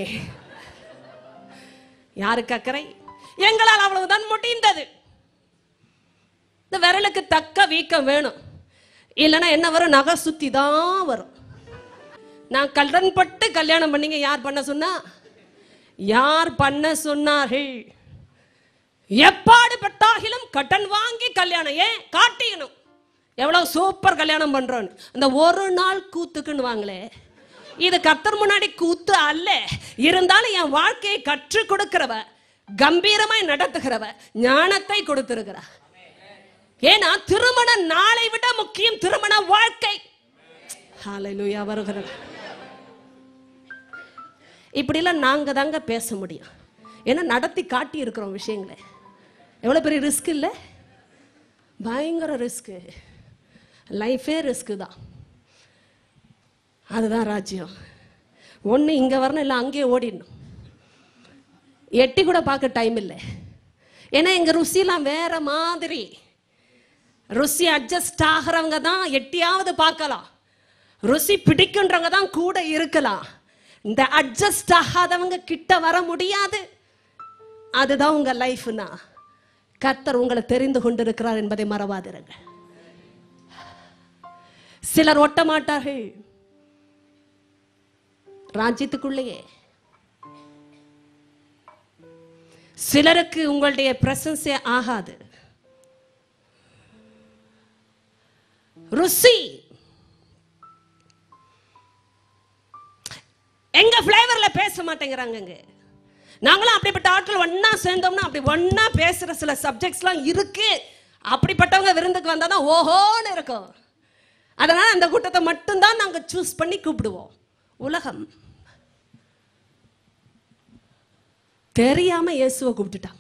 யாருக்கு அக்கறை எங்களால் அவ்வளவுதான் முடிந்தது இந்த விரலுக்கு தக்க வீக்கம் வேணும் இல்லைன்னா என்ன வரும் நகை சுத்தி தான் வரும் நான் கடன் பட்டு கல்யாணம் பண்ணீங்க யார் பண்ண சொன்னா யார் பண்ண சொன்னார்கள் எப்பாடு பட்டாகிலும் கடன் வாங்கி கல்யாணம் ஏன் காட்டிக்கணும் எவ்வளவு சூப்பர் கல்யாணம் பண்றோன்னு அந்த ஒரு நாள் கூத்துக்குன்னு வாங்களே இது கத்தர் முன்னாடி கூத்து அல்ல இருந்தாலும் என் வாழ்க்கையை கற்றுக் கொடுக்கிறவ கம்பீரமாய் நடத்துகிறவ ஞானத்தை கொடுத்திருக்கிறா ஏன்னா திருமண நாளை விட முக்கியம் திருமண வாழ்க்கை ஹalleluya வருகிறது இப்படிலாம் நாங்க தாங்க பேச முடியும் ஏன்னா நடத்தி காட்டி இருக்கிறோம் விஷயங்களை எவ்வளோ பெரிய ரிஸ்க் இல்லை பயங்கர ரிஸ்க்கு லைஃபே ரிஸ்க்கு தான் அதுதான் ராஜ்யம் ஒன்று இங்கே வரணும் இல்லை அங்கேயே ஓடிடணும் எட்டி கூட பார்க்க டைம் இல்லை ஏன்னா எங்கள் ருசிலாம் வேற மாதிரி ருசி அட்ஜஸ்ட் ஆகிறவங்க தான் எட்டியாவது பார்க்கலாம் ருசி பிடிக்குன்றவங்க தான் கூட இருக்கலாம் இந்த அட்ஜஸ்ட் ஆகாதவங்க கிட்ட வர முடியாது அதுதான் உங்க லைஃப்னா கர்த்தர் உங்களை தெரிந்து கொண்டிருக்கிறார் என்பதை மறவாதிருங்க சிலர் ஒட்ட மாட்டார்கள் ராஜ்யத்துக்குள்ளேயே சிலருக்கு உங்களுடைய பிரசன்ஸே ஆகாது ருசி எங்க ஃப்ளேவர்ல பேச மாட்டேங்கிறாங்க இங்க நாங்களும் அப்படிப்பட்ட ஆட்கள் ஒண்ணா சேர்ந்தோம்னா அப்படி ஒண்ணா பேசுற சில சப்ஜெக்ட்ஸ்லாம் இருக்கு அப்படிப்பட்டவங்க விருந்துக்கு வந்தா தான் ஓஹோன்னு இருக்கும் அதனால அந்த கூட்டத்தை மட்டும்தான் நாங்க சூஸ் பண்ணி கூப்பிடுவோம் உலகம் தெரியாம இயேசுவை கூப்பிட்டுட்டாங்க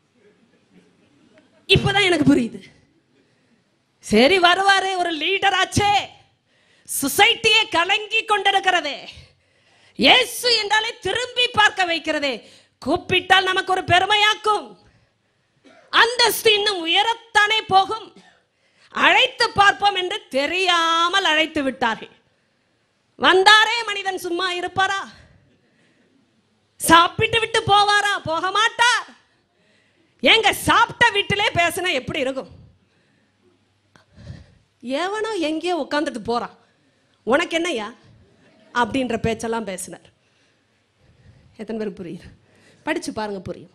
இப்பதான் எனக்கு புரியுது சரி வருவாரு ஒரு லீடர் ஆச்சே சொசைட்டியே கலங்கி கொண்டிருக்கிறதே இயேசு என்றாலே திரும்பி பார்க்க வைக்கிறதே கூப்பிட்டால் நமக்கு ஒரு பெருமையாக்கும் அந்தஸ்து இன்னும் உயரத்தானே போகும் அழைத்து பார்ப்போம் என்று தெரியாமல் அழைத்து விட்டார்கள் வந்தாரே மனிதன் சும்மா இருப்பாரா சாப்பிட்டு விட்டு போவாரா போக மாட்டார் எங்க சாப்பிட்ட வீட்டிலே பேசினா எப்படி இருக்கும் எவனோ எங்கேயோ உட்காந்துட்டு போறான் உனக்கு என்னய்யா அப்படின்ற பேச்செல்லாம் பேசினார் எத்தனை பேருக்கு புரியுது படிச்சு பாருங்க புரியும்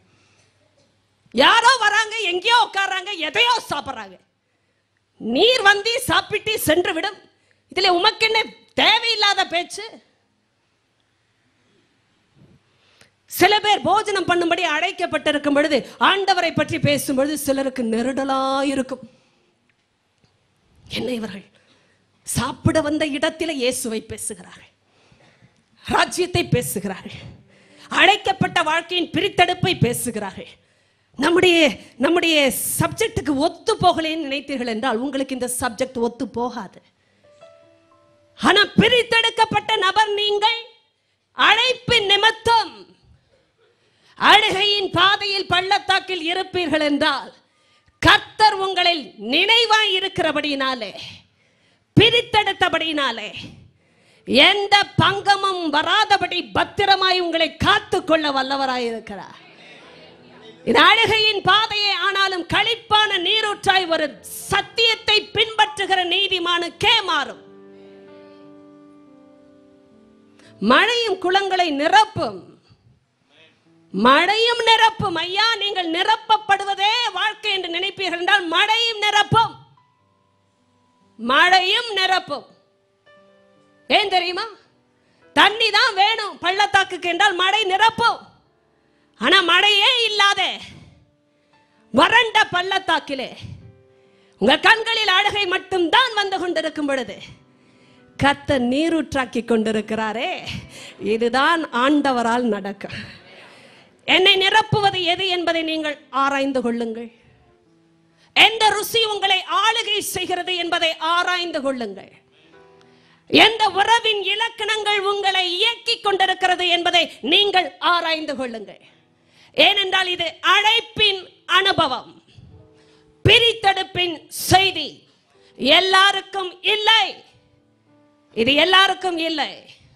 யாரோ வராங்க எங்கேயோ உட்கார்றாங்க எதையோ சாப்பிட்றாங்க நீர் வந்து சாப்பிட்டு சென்று விடும் இதுல உமக்கு என்ன தேவையில்லாத பேச்சு சில பேர் போஜனம் பண்ணும்படி அழைக்கப்பட்டிருக்கும் பொழுது ஆண்டவரை பற்றி பேசும் பொழுது சிலருக்கு நெருடலா இருக்கும் என்ன இவர்கள் சாப்பிட வந்த இடத்திலே இயேசுவை பேசுகிறார்கள் ராஜ்யத்தை பேசுகிறார்கள் அழைக்கப்பட்ட வாழ்க்கையின் பிரித்தெடுப்பை பேசுகிறார்கள் நம்முடைய நம்முடைய சப்ஜெக்ட்டுக்கு ஒத்து போகலேன்னு நினைத்தீர்கள் என்றால் உங்களுக்கு இந்த சப்ஜெக்ட் ஒத்து போகாது ஆனா பிரித்தெடுக்கப்பட்ட நபர் நீங்கள் அழைப்பின் நிமித்தம் அழுகையின் பாதையில் பள்ளத்தாக்கில் இருப்பீர்கள் என்றால் கர்த்தர் உங்களில் நினைவாய் இருக்கிறபடியினாலே பிரித்தெடுத்தபடியினாலே எந்த பங்கமும் வராதபடி பத்திரமாய் உங்களை காத்துக்கொள்ள வல்லவராய் இருக்கிறார் இது அழுகையின் பாதையே ஆனாலும் களிப்பான நீரூற்றாய் ஒரு சத்தியத்தை பின்பற்றுகிற நீதிமானுக்கே மாறும் மழையும் குளங்களை நிரப்பும் மழையும் நிரப்பும் ஐயா நீங்கள் நிரப்பப்படுவதே வாழ்க்கை என்று நினைப்பீர்கள் என்றால் மழையும் நிரப்பும் மழையும் நிரப்பும் ஏன் தெரியுமா தண்ணி தான் வேணும் பள்ளத்தாக்குக்கு என்றால் மழை நிரப்பும் ஆனா மழையே இல்லாத வறண்ட பள்ளத்தாக்கிலே உங்க கண்களில் அழுகை மட்டும்தான் வந்து கொண்டிருக்கும் பொழுது கத்த நீரூற்றாக்கி கொண்டிருக்கிறாரே இதுதான் ஆண்டவரால் நடக்கும் என்னை நிரப்புவது எது என்பதை நீங்கள் ஆராய்ந்து கொள்ளுங்கள் எந்த ருசி உங்களை ஆளுகை செய்கிறது என்பதை ஆராய்ந்து கொள்ளுங்கள் எந்த உறவின் இலக்கணங்கள் உங்களை இயக்கிக் கொண்டிருக்கிறது என்பதை நீங்கள் ஆராய்ந்து கொள்ளுங்கள் ஏனென்றால் இது அழைப்பின் அனுபவம் பிரித்தெடுப்பின் செய்தி எல்லாருக்கும் இல்லை இது எல்லாருக்கும் இல்லை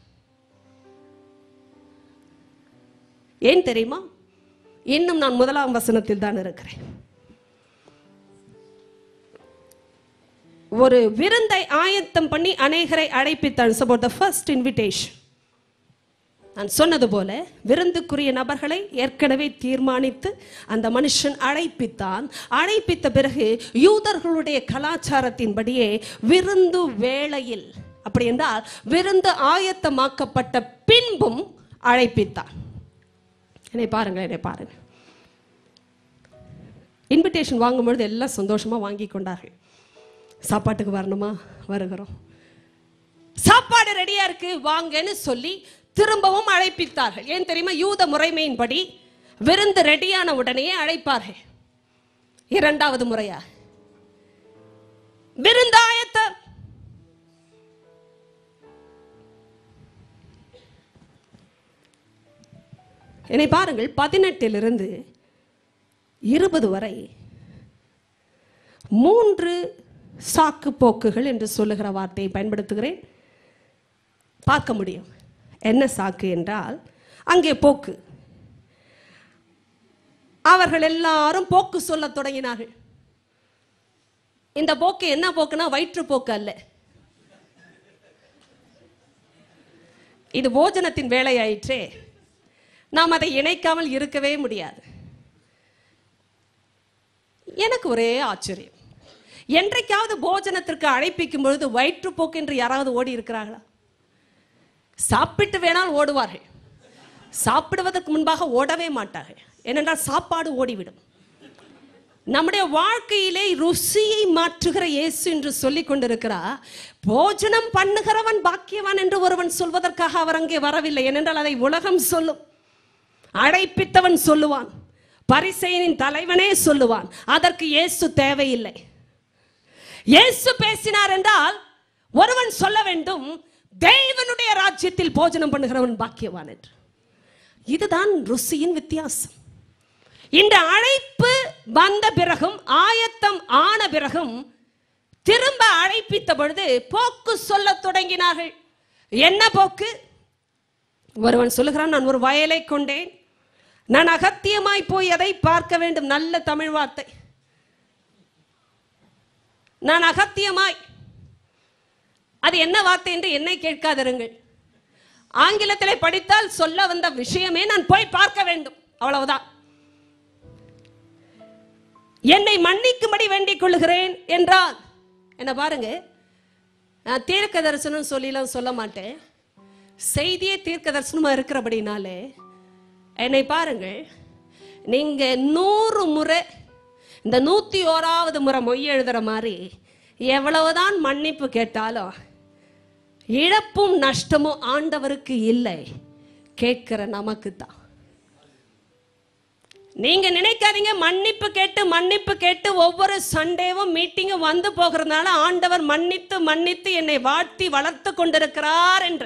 ஏன் தெரியுமா இன்னும் நான் முதலாம் வசனத்தில் தான் இருக்கிறேன் ஒரு விருந்தை ஆயத்தம் பண்ணி அநேகரை அழைப்பித்தான் about the first invitation நான் சொன்னது போல விருந்துக்குரிய நபர்களை ஏற்கனவே தீர்மானித்து அந்த மனுஷன் அழைப்பித்தான் அழைப்பித்த பிறகு யூதர்களுடைய கலாச்சாரத்தின்படியே விருந்து வேளையில் அப்படி என்றால் விருந்து ஆயத்தமாக்கப்பட்ட பின்பும் அழைப்பித்தான் என்னை பாருங்க என்னை பாருங்க இன்விடேஷன் வாங்கும்பொழுது எல்லாம் சந்தோஷமா வாங்கி கொண்டார்கள் சாப்பாட்டுக்கு வரணுமா வருகிறோம் சாப்பாடு ரெடியா இருக்கு வாங்கன்னு சொல்லி திரும்பவும் அழைப்பித்தார்கள் ஏன் தெரியுமா யூத முறைமையின்படி விருந்து ரெடியான உடனேயே அழைப்பார்கள் இரண்டாவது முறையா விருந்தாயத்தம் என்னை பாருங்கள் பதினெட்டிலிருந்து இருபது வரை மூன்று சாக்கு போக்குகள் என்று சொல்லுகிற வார்த்தையை பயன்படுத்துகிறேன் பார்க்க முடியும் என்ன சாக்கு என்றால் அங்கே போக்கு அவர்கள் எல்லாரும் போக்கு சொல்லத் தொடங்கினார்கள் இந்த போக்கு என்ன போக்குனா வயிற்று போக்கு அல்ல இது போஜனத்தின் வேலையாயிற்றே நாம் அதை இணைக்காமல் இருக்கவே முடியாது எனக்கு ஒரே ஆச்சரியம் என்றைக்காவது போஜனத்திற்கு அழைப்பிக்கும் பொழுது வயிற்றுப்போக்கு என்று யாராவது ஓடி இருக்கிறார்களா சாப்பிட்டு வேணால் ஓடுவார்கள் சாப்பிடுவதற்கு முன்பாக ஓடவே மாட்டார்கள் ஏனென்றால் சாப்பாடு ஓடிவிடும் நம்முடைய வாழ்க்கையிலே ருசியை மாற்றுகிற இயேசு என்று சொல்லிக் கொண்டிருக்கிறார் போஜனம் பண்ணுகிறவன் பாக்கியவான் என்று ஒருவன் சொல்வதற்காக அவர் அங்கே வரவில்லை ஏனென்றால் அதை உலகம் சொல்லும் அழைப்பித்தவன் சொல்லுவான் பரிசெயனின் தலைவனே சொல்லுவான் அதற்கு இயேசு தேவையில்லை இயேசு பேசினார் என்றால் ஒருவன் சொல்ல வேண்டும் தேவனுடைய ராஜ்யத்தில் போஜனம் பண்ணுகிறவன் பாக்கியவான் என்று இதுதான் ருசியின் வித்தியாசம் இந்த அழைப்பு வந்த பிறகும் ஆயத்தம் ஆன பிறகும் திரும்ப அழைப்பித்த பொழுது போக்கு சொல்லத் தொடங்கினார்கள் என்ன போக்கு ஒருவன் சொல்லுகிறான் நான் ஒரு வயலை கொண்டேன் நான் அகத்தியமாய் போய் அதை பார்க்க வேண்டும் நல்ல தமிழ் வார்த்தை நான் அகத்தியமாய் அது என்ன வார்த்தை என்று என்னை கேட்காதிருங்கள் ஆங்கிலத்திலே படித்தால் சொல்ல வந்த விஷயமே நான் போய் பார்க்க வேண்டும் அவ்வளவுதான் என்னை மன்னிக்கும்படி வேண்டிக் கொள்கிறேன் என்றால் என்ன பாருங்க நான் தீர்க்க தரிசனம் சொல்லிலாம் சொல்ல மாட்டேன் செய்தியே தீர்க்க தரிசனமா இருக்கிறபடினாலே என்னை பாருங்கள் நீங்க நூறு முறை இந்த நூத்தி ஓராவது முறை மொய் எழுதுற மாதிரி எவ்வளவுதான் மன்னிப்பு கேட்டாலும் இழப்பும் நஷ்டமும் ஆண்டவருக்கு இல்லை கேட்கிற நமக்கு தான் நீங்க நினைக்காதீங்க மன்னிப்பு கேட்டு மன்னிப்பு கேட்டு ஒவ்வொரு சண்டேவும் மீட்டிங்கும் வந்து போகிறதுனால ஆண்டவர் மன்னித்து மன்னித்து என்னை வாழ்த்தி வளர்த்து கொண்டிருக்கிறார் என்று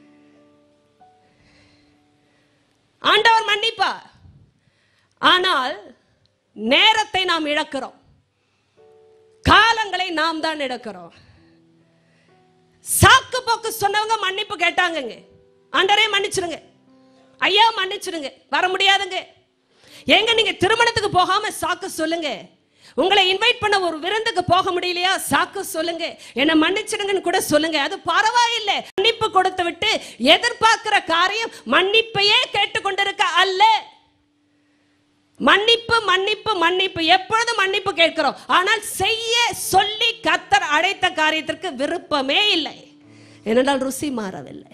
ஆண்டவர் மன்னிப்பா ஆனால் நேரத்தை நாம் இழக்கிறோம் காலங்களை நாம் தான் இழக்கிறோம் சாக்கு போக்கு சொன்னவங்க மன்னிப்பு கேட்டாங்கங்க ஆண்டரே மன்னிச்சிருங்க ஐயா மன்னிச்சிருங்க வர முடியாதுங்க ஏங்க நீங்க திருமணத்துக்கு போகாம சாக்கு சொல்லுங்க உங்களை இன்வைட் பண்ண ஒரு விருந்துக்கு போக முடியலையா சாக்கு சொல்லுங்க என்ன மன்னிச்சிடுங்கன்னு கூட சொல்லுங்க அது பரவாயில்லை மன்னிப்பு கொடுத்து விட்டு எதிர்பார்க்கிற காரியம் மன்னிப்பையே கேட்டுக்கொண்டிருக்க அல்ல மன்னிப்பு மன்னிப்பு மன்னிப்பு எப்பொழுதும் மன்னிப்பு கேட்கிறோம் ஆனால் செய்ய சொல்லி கத்தர் அழைத்த காரியத்திற்கு விருப்பமே இல்லை ஏனென்றால் ருசி மாறவில்லை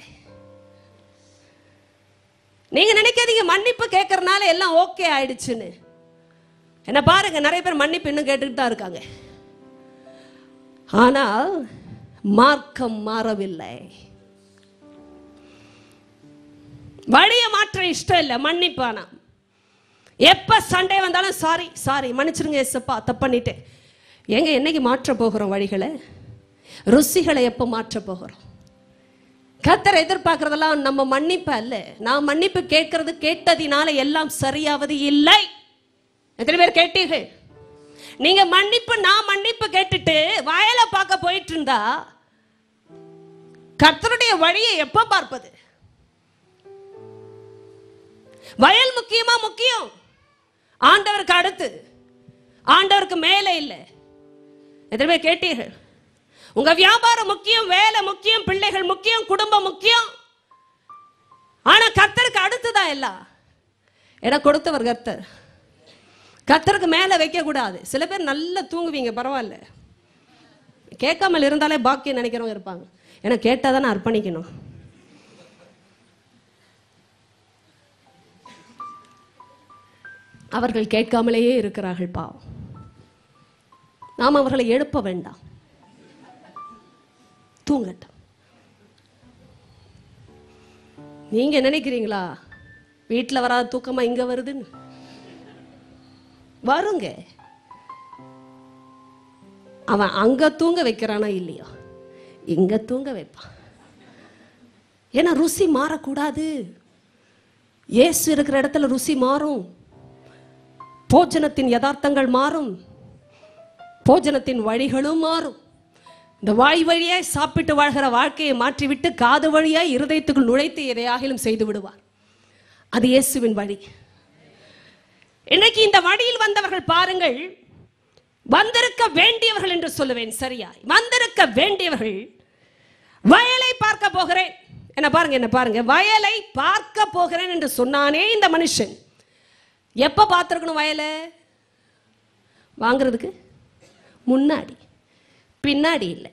நீங்க நினைக்காதீங்க மன்னிப்பு கேட்கறனால எல்லாம் ஓகே ஆயிடுச்சுன்னு என்ன பாருங்க நிறைய பேர் மன்னிப்பு இன்னும் கேட்டுட்டு தான் இருக்காங்க ஆனால் மார்க்கம் மாறவில்லை வழிய மாற்ற இஷ்டம் இல்லை மன்னிப்பு ஆனா எப்ப சண்டே வந்தாலும் சாரி சாரி மன்னிச்சிருங்க ஏசப்பா தப்பு பண்ணிட்டேன் எங்க என்னைக்கு மாற்ற போகிறோம் வழிகளை ருசிகளை எப்போ மாற்ற போகிறோம் கத்தர் எதிர்பார்க்கறதெல்லாம் நம்ம மன்னிப்பு அல்ல நான் மன்னிப்பு கேட்கறது கேட்டதினால எல்லாம் சரியாவது இல்லை எத்தனை பேர் கேட்டீர்கள் நீங்க மன்னிப்பு நான் மன்னிப்பு கேட்டுட்டு வயலை பார்க்க போயிட்டு இருந்தா கர்த்தருடைய வழியை எப்ப பார்ப்பது வயல் முக்கியமா முக்கியம் ஆண்டவருக்கு அடுத்து ஆண்டவருக்கு மேலே இல்லை எத்தனை பேர் கேட்டீர்கள் உங்க வியாபாரம் முக்கியம் வேலை முக்கியம் பிள்ளைகள் முக்கியம் குடும்பம் முக்கியம் ஆனா கர்த்தருக்கு அடுத்துதான் எல்லாம் என கொடுத்தவர் கர்த்தர் கர்த்தருக்கு மேல வைக்க கூடாது சில பேர் நல்லா தூங்குவீங்க பரவாயில்ல கேட்காமல் இருந்தாலே பாக்கியம் நினைக்கிறவங்க இருப்பாங்க ஏன்னா கேட்டால் தானே அர்ப்பணிக்கணும் அவர்கள் கேட்காமலேயே இருக்கிறார்கள் பாவம் நாம் அவர்களை எழுப்ப வேண்டாம் தூங்கட்டும் நீங்க நினைக்கிறீங்களா வீட்டில் வராத தூக்கமா இங்க வருதுன்னு வருங்க அவன் அங்க தூங்க வைக்கிறானா இல்லையா இங்க தூங்க வைப்பான் ஏன்னா ருசி மாறக்கூடாது இயேசு இருக்கிற இடத்துல ருசி மாறும் போஜனத்தின் யதார்த்தங்கள் மாறும் போஜனத்தின் வழிகளும் மாறும் இந்த வாய் வழியாய் சாப்பிட்டு வாழ்கிற வாழ்க்கையை மாற்றிவிட்டு காது வழியாய் இருதயத்துக்குள் நுழைத்து எதையாகிலும் செய்து விடுவார் அது இயேசுவின் வழி இன்னைக்கு இந்த வழியில் வந்தவர்கள் பாருங்கள் வந்திருக்க வேண்டியவர்கள் என்று சொல்லுவேன் சரியா வந்திருக்க வேண்டியவர்கள் வயலை பார்க்க போகிறேன் என்ன பாருங்க என்ன பாருங்க வயலை பார்க்க போகிறேன் என்று சொன்னானே இந்த மனுஷன் எப்ப பார்த்துருக்கணும் வயலை வாங்குறதுக்கு முன்னாடி பின்னாடி இல்லை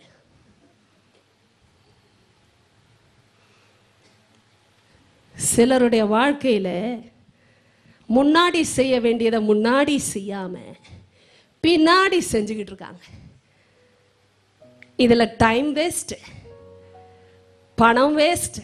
சிலருடைய வாழ்க்கையில முன்னாடி செய்ய வேண்டியதை முன்னாடி செய்யாம பின்னாடி செஞ்சுக்கிட்டு இருக்காங்க இதுல டைம் வேஸ்ட் பணம் வேஸ்ட்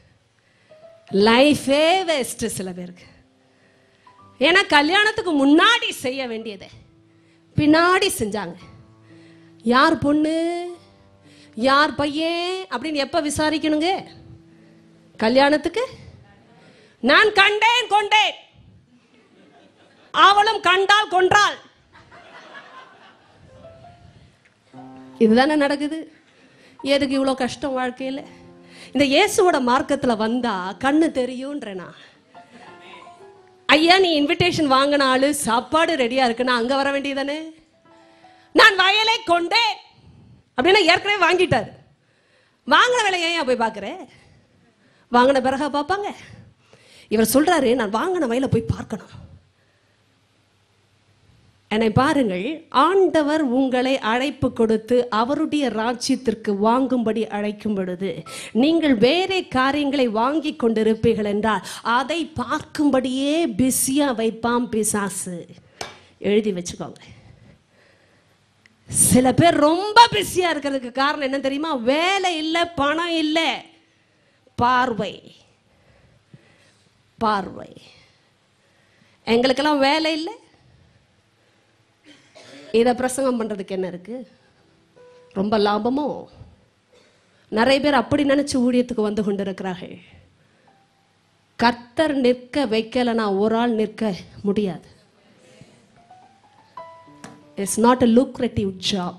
லைஃபே வேஸ்ட் சில பேருக்கு ஏன்னா கல்யாணத்துக்கு முன்னாடி செய்ய வேண்டியதை பின்னாடி செஞ்சாங்க யார் பொண்ணு யார் பையன் அப்படின்னு எப்ப விசாரிக்கணுங்க கல்யாணத்துக்கு நான் கண்டேன் கொண்டேன் அவளும் கண்டால் கொன்றாள் இதுதானே நடக்குது எதுக்கு இவ்வளோ கஷ்டம் வாழ்க்கையில் இந்த இயேசுவோட மார்க்கத்தில் வந்தா கண்ணு தெரியும்ன்றேனா ஐயா நீ இன்விடேஷன் வாங்கின ஆளு சாப்பாடு ரெடியா இருக்குன்னா அங்க வர வேண்டியதானே நான் வயலை கொண்டேன் அப்படின்னா ஏற்கனவே வாங்கிட்டாரு வாங்கின வேலையை ஏன் போய் பார்க்குற வாங்கின பிறகா பார்ப்பாங்க இவர் சொல்றாரு நான் வாங்கின வயலை போய் பார்க்கணும் என்னை பாருங்கள் ஆண்டவர் உங்களை அழைப்பு கொடுத்து அவருடைய ராஜ்யத்திற்கு வாங்கும்படி அழைக்கும் பொழுது நீங்கள் வேறே காரியங்களை வாங்கி கொண்டிருப்பீர்கள் என்றால் அதை பார்க்கும்படியே பிஸியா வைப்பாம் பிசாசு எழுதி வச்சுக்கோங்க சில பேர் ரொம்ப பிஸியா இருக்கிறதுக்கு காரணம் என்ன தெரியுமா வேலை இல்லை பணம் இல்லை பார்வை பார்வை எங்களுக்கெல்லாம் வேலை இல்லை இதை பிரசங்கம் பண்றதுக்கு என்ன இருக்கு ரொம்ப லாபமோ நிறைய பேர் அப்படி நினைச்சு ஊழியத்துக்கு வந்து கொண்டிருக்கிறார்கள் கர்த்தர் நிற்க வைக்கலைன்னா ஒரு ஆள் நிற்க முடியாது it's not a lucrative job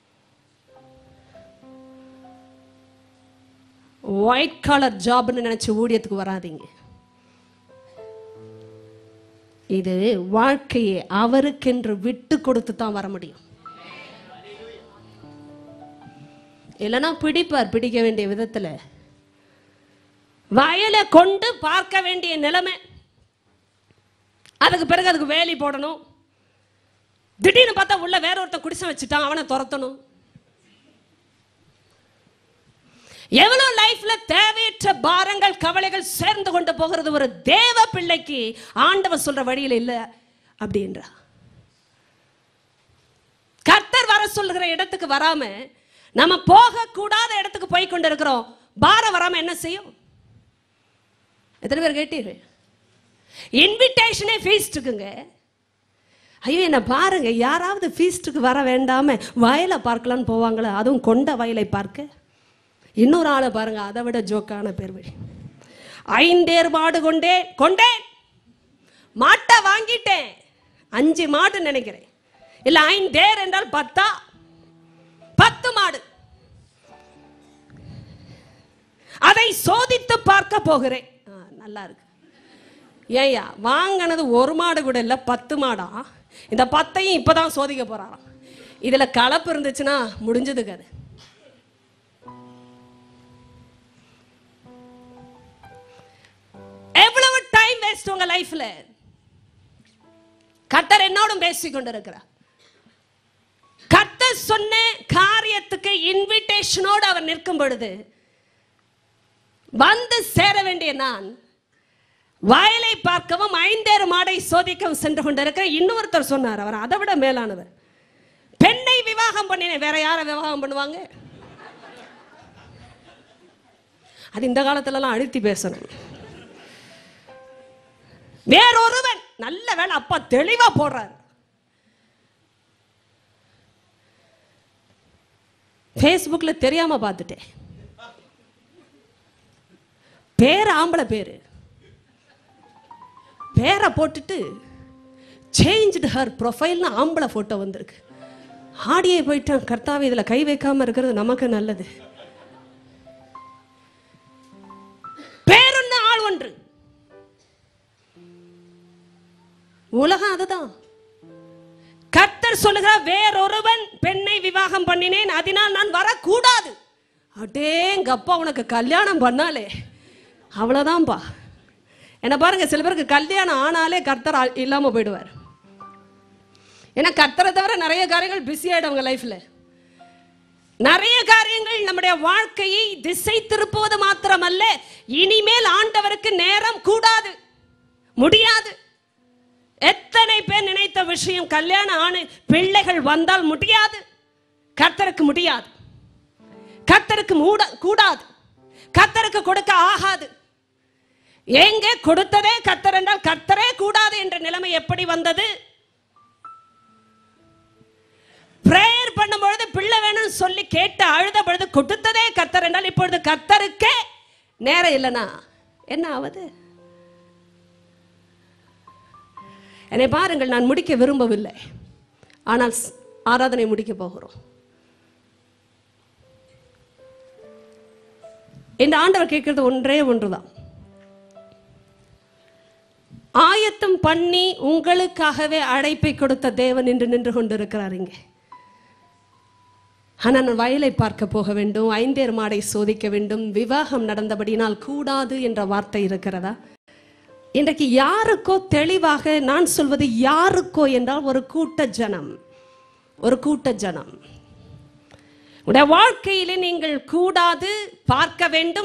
white collar ஜாப்னு நினைச்சு ஊழியத்துக்கு வராதீங்க இது வாழ்க்கையை அவருக்கென்று விட்டு கொடுத்து தான் வர முடியும் இல்லைன்னா பிடிப்பார் பிடிக்க வேண்டிய விதத்துல வயலை கொண்டு பார்க்க வேண்டிய நிலைமை அதுக்கு பிறகு அதுக்கு வேலி போடணும் திடீர்னு பார்த்தா உள்ள வேற ஒருத்தன் குடிசை வச்சுட்டான் அவனை துரத்தணும் எவ்வளவு லைஃப்ல தேவையற்ற பாரங்கள் கவலைகள் சேர்ந்து கொண்டு போகிறது ஒரு தேவ பிள்ளைக்கு ஆண்டவர் சொல்ற வழியில இல்ல அப்படின்றா கர்த்தர் வர சொல்லுகிற இடத்துக்கு வராம நம்ம போக கூடாத இடத்துக்கு போய் கொண்டு இருக்கிறோம் பாரம் வராம என்ன செய்யும் எத்தனை பேர் கேட்டீர்கள் இன்விடேஷனே ஃபீஸ்ட்டுக்குங்க ஐயோ என்ன பாருங்க யாராவது ஃபீஸ்ட்டுக்கு வர வேண்டாம வயலை பார்க்கலான்னு போவாங்களே அதுவும் கொண்ட வயலை பார்க்க இன்னொரு ஆளை பாருங்க அதை விட ஜோக்கான பேர் வழி ஐந்தேர் மாடு கொண்டே கொண்டேன் மாட்டை வாங்கிட்டேன் அஞ்சு மாடு நினைக்கிறேன் இல்ல ஐந்தேர் என்றால் பத்தா பத்து மாடு அதை சோதித்து பார்க்க போகிறேன் ஆ, நல்லா இருக்கு ஏய்யா வாங்கினது ஒரு மாடு கூட இல்லை பத்து மாடா இந்த பத்தையும் இப்பதான் சோதிக்க போறாராம் இதுல கலப்பு இருந்துச்சுன்னா முடிஞ்சது கதை எவ்வளவு டைம் வேஸ்ட் உங்க லைஃப்ல கர்த்தர் என்னோடும் பேசிக் கொண்டிருக்கிறார் கர்த்தர் சொன்ன காரியத்துக்கு இன்விடேஷனோடு அவர் நிற்கும் பொழுது வந்து சேர வேண்டிய நான் வயலை பார்க்கவும் ஐந்தேறு மாடை சோதிக்கவும் சென்று கொண்டிருக்கிற இன்னொருத்தர் சொன்னார் அவர் அதை விட மேலானவர் பெண்ணை விவாகம் பண்ணினேன் வேற யாரை விவாகம் பண்ணுவாங்க அது இந்த காலத்துலலாம் அழுத்தி பேசணும் வேறொருவன் நல்ல வேலை அப்பா தெளிவா போடுறாரு ஃபேஸ்புக்ல தெரியாம பார்த்துட்டேன் பேர் ஆம்பளை பேரு பேரை போட்டுட்டு சேஞ்ச்டு ஹர் ப்ரொஃபைல்னு ஆம்பளை ஃபோட்டோ வந்திருக்கு ஆடியே போயிட்டான் கர்த்தாவே இதில் கை வைக்காம இருக்கிறது நமக்கு நல்லது பேருன்னு ஆள் ஒன்று உலகம் அதுதான் கர்த்தர் சொல்லுகிறார் வேறொருவன் பெண்ணை விவாகம் பண்ணினேன் அதனால் நான் வரக்கூடாது அடேங்கப்பா உனக்கு கல்யாணம் பண்ணாலே அவ்வளோதான்ப்பா என்ன பாருங்க சில பேருக்கு கல்யாணம் ஆனாலே கர்த்தர் ஆ- இல்லாம போயிடுவார் ஏன்னா கர்த்தரை தவிர நிறைய காரியங்கள் பிஸி ஆயிடுவாங்க லைஃப்ல நிறைய காரியங்கள் நம்முடைய வாழ்க்கையை திசை திருப்புவது மாத்திரமல்ல இனிமேல் ஆண்டவருக்கு நேரம் கூடாது முடியாது எத்தனை பேர் நினைத்த விஷயம் கல்யாணம் ஆணு பிள்ளைகள் வந்தால் முடியாது கர்த்தருக்கு முடியாது கர்த்தருக்கு மூட கூடாது கர்த்தருக்கு கொடுக்க ஆகாது எங்கே கொடுத்ததே கர்த்தர் என்றால் கர்த்தரே கூடாது என்ற நிலைமை எப்படி வந்தது பிரேயர் பண்ணும்பொழுது பிள்ளை வேணும்னு சொல்லி கேட்டு அழுத பொழுது கொடுத்ததே கர்த்தர் என்றால் இப்பொழுது கர்த்தருக்கே நேரம் இல்லைனா என்ன ஆவது என்னை பாருங்கள் நான் முடிக்க விரும்பவில்லை ஆனால் ஸ்- ஆராதனை முடிக்க போகிறோம் இந்த ஆண்டவர் கேட்கிறது ஒன்றே ஒன்றுதான் ஆயத்தம் பண்ணி உங்களுக்காகவே அழைப்பை கொடுத்த தேவன் என்று நின்று கொண்டிருக்கிறார் இங்கே ஆனால் நான் வயலை பார்க்க போக வேண்டும் ஐந்தேர் மாடை சோதிக்க வேண்டும் விவாகம் நடந்தபடினால் கூடாது என்ற வார்த்தை இருக்கிறதா இன்றைக்கு யாருக்கோ தெளிவாக நான் சொல்வது யாருக்கோ என்றால் ஒரு கூட்ட ஜனம் ஒரு கூட்ட ஜனம் உடைய வாழ்க்கையிலே நீங்கள் கூடாது பார்க்க வேண்டும்